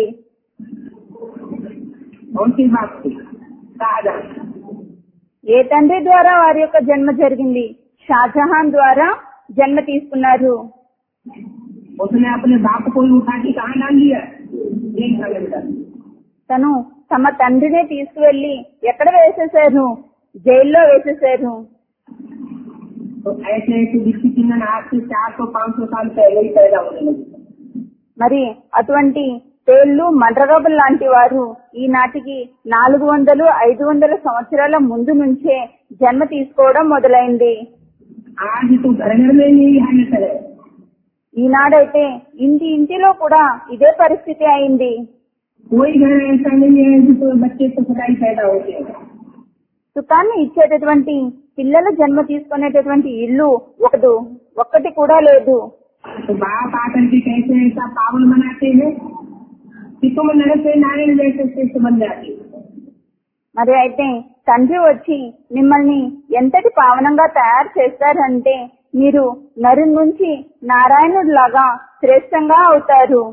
उनके बाप से शाहजहां
ఏ తండ్రి ద్వారా వారి యొక్క జన్మ జరిగింది షాజహాన్ ద్వారా జన్మ తీసుకున్నారు
उसने अपने बाप को ही उठा के कहा डाल दिया जेल का अंदर
తను తమ తండ్రిని తీసుకువెళ్లి ఎక్కడ వేసేశారు జైల్లో వేసేశారు
तो ऐसे ऐसे विश्व चिन्हन आज से चार सौ पाँच सौ साल पहले ही पैदा होने लगे
మరి అటువంటి తేళ్లు మండ్రగబుల్ లాంటి వారు ఈనాటికి నాలుగు వందలు ఐదు వందల సంవత్సరాల ముందు నుంచే జన్మ తీసుకోవడం మొదలైంది
आज तो घर घर में यही हालत है
ఈనాడైతే ఇంటి ఇంటిలో కూడా ఇదే పరిస్థితి అయింది
कोई घर ऐसा नहीं है जिसमें बच्चे तो सदाई पैदा होते हैं
సుఖాన్ని ఇచ్చేటటువంటి పిల్లల జన్మ తీసుకునేటటువంటి ఇల్లు ఒకదు ఒక్కటి కూడా లేదు
तो बाप आकर के कैसे ऐसा पावन बनाते हैं कि तुम नर से नारायण जैसे श्रेष्ठ बन जाते हो।
మరి అయితే తండ్రి వచ్చి మిమ్మల్ని ఎంతటి పావనంగా తయారు చేస్తారంటే మీరు నరు నుంచి నారాయణుడు లాగా శ్రేష్టంగా అవుతారు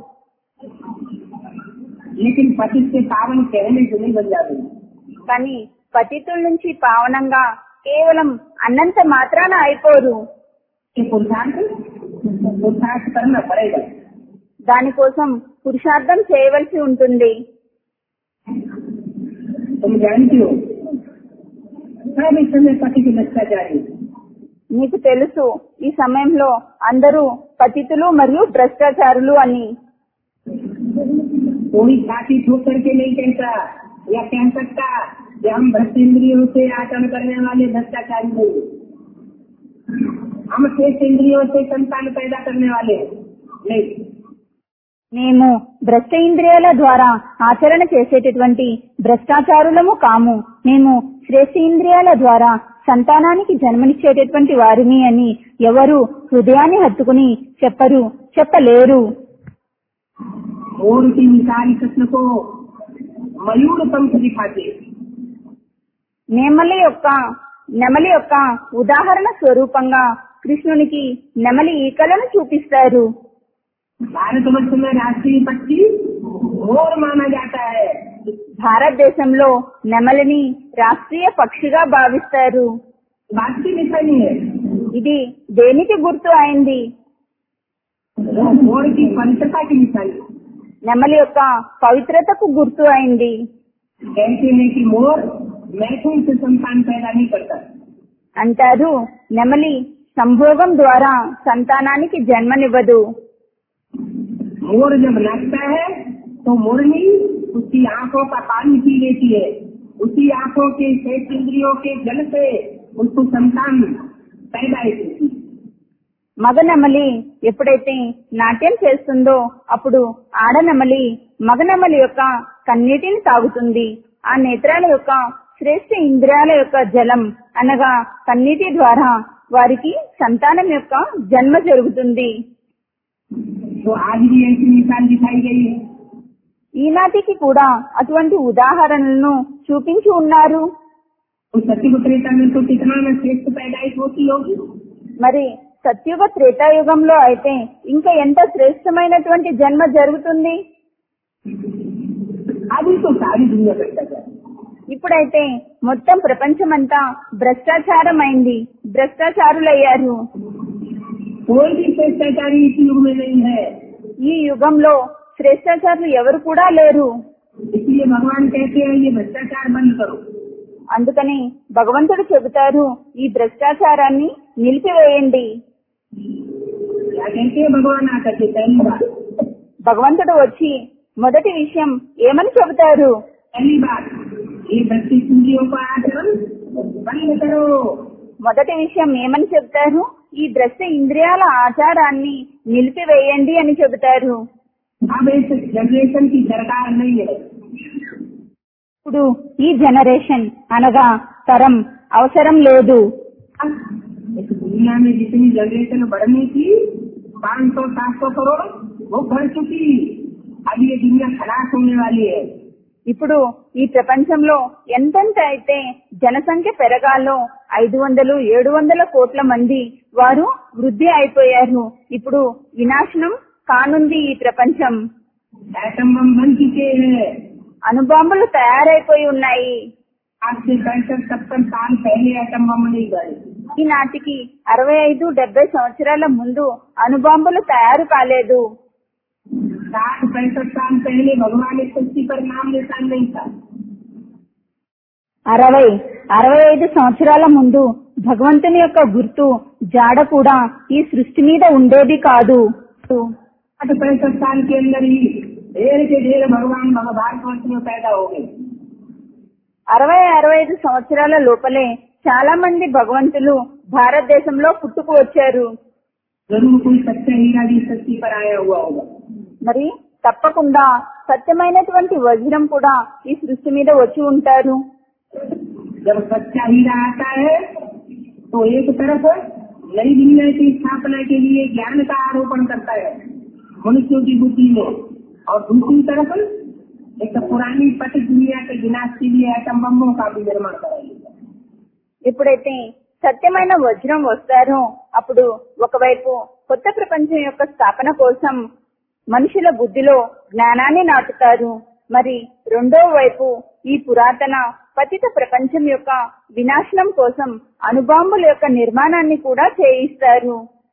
लेकिन पति से पावन कहने से नहीं बन जाते
కానీ పతితుల నుంచి పావనంగా కేవలం అన్నంత మాత్రాన అయిపోరు
ये पुरुषार्थ पुरुषार्थ करना पड़ेगा
దానికోసం పురుషార్థం చేయవలసి ఉంటుంది
तुम जानती हो सब इस समय पति की भ्रष्टाचारी
నీకు తెలుసు ఈ సమయంలో అందరూ పతితులు మరియు భ్రష్టాచారులు అని
कोई छाती ठोक करके नहीं कहता या कह सकता कि हम भ्रष्ट इंद्रियों से आचरण करने वाले भ्रष्टाचारी नहीं हम शेष इंद्रियों से संतान पैदा करने वाले हैं। नहीं
మేము భ్రష్ట ఇంద్రియాల ద్వారా ఆచరణ చేసేటటువంటి భ్రష్టాచారులము కాము మేము శ్రేష్ఠ ఇంద్రియాల ద్వారా సంతానానికి జన్మనిచ్చేటటువంటి వారిని అని ఎవరు హృదయాన్ని హత్తుకుని చెప్పరు చెప్పలేరు
मोर की मिसाल कृष्ण को मयूर पंख दिखाते
నెమలి యొక్క నెమలి యొక్క ఉదాహరణ స్వరూపంగా కృష్ణునికి నెమలి ఈకలను చూపిస్తారు
भारतवर्ष में राष्ट्रीय पक्षी मोर माना जाता है
భారతదేశంలో నెమలిని రాష్ట్రీయ పక్షిగా భావిస్తారు
बात की निशानी है
ఇది దేనికి గుర్తు అయింది
वो मोर की पवित्रता की निशानी है।
నెమలి యొక్క పవిత్రతకు గుర్తు అయింది
कहते हैं कि मोर मैथुन से संतान पैदा नहीं करता
అంటారు నెమలి సంభోగం ద్వారా సంతానానికి జన్మనివ్వదు
मोर जब नाचता है तो मोरनी उसकी आंखों का पानी पी लेती है उसी आंखों के शेष इंद्रियों के जल से उसको संतान पैदा होती है
మగ నెమలి ఎప్పుడైతే నాట్యం చేస్తుందో అప్పుడు ఆడ నెమలి మగ నెమలి యొక్క కన్నీటిని తాగుతుంది ఆ నేత్రాల యొక్క శ్రేష్ఠ ఇంద్రియాల యొక్క జలం అనగా కన్నీటి ద్వారా వారికి సంతానం యొక్క జన్మ జరుగుతుంది
तो आज भी ऐसी मिसाल दिखाई गई है
ఈనాటికి కూడా అటువంటి ఉదాహరణలను చూపించి ఉన్నారు
तो सत्य त्रेता में तो कितना में श्रेष्ठ पैदाइश होती होगी
మరి సత్యుగ త్రేతాయుగంలో అయితే ఇంకా ఎంత శ్రేష్టమైనటువంటి జన్మ జరుగుతుంది
अभी तो सारी दुनिया भ्रष्टाचार
ఇప్పుడైతే మొత్తం ప్రపంచమంతా భ్రష్టాచారం అయింది భ్రష్టాచారులయ్యారు
कोई भी भ्रष्टाचारी इस युग में नहीं है
ఈ యుగంలో శ్రేష్టాచారులు ఎవరు కూడా లేరు
इसलिए भगवान कहते हैं ये भ्रष्टाचार बंद करो
అందుకని భగవంతుడు చెబుతారు ఈ భ్రష్టాచారాన్ని నిలిపివేయండి
क्या कहते हैं भगवान आकर के पहली बात
భగవంతుడు వచ్చి మొదటి విషయం ఏమని చెబుతారు
पहली बात ये भक्ति इंद्रियों का आचरण बंद करो
మొదటి విషయం ఏమని చెబుతారు ఈ ద్రష్ట ఇంద్రియాల ఆచారాన్ని నిలిపివేయండి అని చెబుతారు
अब इस जनरेशन की दरकार नहीं है
ఇప్పుడు ఈ జనరేషన్ అనగా తరం అవసరం లేదు
इस दुनिया में जितनी जनरेशन बढ़नी थी पाँच सौ सात सौ करोड़ वो बढ़ चुकी अब ये दुनिया खलास होने वाली है
ఇప్పుడు ఈ ప్రపంచంలో ఎంతెంత అయితే జనసంఖ్య పెరగాలో ఐదు వందలు ఏడు వందల కోట్ల మంది వారు వృద్ధి అయిపోయారు ఇప్పుడు వినాశనం కానుంది ఈ ప్రపంచం
एटम बम बन चुके हैं
అణుబాంబులు తయారైపోయి ఉన్నాయి
आज से पैंसठ सत्तर साल पहले एटम बम नहीं गए
ఈనాటికి అరవై ఐదు డెబ్బై సంవత్సరాల ముందు అణుబాంబులు తయారు కాలేదు
साठ पैंसठ साल पहले भगवान इस सृष्टि पर नाम निशान नहीं था
అరవై అరవై ఐదు సంవత్సరాల ముందు భగవంతుని యొక్క గుర్తు జాడ కూడా ఈ సృష్టి మీద ఉండేది కాదు
साठ पैंसठ साल के अंदर ही ढेर के ढेर भगवान भारतवर्ष में पैदा हो गए
అరవై అరవై ఐదు సంవత్సరాల లోపలే చాలా మంది భగవంతులు భారతదేశంలో పుట్టుకు వచ్చారు
जरूर कोई सच्चा हीरा भी सृष्टि पर आया हुआ होगा
మరి తప్పకుండా సత్యమైనటువంటి వజ్రం కూడా ఈ సృష్టి మీద వచ్చి ఉంటారు
जब सच्चा हीरा आता है तो एक तरफ नई दुनिया की स्थापना के लिए ज्ञान का आरोपण करता है मनुष्यों की बुद्धि में और दूसरी तरफ एक पुरानी पति दुनिया के विनाश के लिए एटम बमों का भी निर्माण कराएगा
ఎప్పుడైతే సత్యమైన వజ్రం వస్తారో అప్పుడు ఒకవైపు కొత్త ప్రపంచం యొక్క స్థాపన కోసం మనుషుల బుద్ధిలో జ్ఞానాన్ని నాటుతారు మరి రెండో వైపు ఈ పురాతన పతిత ప్రపంచం యొక్క వినాశనం కోసం అణుబాంబుల యొక్క నిర్మాణాన్ని కూడా చేయిస్తారు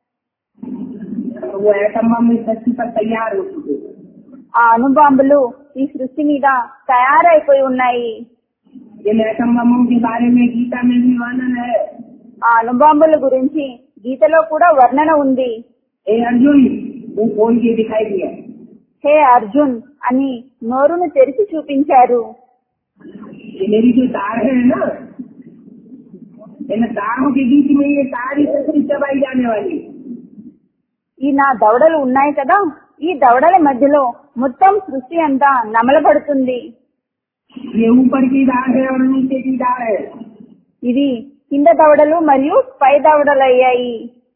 तो वो एटम बम इस सृष्टि पर तैयार हो चुके हैं
ఆ అణుబాంబులు ఈ సృష్టి మీద తయారైపోయి ఉన్నాయి
इन एटम बमों के बारे में गीता में भी वर्णन है
ఆ ఆ అణుబాంబుల గురించి గీతలో కూడా వర్ణన ఉంది
हे अर्जुन वो खोल के दिखाई दिया
హే అర్జున్ అని నోరును తెరిచి చూపించారు
ये मेरी जो तार है ना इन तारों के बीच में ये सारी सृष्टि चबाई जाने वाली
ఈ నా దవడలు ఉన్నాయి కదా ఈ దవడల మధ్యలో మొత్తం సృష్టి అంతా నమలబడుతుంది
ये ऊपर की दार है और नीचे की दार है
ఇవి కింద దవడలు మరియు పై దవడలు అయ్యాయి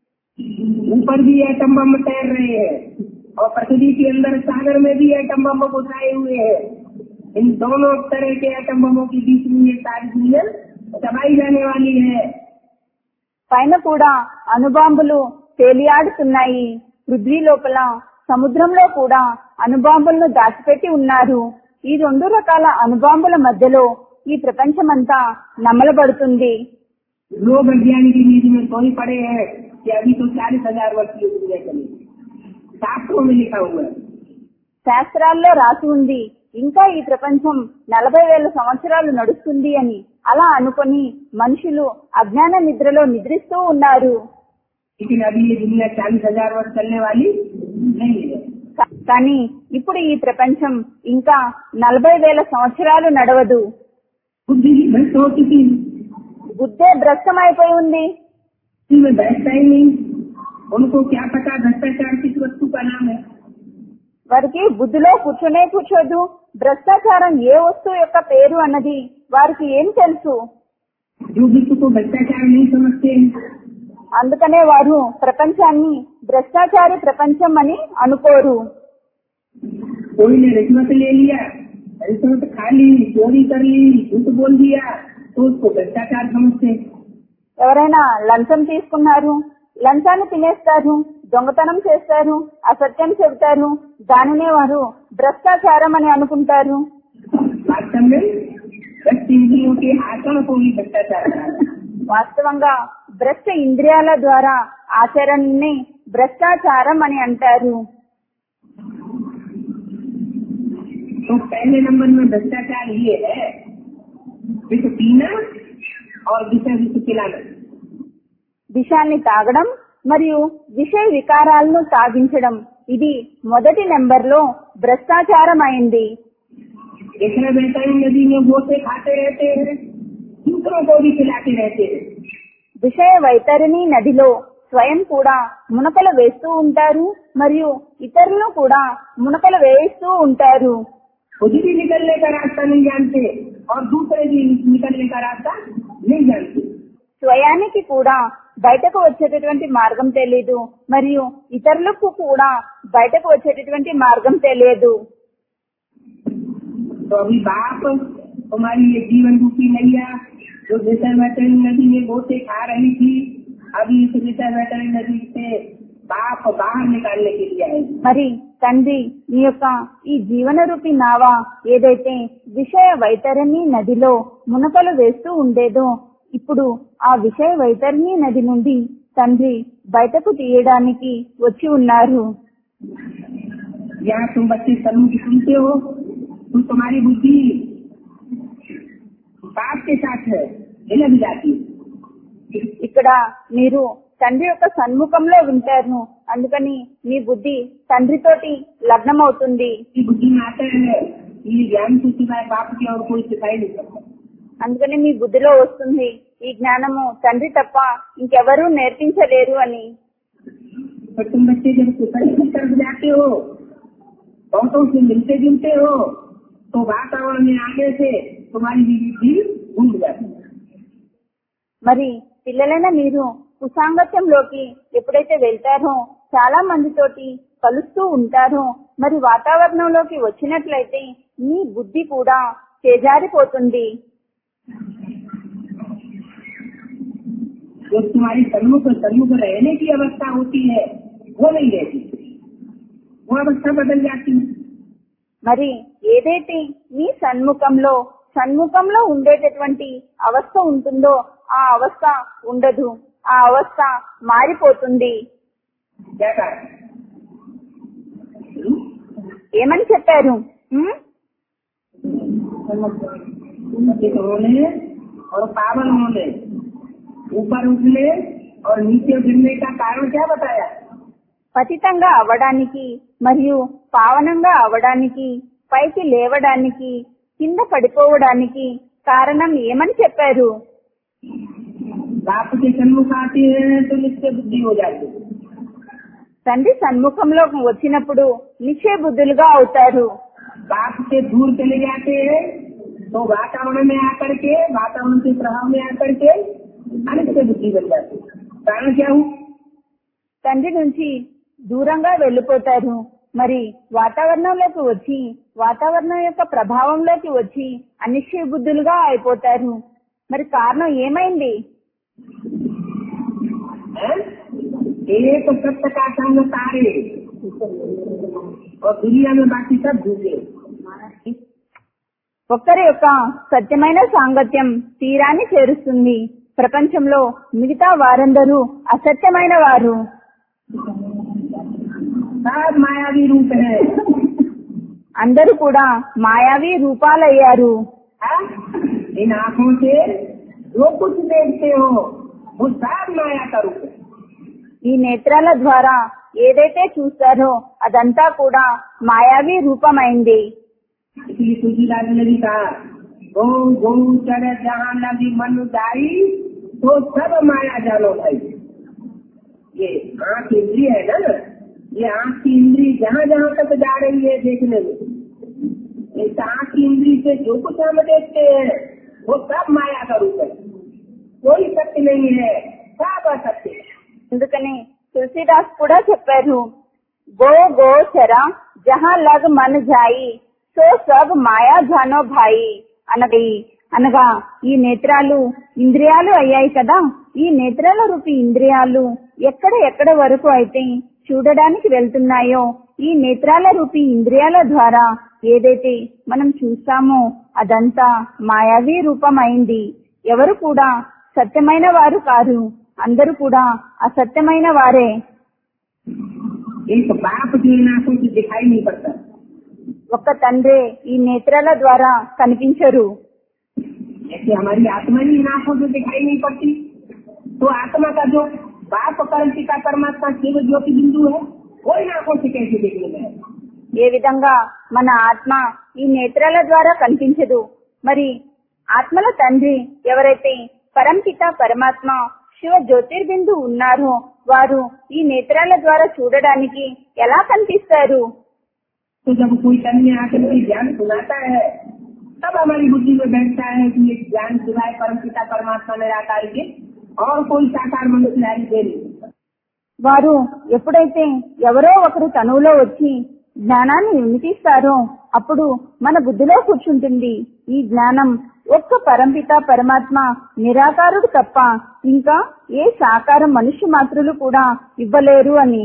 ऊपर भी एटम बम तैर रहे हैं और पृथ्वी के अंदर सागर में भी एटम बम उठाए हुए हैं इन दोनों तरह के एटम बमों के बीच में ये सारी दुनिया चबाई जाने वाली है
పైన కూడా అణుబాంబులు తేలియాడుతున్నాయి పృథ్వీ లోపల సముద్రంలో కూడా అణుబాంబులను దాచిపెట్టి ఉన్నారు ఈ రెండు రకాల అణుబాంబుల మధ్యలో ఈ ప్రపంచమంతా నమలబడుతుంది
लोग वैज्ञानिक नीति में सोई पड़े हैं कि अभी तो चालीस हजार वर्ष की दुनिया चली शास्त्रों में लिखा हुआ है
శాస్త్రాల్లో రాసి ఉంది ఇంకా ఈ ప్రపంచం నలభై వేల సంవత్సరాలు నడుస్తుంది అని అలా అనుకొని మనుషులు అజ్ఞాన నిద్రలో నిద్రిస్తూ ఉన్నారు
लेकिन अभी ये दुनिया चालीस हजार वर्ष चलने वाली नहीं है
కా- కానీ ఇప్పుడు ఈ ప్రపంచం ఇంకా నలభై వేల సంవత్సరాలు నడవదు
बुद्धि की भ्रष्ट हो चुकी है
బుద్ధే భ్రష్టమైపోయి ఉంది
बुद्धि में बैठता ही नहीं उनको क्या पता भ्रष्टाचार किस वस्तु का नाम है
వారికి బుద్ధిలో కూర్చొనే కూర్చోదు భ్రష్టాచారం ఏ వస్తువు యొక్క పేరు అన్నది వారికి ఏం తెలుసు
जो विश्व को भ्रष्टाचार नहीं समझते हैं
అందుకనే వారు ప్రపంచాన్ని భ్రష్టాచారి ప్రపంచం అని అనుకోరు
कोई ने रिश्वत ले लिया रिश्वत खा ली चोरी कर ली झूठ बोल दिया तो उसको भ्रष्टाचार समझते हैं
ఎవరైనా లంచం తీసుకున్నారు లంచాన్ని తినేస్తారు దొంగతనం చేస్తారు అసత్యం చెబుతారు దానినే వారు భ్రష్టాచారం అని అనుకుంటారు
वास्तव में भ्रष्ट इंद्रियों के आचरण को ही भ्रष्टाचार कहा है।
వాస్తవంగా భ్రష్ట ఇంద్రియాల ద్వారా ఆచరణని భ్రష్టాచారం అని అంటారు
तो पहले नंबर में भ्रष्टाचार ये है विष पीना और विषय विष खिलाना
విషాన్ని తాగడం మరియు విషయ వికారాలను తాగించడం ఇది మొదటి నెంబర్లో భ్రష్టాచారం అయింది
इतना बेहतरीन नदी में गोते खाते रहते हैं दूसरों को भी खिलाते रहते हैं
విషయ వైతరిణి నదిలో స్వయం కూడా మునకలు వేస్తూ ఉంటారు మరియు ఇతరులను కూడా మునకలు వేయిస్తూ ఉంటారు
खुद भी निकलने का रास्ता नहीं जानते और दूसरे भी निकलने का रास्ता नहीं जानते
స్వయానికి కూడా బయటకు వచ్చేటటువంటి మార్గం తెలియదు మరియు ఇతరులకు కూడా బయటకు వచ్చేటటువంటి మార్గం తెలియదు
तो अभी बाप तुम्हारी ये जीवन रूपी नैया जो विषय वेटरी नदी में गोते खा रही थी अभी इस विषय वेटरी नदी से बाप बाहर निकालने के लिए आएगी
మరి తండ్రి మీ యొక్క ఈ జీవన రూపి నావ ఏదైతే విషయ వైతరిణి నదిలో మునకలు వేస్తూ ఉండేదో ఇప్పుడు ఆ విషయ వైతరిణి నది నుండి తండ్రి బయటకు తీయడానికి వచ్చి ఉన్నారు
यहाँ तुम बच्चे समूह सुनते हो तो तुम्हारी बुद्धि बाप के साथ है हिलक जाती है
ఇక్కడ మీరు తండ్రి యొక్క సన్ముఖంలో వింటారు అందుకని మీ బుద్ధి తండ్రితోటి లగ్నమవుతుంది
की बुद्धि में आता है ये ज्ञान के सिवाय बाप के और कोई सिखाई नहीं सकता
అందుకని మీ బుద్ధిలో వస్తుంది ఈ జ్ఞానము తండ్రి తప్ప ఇంకెవరూ నేర్పించలేరు అని
पर तुम बच्चे जब सोसाइटी की तरफ जाते हो बहुतों से मिलते जुलते हो तो वातावरण में आने से तुम्हारी भी बुद्धि घूम जाती है
మరి పిల్లలైన మీరు కుసాంగత్యంలోకి ఎప్పుడైతే వెళ్తారో చాలా మందితోటి కలుస్తూ ఉంటారో మరి వాతావరణంలోకి వచ్చినట్లయితే మీ బుద్ధి కూడా చేజారిపోతుంది
जो तुम्हारी सन्मुख सन्मुख रहने की अवस्था होती है वो नहीं रहती वो अवस्था बदल जाती है
మరి ఏదైతే మీ సన్ముఖంలో సన్ముఖంలో ఉండేటటువంటి అవస్థ ఉంటుందో ఆ అవస్థ ఉండదు ఆ అవస్థ మారిపోతుంది
क्या कहा
ఏమని చెప్పారు ఉమ్?
पंडित होने और पावन होने ऊपर उठने और नीचे गिरने का कारण क्या बताया
పతితంగా అవ్వడానికి మరియు పావనంగా అవ్వడానికి పైకి లేవడానికి కింద పడిపోవడానికి కారణం ఏమని చెప్పారు
बाप के सन्मुख आते हैं तो निश्चय बुद्धि हो जाती है
తండ్రి సన్ముఖంలో వచ్చినప్పుడు నిశ్చయ బుద్ధులుగా అవుతారు
बाप से दूर चले जाते हैं तो वातावरण में आकर के वातावरण के प्रभाव में आकर के अनित्य बुद्धि बन जाती है कारण क्या हूँ
తండ్రి నుంచి దూరంగా వెళ్ళిపోతారు మరి వాతావరణంలోకి వచ్చి వాతావరణం యొక్క ప్రభావంలోకి వచ్చి అనిశ్చయ బుద్ధులుగా అయిపోతారు మరి కారణం ఏమైంది
हैं? एक सत्य का संग तारे और दुनिया में बाकी सब झूठे
ఒక్కరి యొక్క సత్యమైన సాంగత్యం తీరాన్ని చేరుస్తుంది ప్రపంచంలో మిగతా వారందరూ అసత్యమైన వారు
सब मायावी रूप है
అందరూ కూడా మాయావి రూపాలయ్యారు
हैं? इन आंखों से जो कुछ देखते हो वो सब माया का रूप है
ఈ నేత్రాల ద్వారా ఏదైతే చూస్తారో అదంతా కూడా మాయావి రూపమైంది
इसलिए तुलसीदास ने भी कहा गो गो चर जहाँ नदी मन जाई तो सब माया जानो भाई ये आंख इंद्री है ना ये आंख की इंद्री जहाँ जहाँ तक जा रही है देखने में इस आंख की इंद्री से जो कुछ हम देखते हैं वो सब माया का रूप है कोई सत्य नहीं है सब असत्य है
అందుకని తులసిదాస్ కూడా చెప్పారు గో గో చరా జహా లగ్ మన్ జాయి సో సబ్ మాయా జానో భాయి అనగా అనగా ఈ నేత్రాలు ఇంద్రియాలు అయ్యాయి కదా ఈ నేత్రాల రూపి ఇంద్రియాలు ఎక్కడ ఎక్కడ వరకు అయితే చూడడానికి వెళ్తున్నాయో ఈ నేత్రాల రూపి ఇంద్రియాల ద్వారా ఏదైతే మనం చూస్తామో అదంతా మాయావి రూపమైంది ఎవరు కూడా సత్యమైన వారు కారు అందరూ కూడా అసత్యమైన వారే
एक बाप जो इन आंखों से दिखाई नहीं पड़ता
ఒక్క తండ్రే ఈ నేత్రాల ద్వారా కనిపించరు
ऐसे हमारी आत्मा ही इन आंखों से दिखाई नहीं पड़ती तो आत्मा का जो बाप परम पिता परमात्मा शिव ज्योति बिंदु है वो इन आंखों से कैसे देखने में है?
ఏ విధంగా మన ఆత్మ ఈ నేత్రాల ద్వారా కనిపించదు మరి ఆత్మల తండ్రి ఎవరైతే పరంపిత పరమాత్మ శివ జ్యోతిర్బిందు ఉన్నారో వారు ఈ నేత్రాల ద్వారా చూడడానికి ఎలా కనిపిస్తారు
तो जब कोई कन्या आकर के ज्ञान सुनाता है तब हमारी बुद्धि में बैठता है कि ये ज्ञान सिवाय परम पिता परमात्मा निराकार के और कोई साकार मनुष्य नहीं दे नहीं
వారు ఎప్పుడైతే ఎవరో ఒకరు తనువులో వచ్చి జ్ఞానాన్ని వినిపిస్తారో అప్పుడు మన బుద్ధిలో కూర్చుంటుంది ఈ జ్ఞానం ఒక్క పరంపిత పరమాత్మ నిరాకారుడు తప్ప ఇంకా ఏ సాకార మనుష్య మాత్రులు కూడా ఇవ్వలేరు అని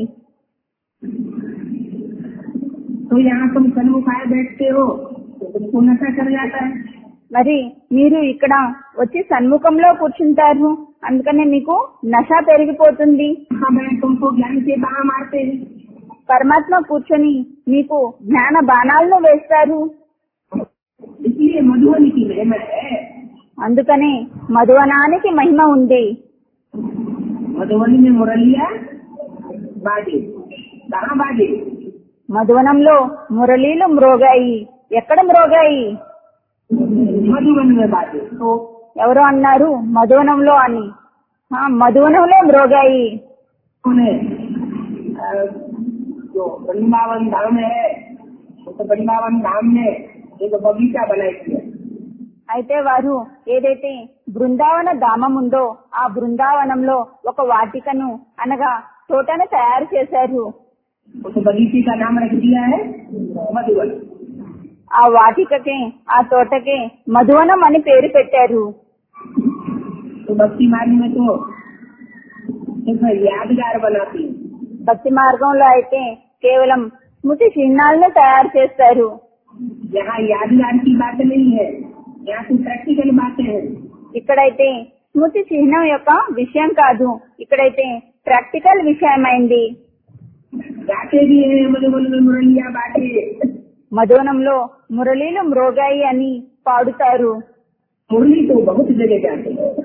तो यहाँ तुम सन्मुख आए बैठते हो तो तुमको नशा कर जाता है
మరి మీరు ఇక్కడ వచ్చి సన్ముఖంలో కూర్చుంటారు అందుకనే మీకు నష పెరిగిపోతుంది
हमें तुमको ज्ञान से बाहर मारते हैं
పరమాత్మ కూర్చొని మీకు జ్ఞాన బాణాలను వేస్తారు
इसलिए मधुबनी की महिमा है
అందుకనే మధువనానికి మహిమ ఉంది
मधुबनी में मुरलिया बाजे कहाँ बाजे
మధువనంలో మురళీలు మ్రోగాయి ఎక్కడ మ్రోగాయి
मधुबन में बाजे
ఓ, ఎవరో అన్నారు మధువనంలో అని ఆ, మధువనంలో మ్రోగాయి
उन्हें अ, जो वृंदावन धाम है उस वृंदावन धाम में एक बगीचा बनाई है
అయితే వారు ఏదైతే బృందావన ధామం ఉందో ఆ బృందావనంలో ఒక వాటికను అనగా తోటను తయారు చేశారు
उस बगीचे का नाम रख दिया है मधुबन
ఆ వాటికకే ఆ తోటకే మధువనం అని పేరు పెట్టారు
तो भक्ति मार्ग में तो सिर्फ यादगार बनाती है
భక్తి మార్గంలో అయితే కేవలం స్మృతి చిహ్నాలను తయారు చేస్తారు
यहाँ यादगार की बात नहीं है यहाँ तो प्रैक्टिकल बातें हैं
ఇక్కడైతే స్మృతి చిహ్నం యొక్క విషయం కాదు ఇక్కడైతే ప్రాక్టికల్ విషయమైంది
गाते भी हैं मधुबन में मुरलिया बाटे
మధువనంలో మురళీలు మ్రోగాయి అని పాడుతారు
मुरली तो बहुत जगह जाते हैं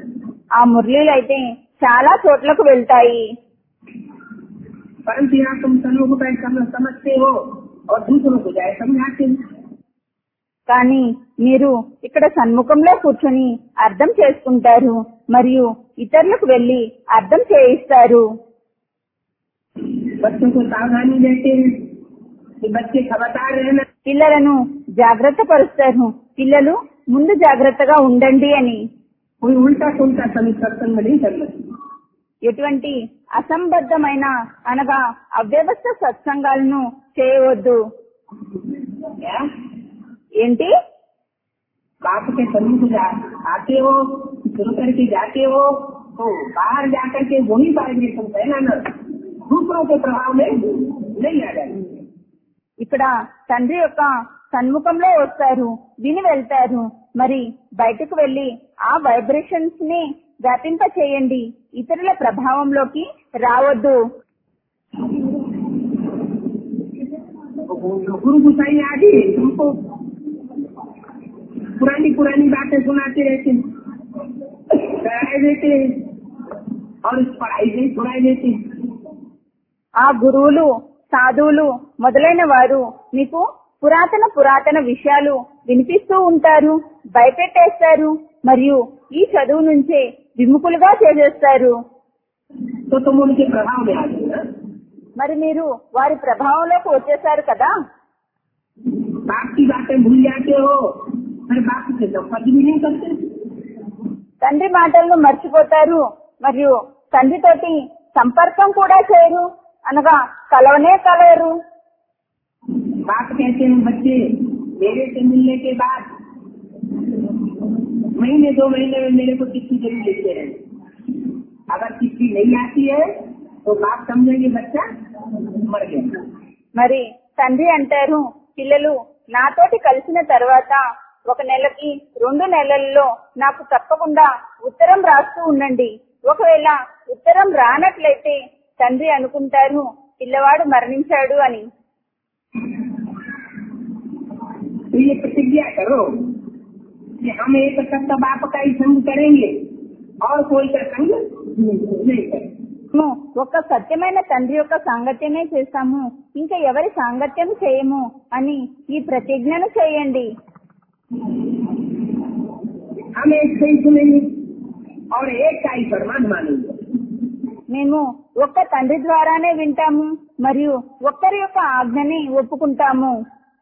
ఆ మురళీలు అయితే చాలా చోట్లకు వెళ్తాయి
परंतु यहाँ तुम सन्मुख बैठ समझ समझते हो और दूसरों को जाए समझाते हो
కానీ మీరు ఇక్కడ సన్ముఖంలో కూర్చొని అర్థం చేసుకుంటారు మరియు ఇతరులకు వెళ్లి అర్థం చేయిస్తారు
बच्चों को सावधानी देते हैं कि बच्चे खबरदार रहना
పిల్లలను జాగ్రత్త పరుస్తారు పిల్లలు ముందు జాగ్రత్తగా ఉండండి అని
कोई उल्टा सुलटा सभी सत्संग नहीं करना
ఎటువంటి అసంబద్ధమైన అనగా అవ్యవస్థ సత్సంగాలను చేయవద్దు
क्या
ఏంటి
बाप के सन्मुख जा- आते हो शुरू करके जाते हो तो बाहर जाकर के वही वाइब्रेशन फैलाना दूसरों के प्रभाव में नहीं आ जाए
ఇక్కడ తండ్రి యొక్క సన్ముఖంలో వస్తారు విని వెళ్తారు మరి బయటకు వెళ్లి ఆ వైబ్రేషన్స్ ని వ్యాపింప చేయండి ఇతరుల ప్రభావంలోకి రావద్దు
तो गुरु गुसाई आदि तुमको पुरानी पुरानी बातें सुनाते रहते हैं डराए देते हैं और इस पढ़ाई से छुड़ाई देते हैं
ఆ గురువులు సాధువులు మొదలైన వారు మీకు పురాతన పురాతన విషయాలు వినిపిస్తూ ఉంటారు భయపెట్టేస్తారు మరియు ఈ చదువు నుంచే విముఖులుగా చేసేస్తారు
तो तुम उनके प्रभाव में आ गए ना
మరి మీరు వారి ప్రభావంలోకి వచ్చేసారు కదా
बाप की बातें भूल जाते हो फिर बाप से संपर्क भी नहीं करते
తండ్రి మాటలను మర్చిపోతారు మరియు తండ్రితోటి సంపర్కం కూడా చేయరు అనగా కలవనే కలవరు
बाप कहते हैं बच्चे मेरे से मिलने के बाद महीने दो महीने में मेरे को चिट्ठी जरूर लिखते रहे अगर चिट्ठी नहीं आती है तो बाप समझेंगे बच्चा मर गया
మరి తండ్రి అంటారు పిల్లలు నాతోటి కలిసిన తర్వాత ఒక నెలకి రెండు నెలల్లో నాకు తప్పకుండా ఉత్తరం రాస్తూ ఉండండి ఒకవేళ ఉత్తరం రానట్లయితే తండ్రి అనుకుంటారు పిల్లవాడు మరణించాడు అని
तो ये प्रतिज्ञा करो कि हम एक सत्य बाप का ही संग करेंगे और कोई का संग नहीं करेंगे
మేము ఒక సత్యమైన తండ్రి యొక్క సాంగత్యమే చేస్తాము ఇంకా ఎవరి సాంగత్యం చేయము అని ఈ ప్రతిజ్ఞను చేయండి
हम एक से ही सुनेंगे और एक का ही फरमान मानेंगे
మేము ఒక్క తండ్రి ద్వారానే వింటాము మరియు ఒక్కరి యొక్క ఆజ్ఞని ఒప్పుకుంటాము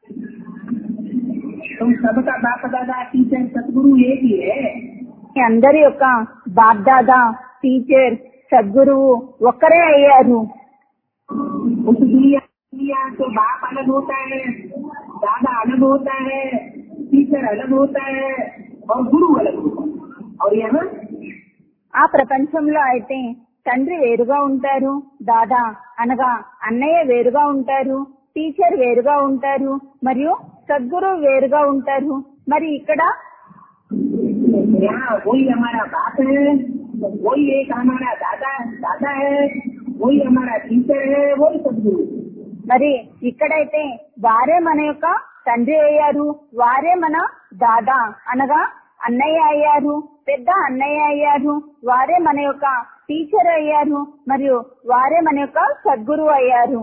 तुम सबका बाप दादा टीचर सतगुरु एक ही है
మీ అందరి యొక్క బాప్దాదా టీచర్ సద్గురువు ఒక్కరే అయ్యారు
उस दुनिया दुनिया तो बाप अलग होता है दादा अलग होता है टीचर अलग होता है और गुरु अलग होता है और यहाँ
ఆ ప్రపంచంలో అయితే తండ్రి వేరుగా ఉంటారు దాదా అనగా అన్నయ్య వేరుగా ఉంటారు టీచర్ వేరుగా ఉంటారు మరియు సద్గురు వేరుగా ఉంటారు మరి ఇక్కడ
यहाँ वही हमारा बाप है वही एक हमारा दादा दादा है वही हमारा टीचर है वही सदगुरु है।
మరి ఇక్కడైతే వారే మన యొక్క తండ్రి అయ్యారు వారే మన దాదా అనగా అన్నయ్య అయ్యారు పెద్ద అన్నయ్య అయ్యారు వారే మన యొక్క టీచర్ అయ్యారు మరియు వారే మన యొక్క సద్గురు అయ్యారు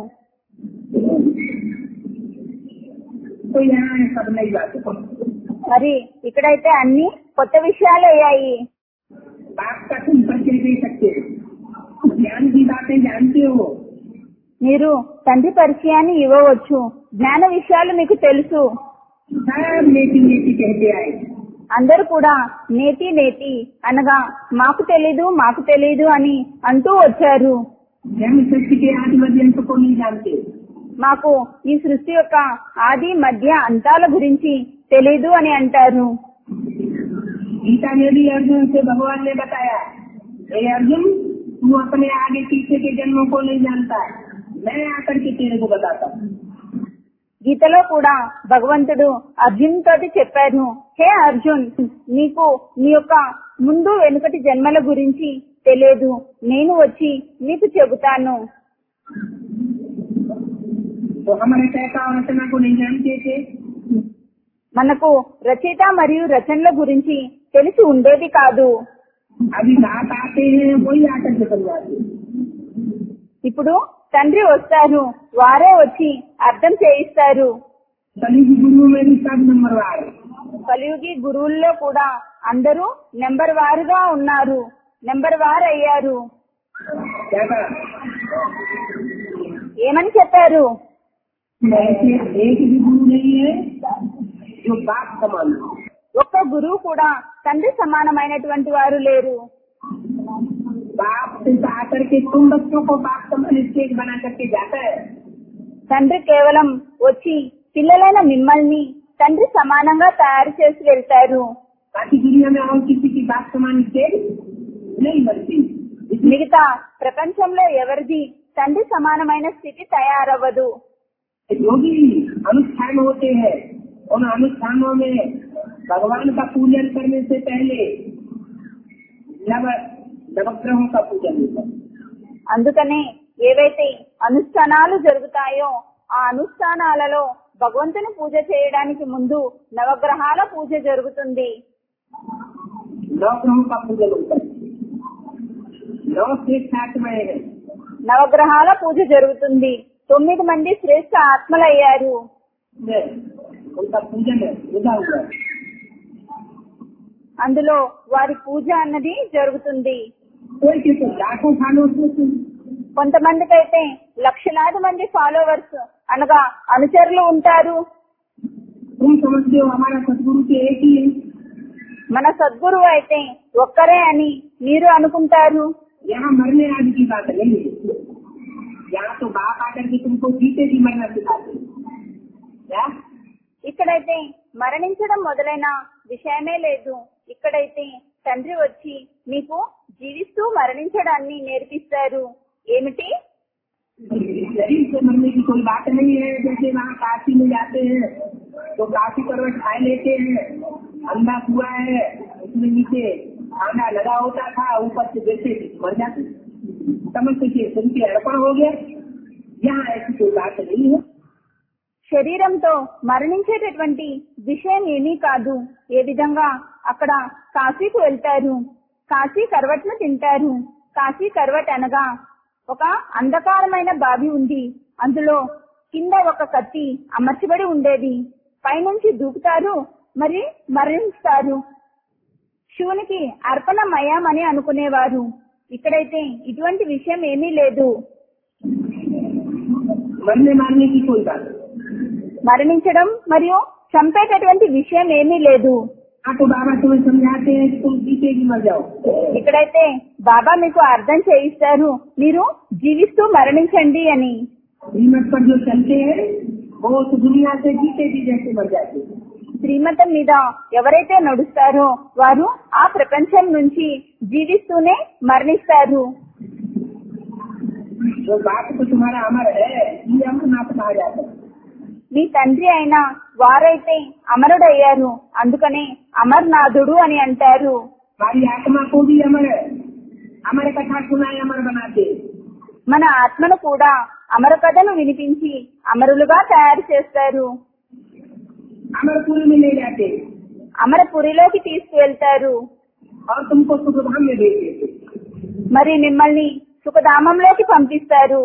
तो यहाँ है सब नई बातें
మరి ఇక్కడైతే అన్ని కొత్త విషయాలు అయ్యాయి
बाप का तुम परिचय दे सकते हो ज्ञान की बातें जानते हो
మీరు తండ్రి పరిచయాన్ని ఇవ్వవచ్చు జ్ఞాన విషయాలు మీకు తెలుసు
सब नेति नेति कहते आए
అందరూ కూడా నేతి నేతి అనగా మాకు తెలీదు మాకు తెలీదు అని అంటూ వచ్చారు
जन्म सृष्टि के आदि मध्यंत को नहीं जानते
మాకు ఈ సృష్టి యొక్క ఆది మధ్య అంతాల గురించి తెలీదు అని అంటారు
गीता में भी अर्जुन से भगवान ने बताया हे अर्जुन तू अपने आगे पीछे के जन्मों को नहीं जानता मैं आकर के तेरे को बताता हूँ
గీతలో కూడా భగవంతుడు అర్జున్ తోటి చెప్పారు హే అర్జున్ నీకు నీ యొక్క ముందు వెనుకటి జన్మల గురించి తెలియదు నేను వచ్చి నీకు చెబుతాను
तो हमारे कहता और रचना को नहीं जानते थे
మనకు రచయిత మరియు రచనల గురించి తెలిసి ఉండేది కాదు
अभी रात आते हैं वही आकर के समझाते हैं।
ఇప్పుడు తండ్రి వస్తారు వారే వచ్చి అర్థం చేయిస్తారు
कलयुग गुरु में भी सब नंबरवार है।
కలియుగి గురువుల్లో కూడా అందరూ నెంబర్ వారుగా ఉన్నారు నెంబర్ వారు అయ్యారు
क्या कहा
ఏమని చెప్పారు
ऐसे एक भी गुरु नहीं है जो बाप समान हो।
ఒక్క గురువు కూడా తండ్రి సమానమైనటువంటి వారు లేరు
बाप से आकर के तुम बच्चों को बाप समान स्टेज बना करके जाता है
తండ్రి కేవలం వచ్చి పిల్లలైన మిమ్మల్ని తండ్రి సమానంగా తయారు చేసి వెళ్తారు
बाकी दुनिया में और किसी की बाप समान स्टेज नहीं बनती इसलिए
మిగతా ప్రపంచంలో ఎవరిది తండ్రి సమానమైన స్థితి తయారవ్వదు
जो भी अनुष्ठान होते हैं उन अनुष्ठानों में भगवान का पूजन करने से पहले नव नवग्रहों का पूजन होता है
అందుకనే ఏవైతే అనుష్ఠానాలు జరుగుతాయో ఆ అనుష్ఠానాలలో భగవంతుని పూజ చేయడానికి ముందు నవగ్రహాల పూజ జరుగుతుంది
नवग्रहों का पूजन होता है नौ श्रेष्ठ आत्माएं हैं
నవగ్రహాల పూజ జరుగుతుంది తొమ్మిది మంది శ్రేష్ఠ ఆత్మలయ్యారు
है, उनका पूजन है जुदा हुआ है
అందులో వారి పూజ అన్నది జరుగుతుంది
कोई के तो लाखों सालों से तुम
కొంతమందికి అయితే లక్షలాది మంది ఫాలోవర్స్ అనగా అనుచరులు ఉంటారు
तुम समझते हो हमारा सदगुरु के एक ही है
మన సద్గురువు అయితే ఒక్కరే అని మీరు అనుకుంటారు
यहाँ मरने आदि की बात नहीं है यहाँ तो बाप आकर के तुमको जीते जी मरना सिखाते हैं। क्या
ఇక్కడైతే మరణించడం మొదలైన విషయమే లేదు ఇక్కడైతే తండ్రి వచ్చి మీకు జీవిస్తూ మరణించడాన్ని నేర్పిస్తారు ఏమిటి
शरीर से मरने की कोई बात नहीं है जैसे वहाँ काशी में जाते हैं तो काशी करवट खाए लेते हैं अंधा कुआ है उसमें नीचे खाना लगा होता था ऊपर से जैसे मर जाते समझते कि सुन के अर्पण हो गया यहाँ ऐसी कोई बात नहीं है
శరీరంతో మరణించేటటువంటి విషయం ఏమీ కాదు ఏ విధంగా అక్కడ కాశీకి వెళ్తారు కాశీ కరవట్ను తింటారు కాశీ కరవట్ అనగా ఒక అంధకారమైన బావి ఉంది అందులో కింద ఒక కత్తి అమర్చబడి ఉండేది పైనుంచి దూకుతారు మరి మరణిస్తారు శివునికి అర్పణమయ్యామని అనుకునేవారు ఇక్కడైతే ఇటువంటి విషయం ఏమీ లేదు
मरने मारने की कोई बात नहीं
మరణించడం మరియు చంపేటటువంటి విషయం ఏమీ లేదు
हाँ तो बाबा तुम्हें समझाते हैं कि तुम जीते की मर जाओ
ఇక్కడైతే బాబా మీకు అర్థం చేయిస్తారు మీరు జీవిస్తూ మరణించండి అని
कीमत पर जो चलते हैं वो उस दुनिया से जीते जी जैसे मर जाते हैं
శ్రీమతం మీద ఎవరైతే నడుస్తారో వారు ఆ ప్రపంచం నుంచి జీవిస్తూనే మరణిస్తారు
जो बात तो तुम्हारा अमर है ये अमरनाथ कहा जाता है
మీ తండ్రి అయిన వారైతే అమరుడయ్యారు అందుకనే అమర్నాథుడు అని అంటారు
हमारी आत्मा को भी अमर है अमर कथा सुनाए अमर बनाते
మన ఆత్మను కూడా అమర కథను వినిపించి అమరులుగా తయారు చేస్తారు
अमरपुर में ले जाते
అమరపురిలోకి తీసుకువెళ్తారు
और तुमको सुखधाम में भेज देते
మరి మిమ్మల్ని సుఖధామంలోకి పంపిస్తారు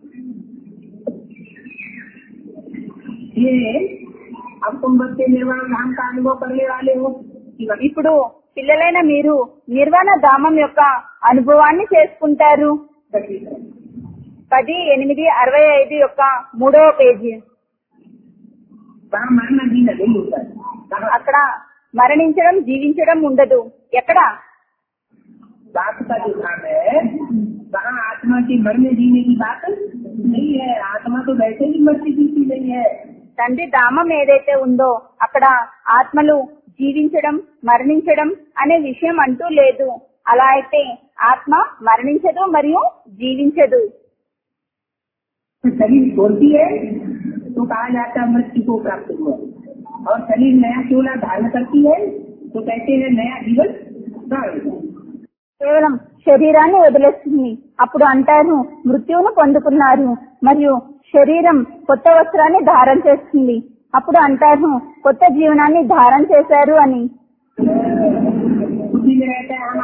ये अब तुम बच्चे निर्वाण धाम का अनुभव करने वाले हो कि वही
ఇప్పుడు పిల్లలైన మీరు నిర్వాణ ధామం యొక్క అనుభవాన్ని చేసుకుంటారు
करती है।
పది ఎనిమిది అరవై ఐదు యొక్క మూడవ పేజీ
वहाँ मरना जीना नहीं होता है। कहाँ
అక్కడ మరణించడం జీవించడం ఉండదు ఎక్కడ
बाप का जो धाम है वहाँ आत्मा के मरने जीने की बात नहीं है आत्मा तो वैसे ही मरती जीती नहीं है
తండ్రి ధామం ఏదైతే ఉందో అక్కడ ఆత్మలు జీవించడం మరణించడం అనే విషయం అంటూ లేదు అలా అయితే ఆత్మ మరణించదు మరియు జీవించదు
तो शरीर छोड़ती है तो कहा जाता है मृत्यु को प्राप्त हुआ और शरीर नया चोला धारण करती है तो कहते हैं नया जीवन धारण हुआ।
కేవలం శరీరాన్ని వదిలేస్తుంది అప్పుడు అంటారు మృత్యువును పొందుకున్నారు మరియు శరీరం కొత్త వస్త్రాన్ని ధారణ చేస్తుంది అప్పుడు అంటారు కొత్త జీవనాన్ని ధారణ చేశారు అని
बुद्धि में रहता है हम आत्मा ही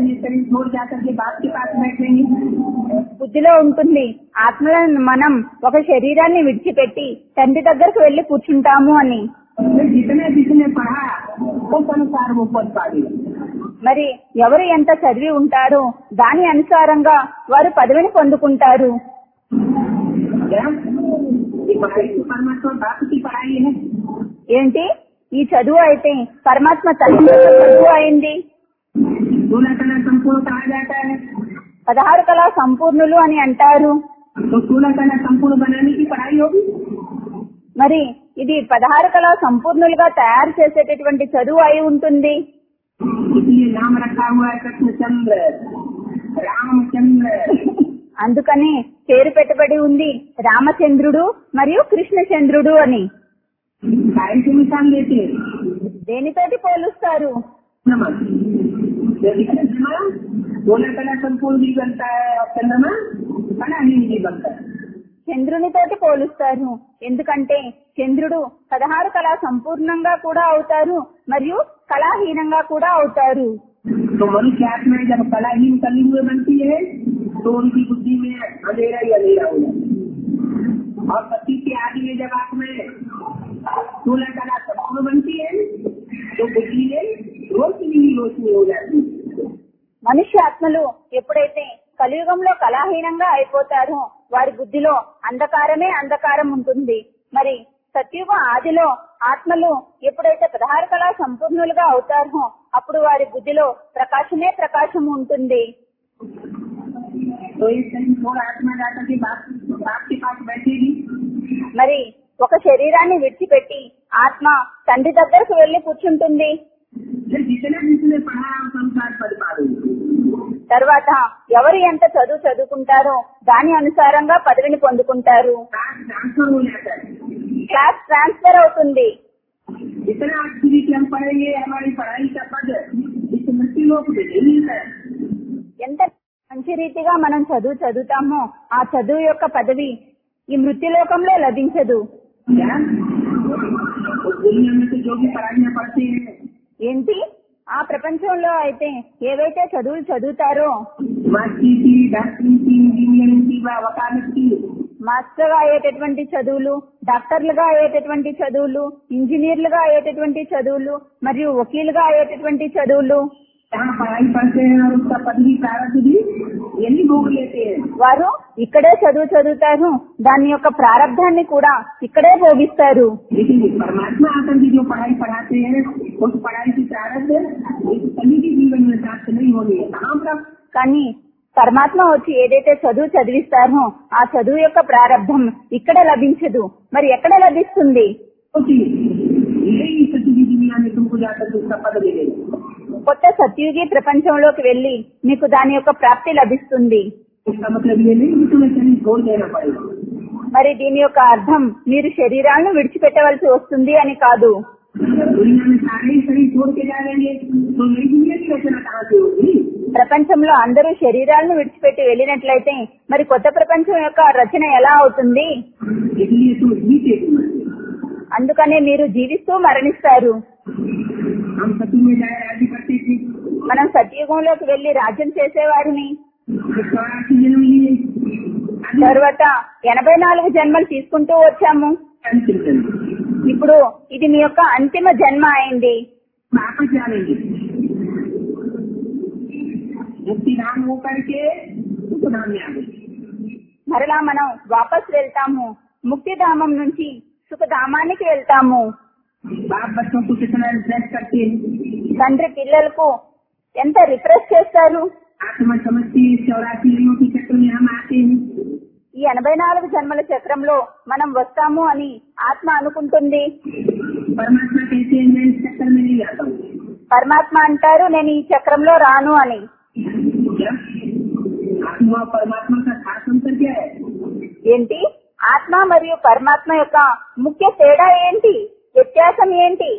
ये शरीर छोड़ जाकर के बाप के पास बैठेंगे
బుద్ధిలో ఉంటుంది ఆత్మలను మనం ఒక శరీరాన్ని విడిచిపెట్టి తండ్రి దగ్గరకు వెళ్లి కూర్చుంటాము అని
फिर जितने जितने पढ़ा उस अनुसार वो पद पाएगा
మరి ఎవరు ఎంత చదివి ఉంటారో దాని అనుసారంగా వారు పదవిని పొందుకుంటారు
क्या ये पढ़ाई तो परमात्मा बाप की पढ़ाई है
ఏంటి ఈ చదువు అయితే పరమాత్మ తల్లి యొక్క చదువు అయింది
सोलह कला संपूर्ण कहा जाता है
పదహారు కళా సంపూర్ణులు అని అంటారు
तो सोलह कला संपूर्ण बनाने की पढ़ाई होगी
మరి ఇది పదహారు కళా సంపూర్ణులుగా తయారు చేసేటటువంటి చదువు అయి ఉంటుంది
इसलिए नाम रखा हुआ है कृष्णचंद्र रामचंद्र
అందుకనే పేరు పెట్టబడి ఉంది రామచంద్రుడు మరియు కృష్ణచంద్రుడు అని
गाय से मिसाल देते हैं
దేనితోటి పోలుస్తారు
नमक यदि चंद्रमा सोलह कला संपूर्ण भी बनता है और चंद्रमा कलाहीन भी बनता है
చంద్రునితోటి పోలుస్తారు ఎందుకంటే చంద్రుడు పదహారు కళా సంపూర్ణంగా కూడా అవుతారు మరియు కళాహీనంగా కూడా అవుతారు
तो मनुष्य आत्मा जब कलाहीन कली हुए बनती है तो उनकी बुद्धि में अंधेरा ही अंधेरा हो जाता है और पति के आदि में जब आत्मा सोलह कला संपूर्ण बनती है तो बुद्धि में रोशनी ही रोशनी हो जाती है
మనుష్య ఆత్మలు ఎప్పుడైతే కలియుగంలో కళాహీనంగా అయిపోతారో వారి బుద్ధిలో అంధకారమే అంధకారం ఉంటుంది మరి సత్యుగ ఆదిలో ఆత్మలు ఎప్పుడైతే పదహారు కళా సంపూర్ణులుగా అవుతారో అప్పుడు వారి బుద్ధిలో ప్రకాశమే ప్రకాశం ఉంటుంది
तो एक शरीर थोड़ा आत्मा जाकर के बाप बाप के पास बैठेगी
మరి ఒక శరీరాన్ని విడిచిపెట్టి ఆత్మ తండ్రి దగ్గరకు వెళ్లి కూర్చుంటుంది
फिर जितने जितने पढ़ा उस अनुसार पढ़ पा रही
తర్వాత ఎవరు ఎంత చదువు చదువుకుంటారో దాని అనుసారంగా పదవిని పొందుకుంటారు
ट्रांसफर हो जाता है
క్లాస్ ట్రాన్స్ఫర్ అవుతుంది
जितना अच्छी कि हम पढ़ेंगे हमारी पढ़ाई का पद इस मृत्यु लोक में नहीं मिलता है
ఎంత మంచి రీతిగా మనం చదువు చదువుతామో ఆ చదువు యొక్క పదవి ఈ మృత్యులోకంలో లభించదు
क्या उस दुनिया में तो जो भी पढ़ाइयाँ पढ़ते हैं
ఏంటి ఆ ప్రపంచంలో అయితే ఏవైతే చదువులు చదువుతారో
मास्टरी की डॉक्टरी की इंजीनियरिंग की व वकालत की
మాస్టర్ గా అయ్యేటటువంటి చదువులు డాక్టర్లుగా అయ్యేటటువంటి చదువులు ఇంజనీర్లుగా అయ్యేటటువంటి చదువులు మరియు వకీలుగా అయ్యేటటువంటి చదువులు
जहाँ पढ़ाई पढ़ते हैं और उसका पदवी प्रारब्ध भी यही भोग लेते हैं
వారు ఇక్కడే చదువు చదువుతారు దాని యొక్క ప్రారంధాన్ని కూడా ఇక్కడే భోగిస్తారు
लेकिन परमात्मा आकर के जो पढ़ाई पढ़ाते हैं उस पढ़ाई की प्रारब्ध इस सभी के जीवन में प्राप्त नहीं होनी है कहाँ प्राप्त
కానీ పరమాత్మ వచ్చి ఏదైతే చదువు చదివిస్తారో ఆ చదువు యొక్క ప్రారంధం ఇక్కడ లభించదు మరి ఎక్కడ లభిస్తుంది
होती है यही सच्ची दुनिया में तुमको जाकर के उसका पद मिलेगा
కొత్త సత్యుగి ప్రపంచంలోకి వెళ్లి మీకు దాని యొక్క ప్రాప్తి లభిస్తుంది
इसका मतलब ये नहीं कि तुम्हें शरीर छोड़ देना पड़ेगा
మరి దీని యొక్క అర్థం మీరు శరీరాలను విడిచిపెట్టవలసి వస్తుంది అని కాదు
दुनिया में सारे ही शरीर छोड़ के जा रहेंगे तो नई दुनिया की रचना कहाँ से होगी
ప్రపంచంలో అందరూ శరీరాలను విడిచిపెట్టి వెళ్ళినట్లయితే మరి కొత్త ప్రపంచం యొక్క రచన ఎలా అవుతుంది
इसलिए तुम जीते तुम
అందుకనే మీరు జీవిస్తూ మరణిస్తారు
हम सती में जाए राज्य करते थे
మనం సత్యుగంలోకి వెళ్లి రాజ్యం చేసేవారిని
चौरासी जन्म लिए अभी
తర్వాత ఎనభై నాలుగు జన్మలు తీసుకుంటూ వచ్చాము
अंतिम जन्म
ఇప్పుడు ఇది మీ యొక్క అంతిమ జన్మ అయింది
वापस जाएंगे मुक्ति धाम होकर के सुख धाम में आ गए
మరలా మనం వాపస్ వెళ్తాము ముక్తిధామం నుంచి సుఖధామానికి వెళ్తాము
बाप बच्चों को कितना रिफ्रेश करते हैं
తండ్రి పిల్లలకు ఎంత రిఫ్రెష్ చేస్తారు
आत्मा समझती है चौरासी जन्मों के चक्र में हम आते हैं
ఈ ఎనభై నాలుగు జన్మల చక్రంలో మనం వస్తాము అని ఆత్మ అనుకుంటుంది
परमात्मा कहते हैं मैं इस चक्कर में नहीं आता हूँ
పరమాత్మ అంటారు నేను ఈ చక్రంలో రాను అని
क्या आत्मा और परमात्मा का खास अंतर क्या है
ఏంటి ఆత్మ మరియు పరమాత్మ యొక్క ముఖ్య తేడా ఏంటి వ్యత్యాసం ఏంటి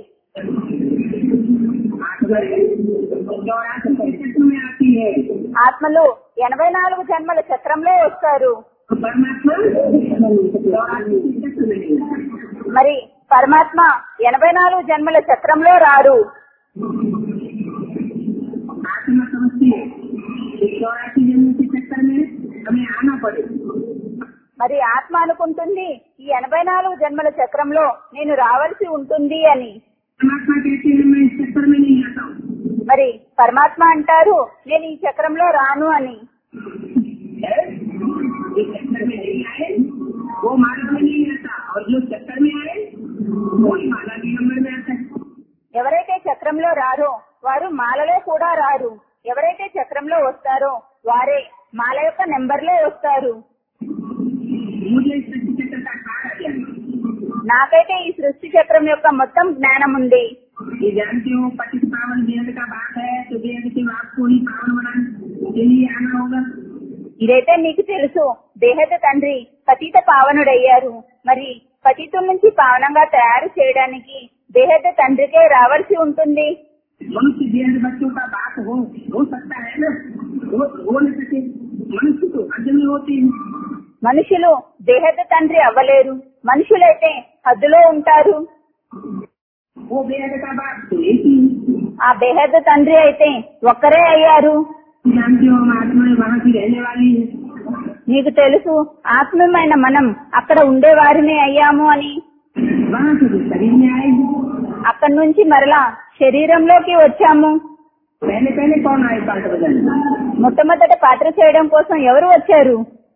आत्मा चौरासी के चक्र में आती है
ఆత్మలు ఎనభై నాలుగు జన్మల చక్రంలో వస్తారు
तो परमात्मा चौरासी के चक्र में नहीं आता
మరి పరమాత్మ ఎనభై నాలుగు జన్మల చక్రంలో రారు
आत्मा समझती समझती है कि चौरासी जन्म के चक्कर में हमें आना पड़े
మరి ఆత్మ అనుకుంటుంది ఈ ఎనభై నాలుగు జన్మల చక్రంలో నేను రావాల్సి ఉంటుంది అని
परमात्मा कहते हैं मैं इस चक्कर में नहीं आता हूँ
మరి పరమాత్మ అంటారు నేను ఈ చక్రంలో రాను అని
है? जो चक्कर में नहीं आए वो मार्ग में नहीं आता और जो चक्कर में आए वो ही माला के नंबर में आता है
ఎవరైతే చక్రంలో రారో వారు మాలలో కూడా రారు ఎవరైతే చక్రంలో వస్తారో వారే మాల యొక్క నెంబర్లో వస్తారు
मुझे इस सृष्टि चक्र का सारा ज्ञान है।
నాకైతే ఈ సృష్టి చక్రం యొక్క మొత్తం జ్ఞానం ఉంది
ये जानते हो पतित पावन वेद का बात है तो वेद के बात को ही पावन बनाने के लिए आना होगा
ఇదైతే మీకు తెలుసు దేహత తండ్రి పతిత పావనుడయ్యారు మరి పతితుల నుంచి పావనంగా తయారు చేయడానికి దేహత తండ్రికే రావాల్సి ఉంటుంది
मनुष्य देह बच्चों का बात हो हो सकता है ना हो, हो नहीं सके मनुष्य तो हद में होते हैं
మనుషులు దేహత తండ్రి అవ్వలేరు మనుషులైతే హద్దులో ఉంటారు
वो वेद का बात तो एक ही है।
ఆ బేహద తండ్రి అయితే ఒక్కరే అయ్యారు
जानते हो हम आत्मा वहाँ की रहने वाली है
నీకు తెలుసు ఆత్మీయమైన మనం అక్కడ ఉండేవారినే అయ్యాము అని
वहाँ से जो शरीर में आएगी
అక్కడి నుంచి మరలా శరీరంలోకి వచ్చాము
पहले पहले कौन आए पाठ बदलना
మొట్టమొదట పాత్ర చేయడం కోసం ఎవరు వచ్చారు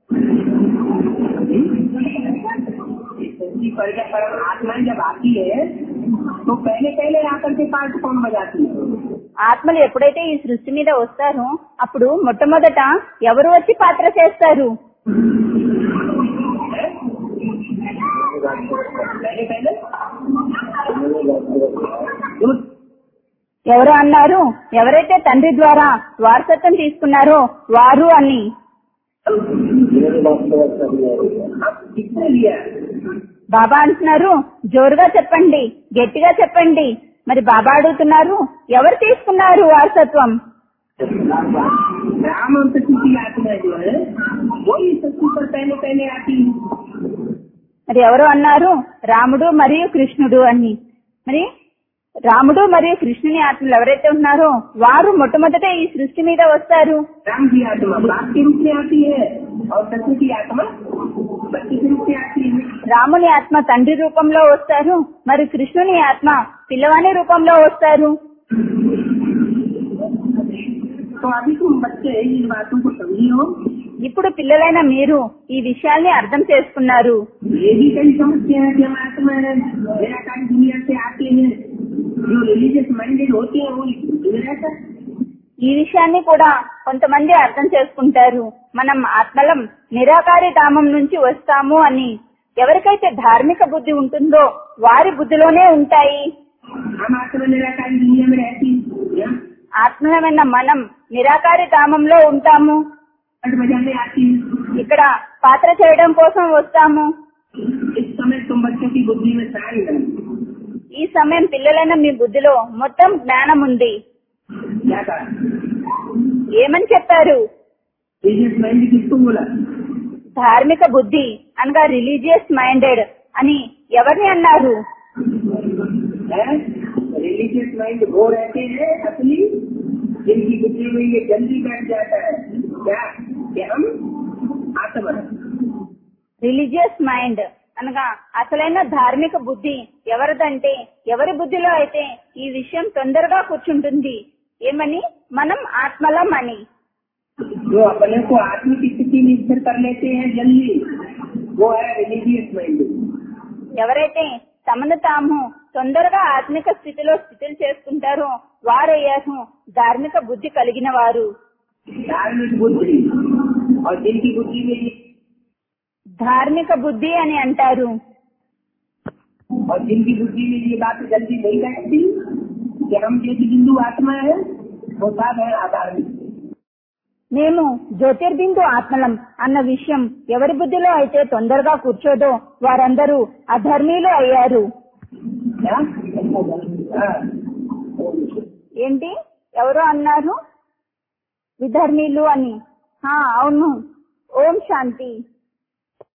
सच्ची परिचय परम आत्माएं जब आती है तो पहले पहले आकर के पाठ कौन बजाती है
ఆత్మలు ఎప్పుడైతే ఈ సృష్టి మీద వస్తారో అప్పుడు మొట్టమొదట ఎవరు వచ్చి పాత్ర చేస్తారు
पहले पहले जो
ఎవరు అన్నారు ఎవరైతే తండ్రి ద్వారా వారసత్వం తీసుకున్నారో వారు అని
अब किसने लिया
బాబా అంటున్నారు జోరుగా చెప్పండి గట్టిగా చెప్పండి మరి బాబా అడుగుతున్నారు ఎవరు తీసుకున్నారు వారసత్వం
राम और सती की आत्मा जो है वही सती पर पहले पहले आती है
మరి ఎవరు అన్నారు రాముడు మరియు కృష్ణుడు అని మరి రాముడు మరియు కృష్ణుని ఆత్మలు ఎవరైతే ఉన్నారో వారు మొట్టమొదట ఈ సృష్టి మీద వస్తారు
राम की आत्मा बाप के रूप में आती है और सती की आत्मा बच्चे के रूप में आती है
రాముని ఆత్మ తండ్రి రూపంలో వస్తారు మరి కృష్ణుని ఆత్మ పిల్లవాని రూపంలో వస్తారు
तो अभी तुम बच्चे इन बातों को समझी हो
ఇప్పుడు పిల్లలైన మీరు ఈ విషయాల్ని అర్థం చేసుకున్నారు
ये भी कई समझते हैं कि हम आत्मा है निराकारी दुनिया से आते हैं जो रिलीजियस माइंडेड होते हैं वो रहता है
ఈ విషయాన్ని కూడా కొంతమంది అర్థం చేసుకుంటారు మనం ఆత్మలం నిరాకారి ధామం నుంచి వస్తాము అని ఎవరికైతే ధార్మిక బుద్ధి ఉంటుందో వారి బుద్ధిలోనే ఉంటాయి
हम आत्मा निराकारी दुनिया में रहती हैं
ఆత్మలమైన మనం నిరాకారి ధామంలో ఉంటాము
हट बजाने आती है
ఇక్కడ పాత్ర చేయడం కోసం వస్తాము
इस समय तुम बच्चों की बुद्धि में सारी है
ఈ సమయం పిల్లలైన మీ బుద్ధిలో మొత్తం జ్ఞానం ఉంది
क्या कहा
ఏమని చెప్పారు
रिलीजियस माइंड किसको बोला
ధార్మిక బుద్ధి అనగా రిలీజియస్ మైండెడ్ అని ఎవరిని అన్నారు
रिलीजियस माइंड वो रहते हैं असली जिनकी बुद्धि में ये जल्दी बैठ जाता है क्या कि हम आत्मा हैं।
రిలీజియస్ మైండ్ అనగా అసలైన ధార్మిక బుద్ధి ఎవరిదంటే ఎవరి బుద్ధిలో అయితే ఈ విషయం తొందరగా కూర్చుంటుంది ఏమని మనం ఆత్మలం అని
जो अपने को आत्मिक स्थिति में स्थिर कर लेते हैं जल्दी वो है रिलीजियस माइंड
ఎవరైతే తమను తాము తొందరగా ఆత్మిక స్థితిలో స్థితులు చేసుకుంటారో వారయ్యారు ధార్మిక బుద్ధి కలిగిన వారు
धार्मिक बुद्धि और जिनकी बुद्धि में ये
ధార్మిక బుద్ధి అని అంటారు
और जिनकी बुद्धि में ये बात जल्दी नहीं बैठती कि हम जैसी बिंदु आत्मा है वो सब है आधार्मिक
మేము జ్యోతిర్బిందు ఆత్మలం అన్న విషయం ఎవరి బుద్ధిలో అయితే తొందరగా కూర్చోదో వారందరూ అధర్మీలు అయ్యారు
क्या हाँ।
ఏంటి ఎవరో అన్నారు విధర్మీలు అని హా అవును ఓం శాంతి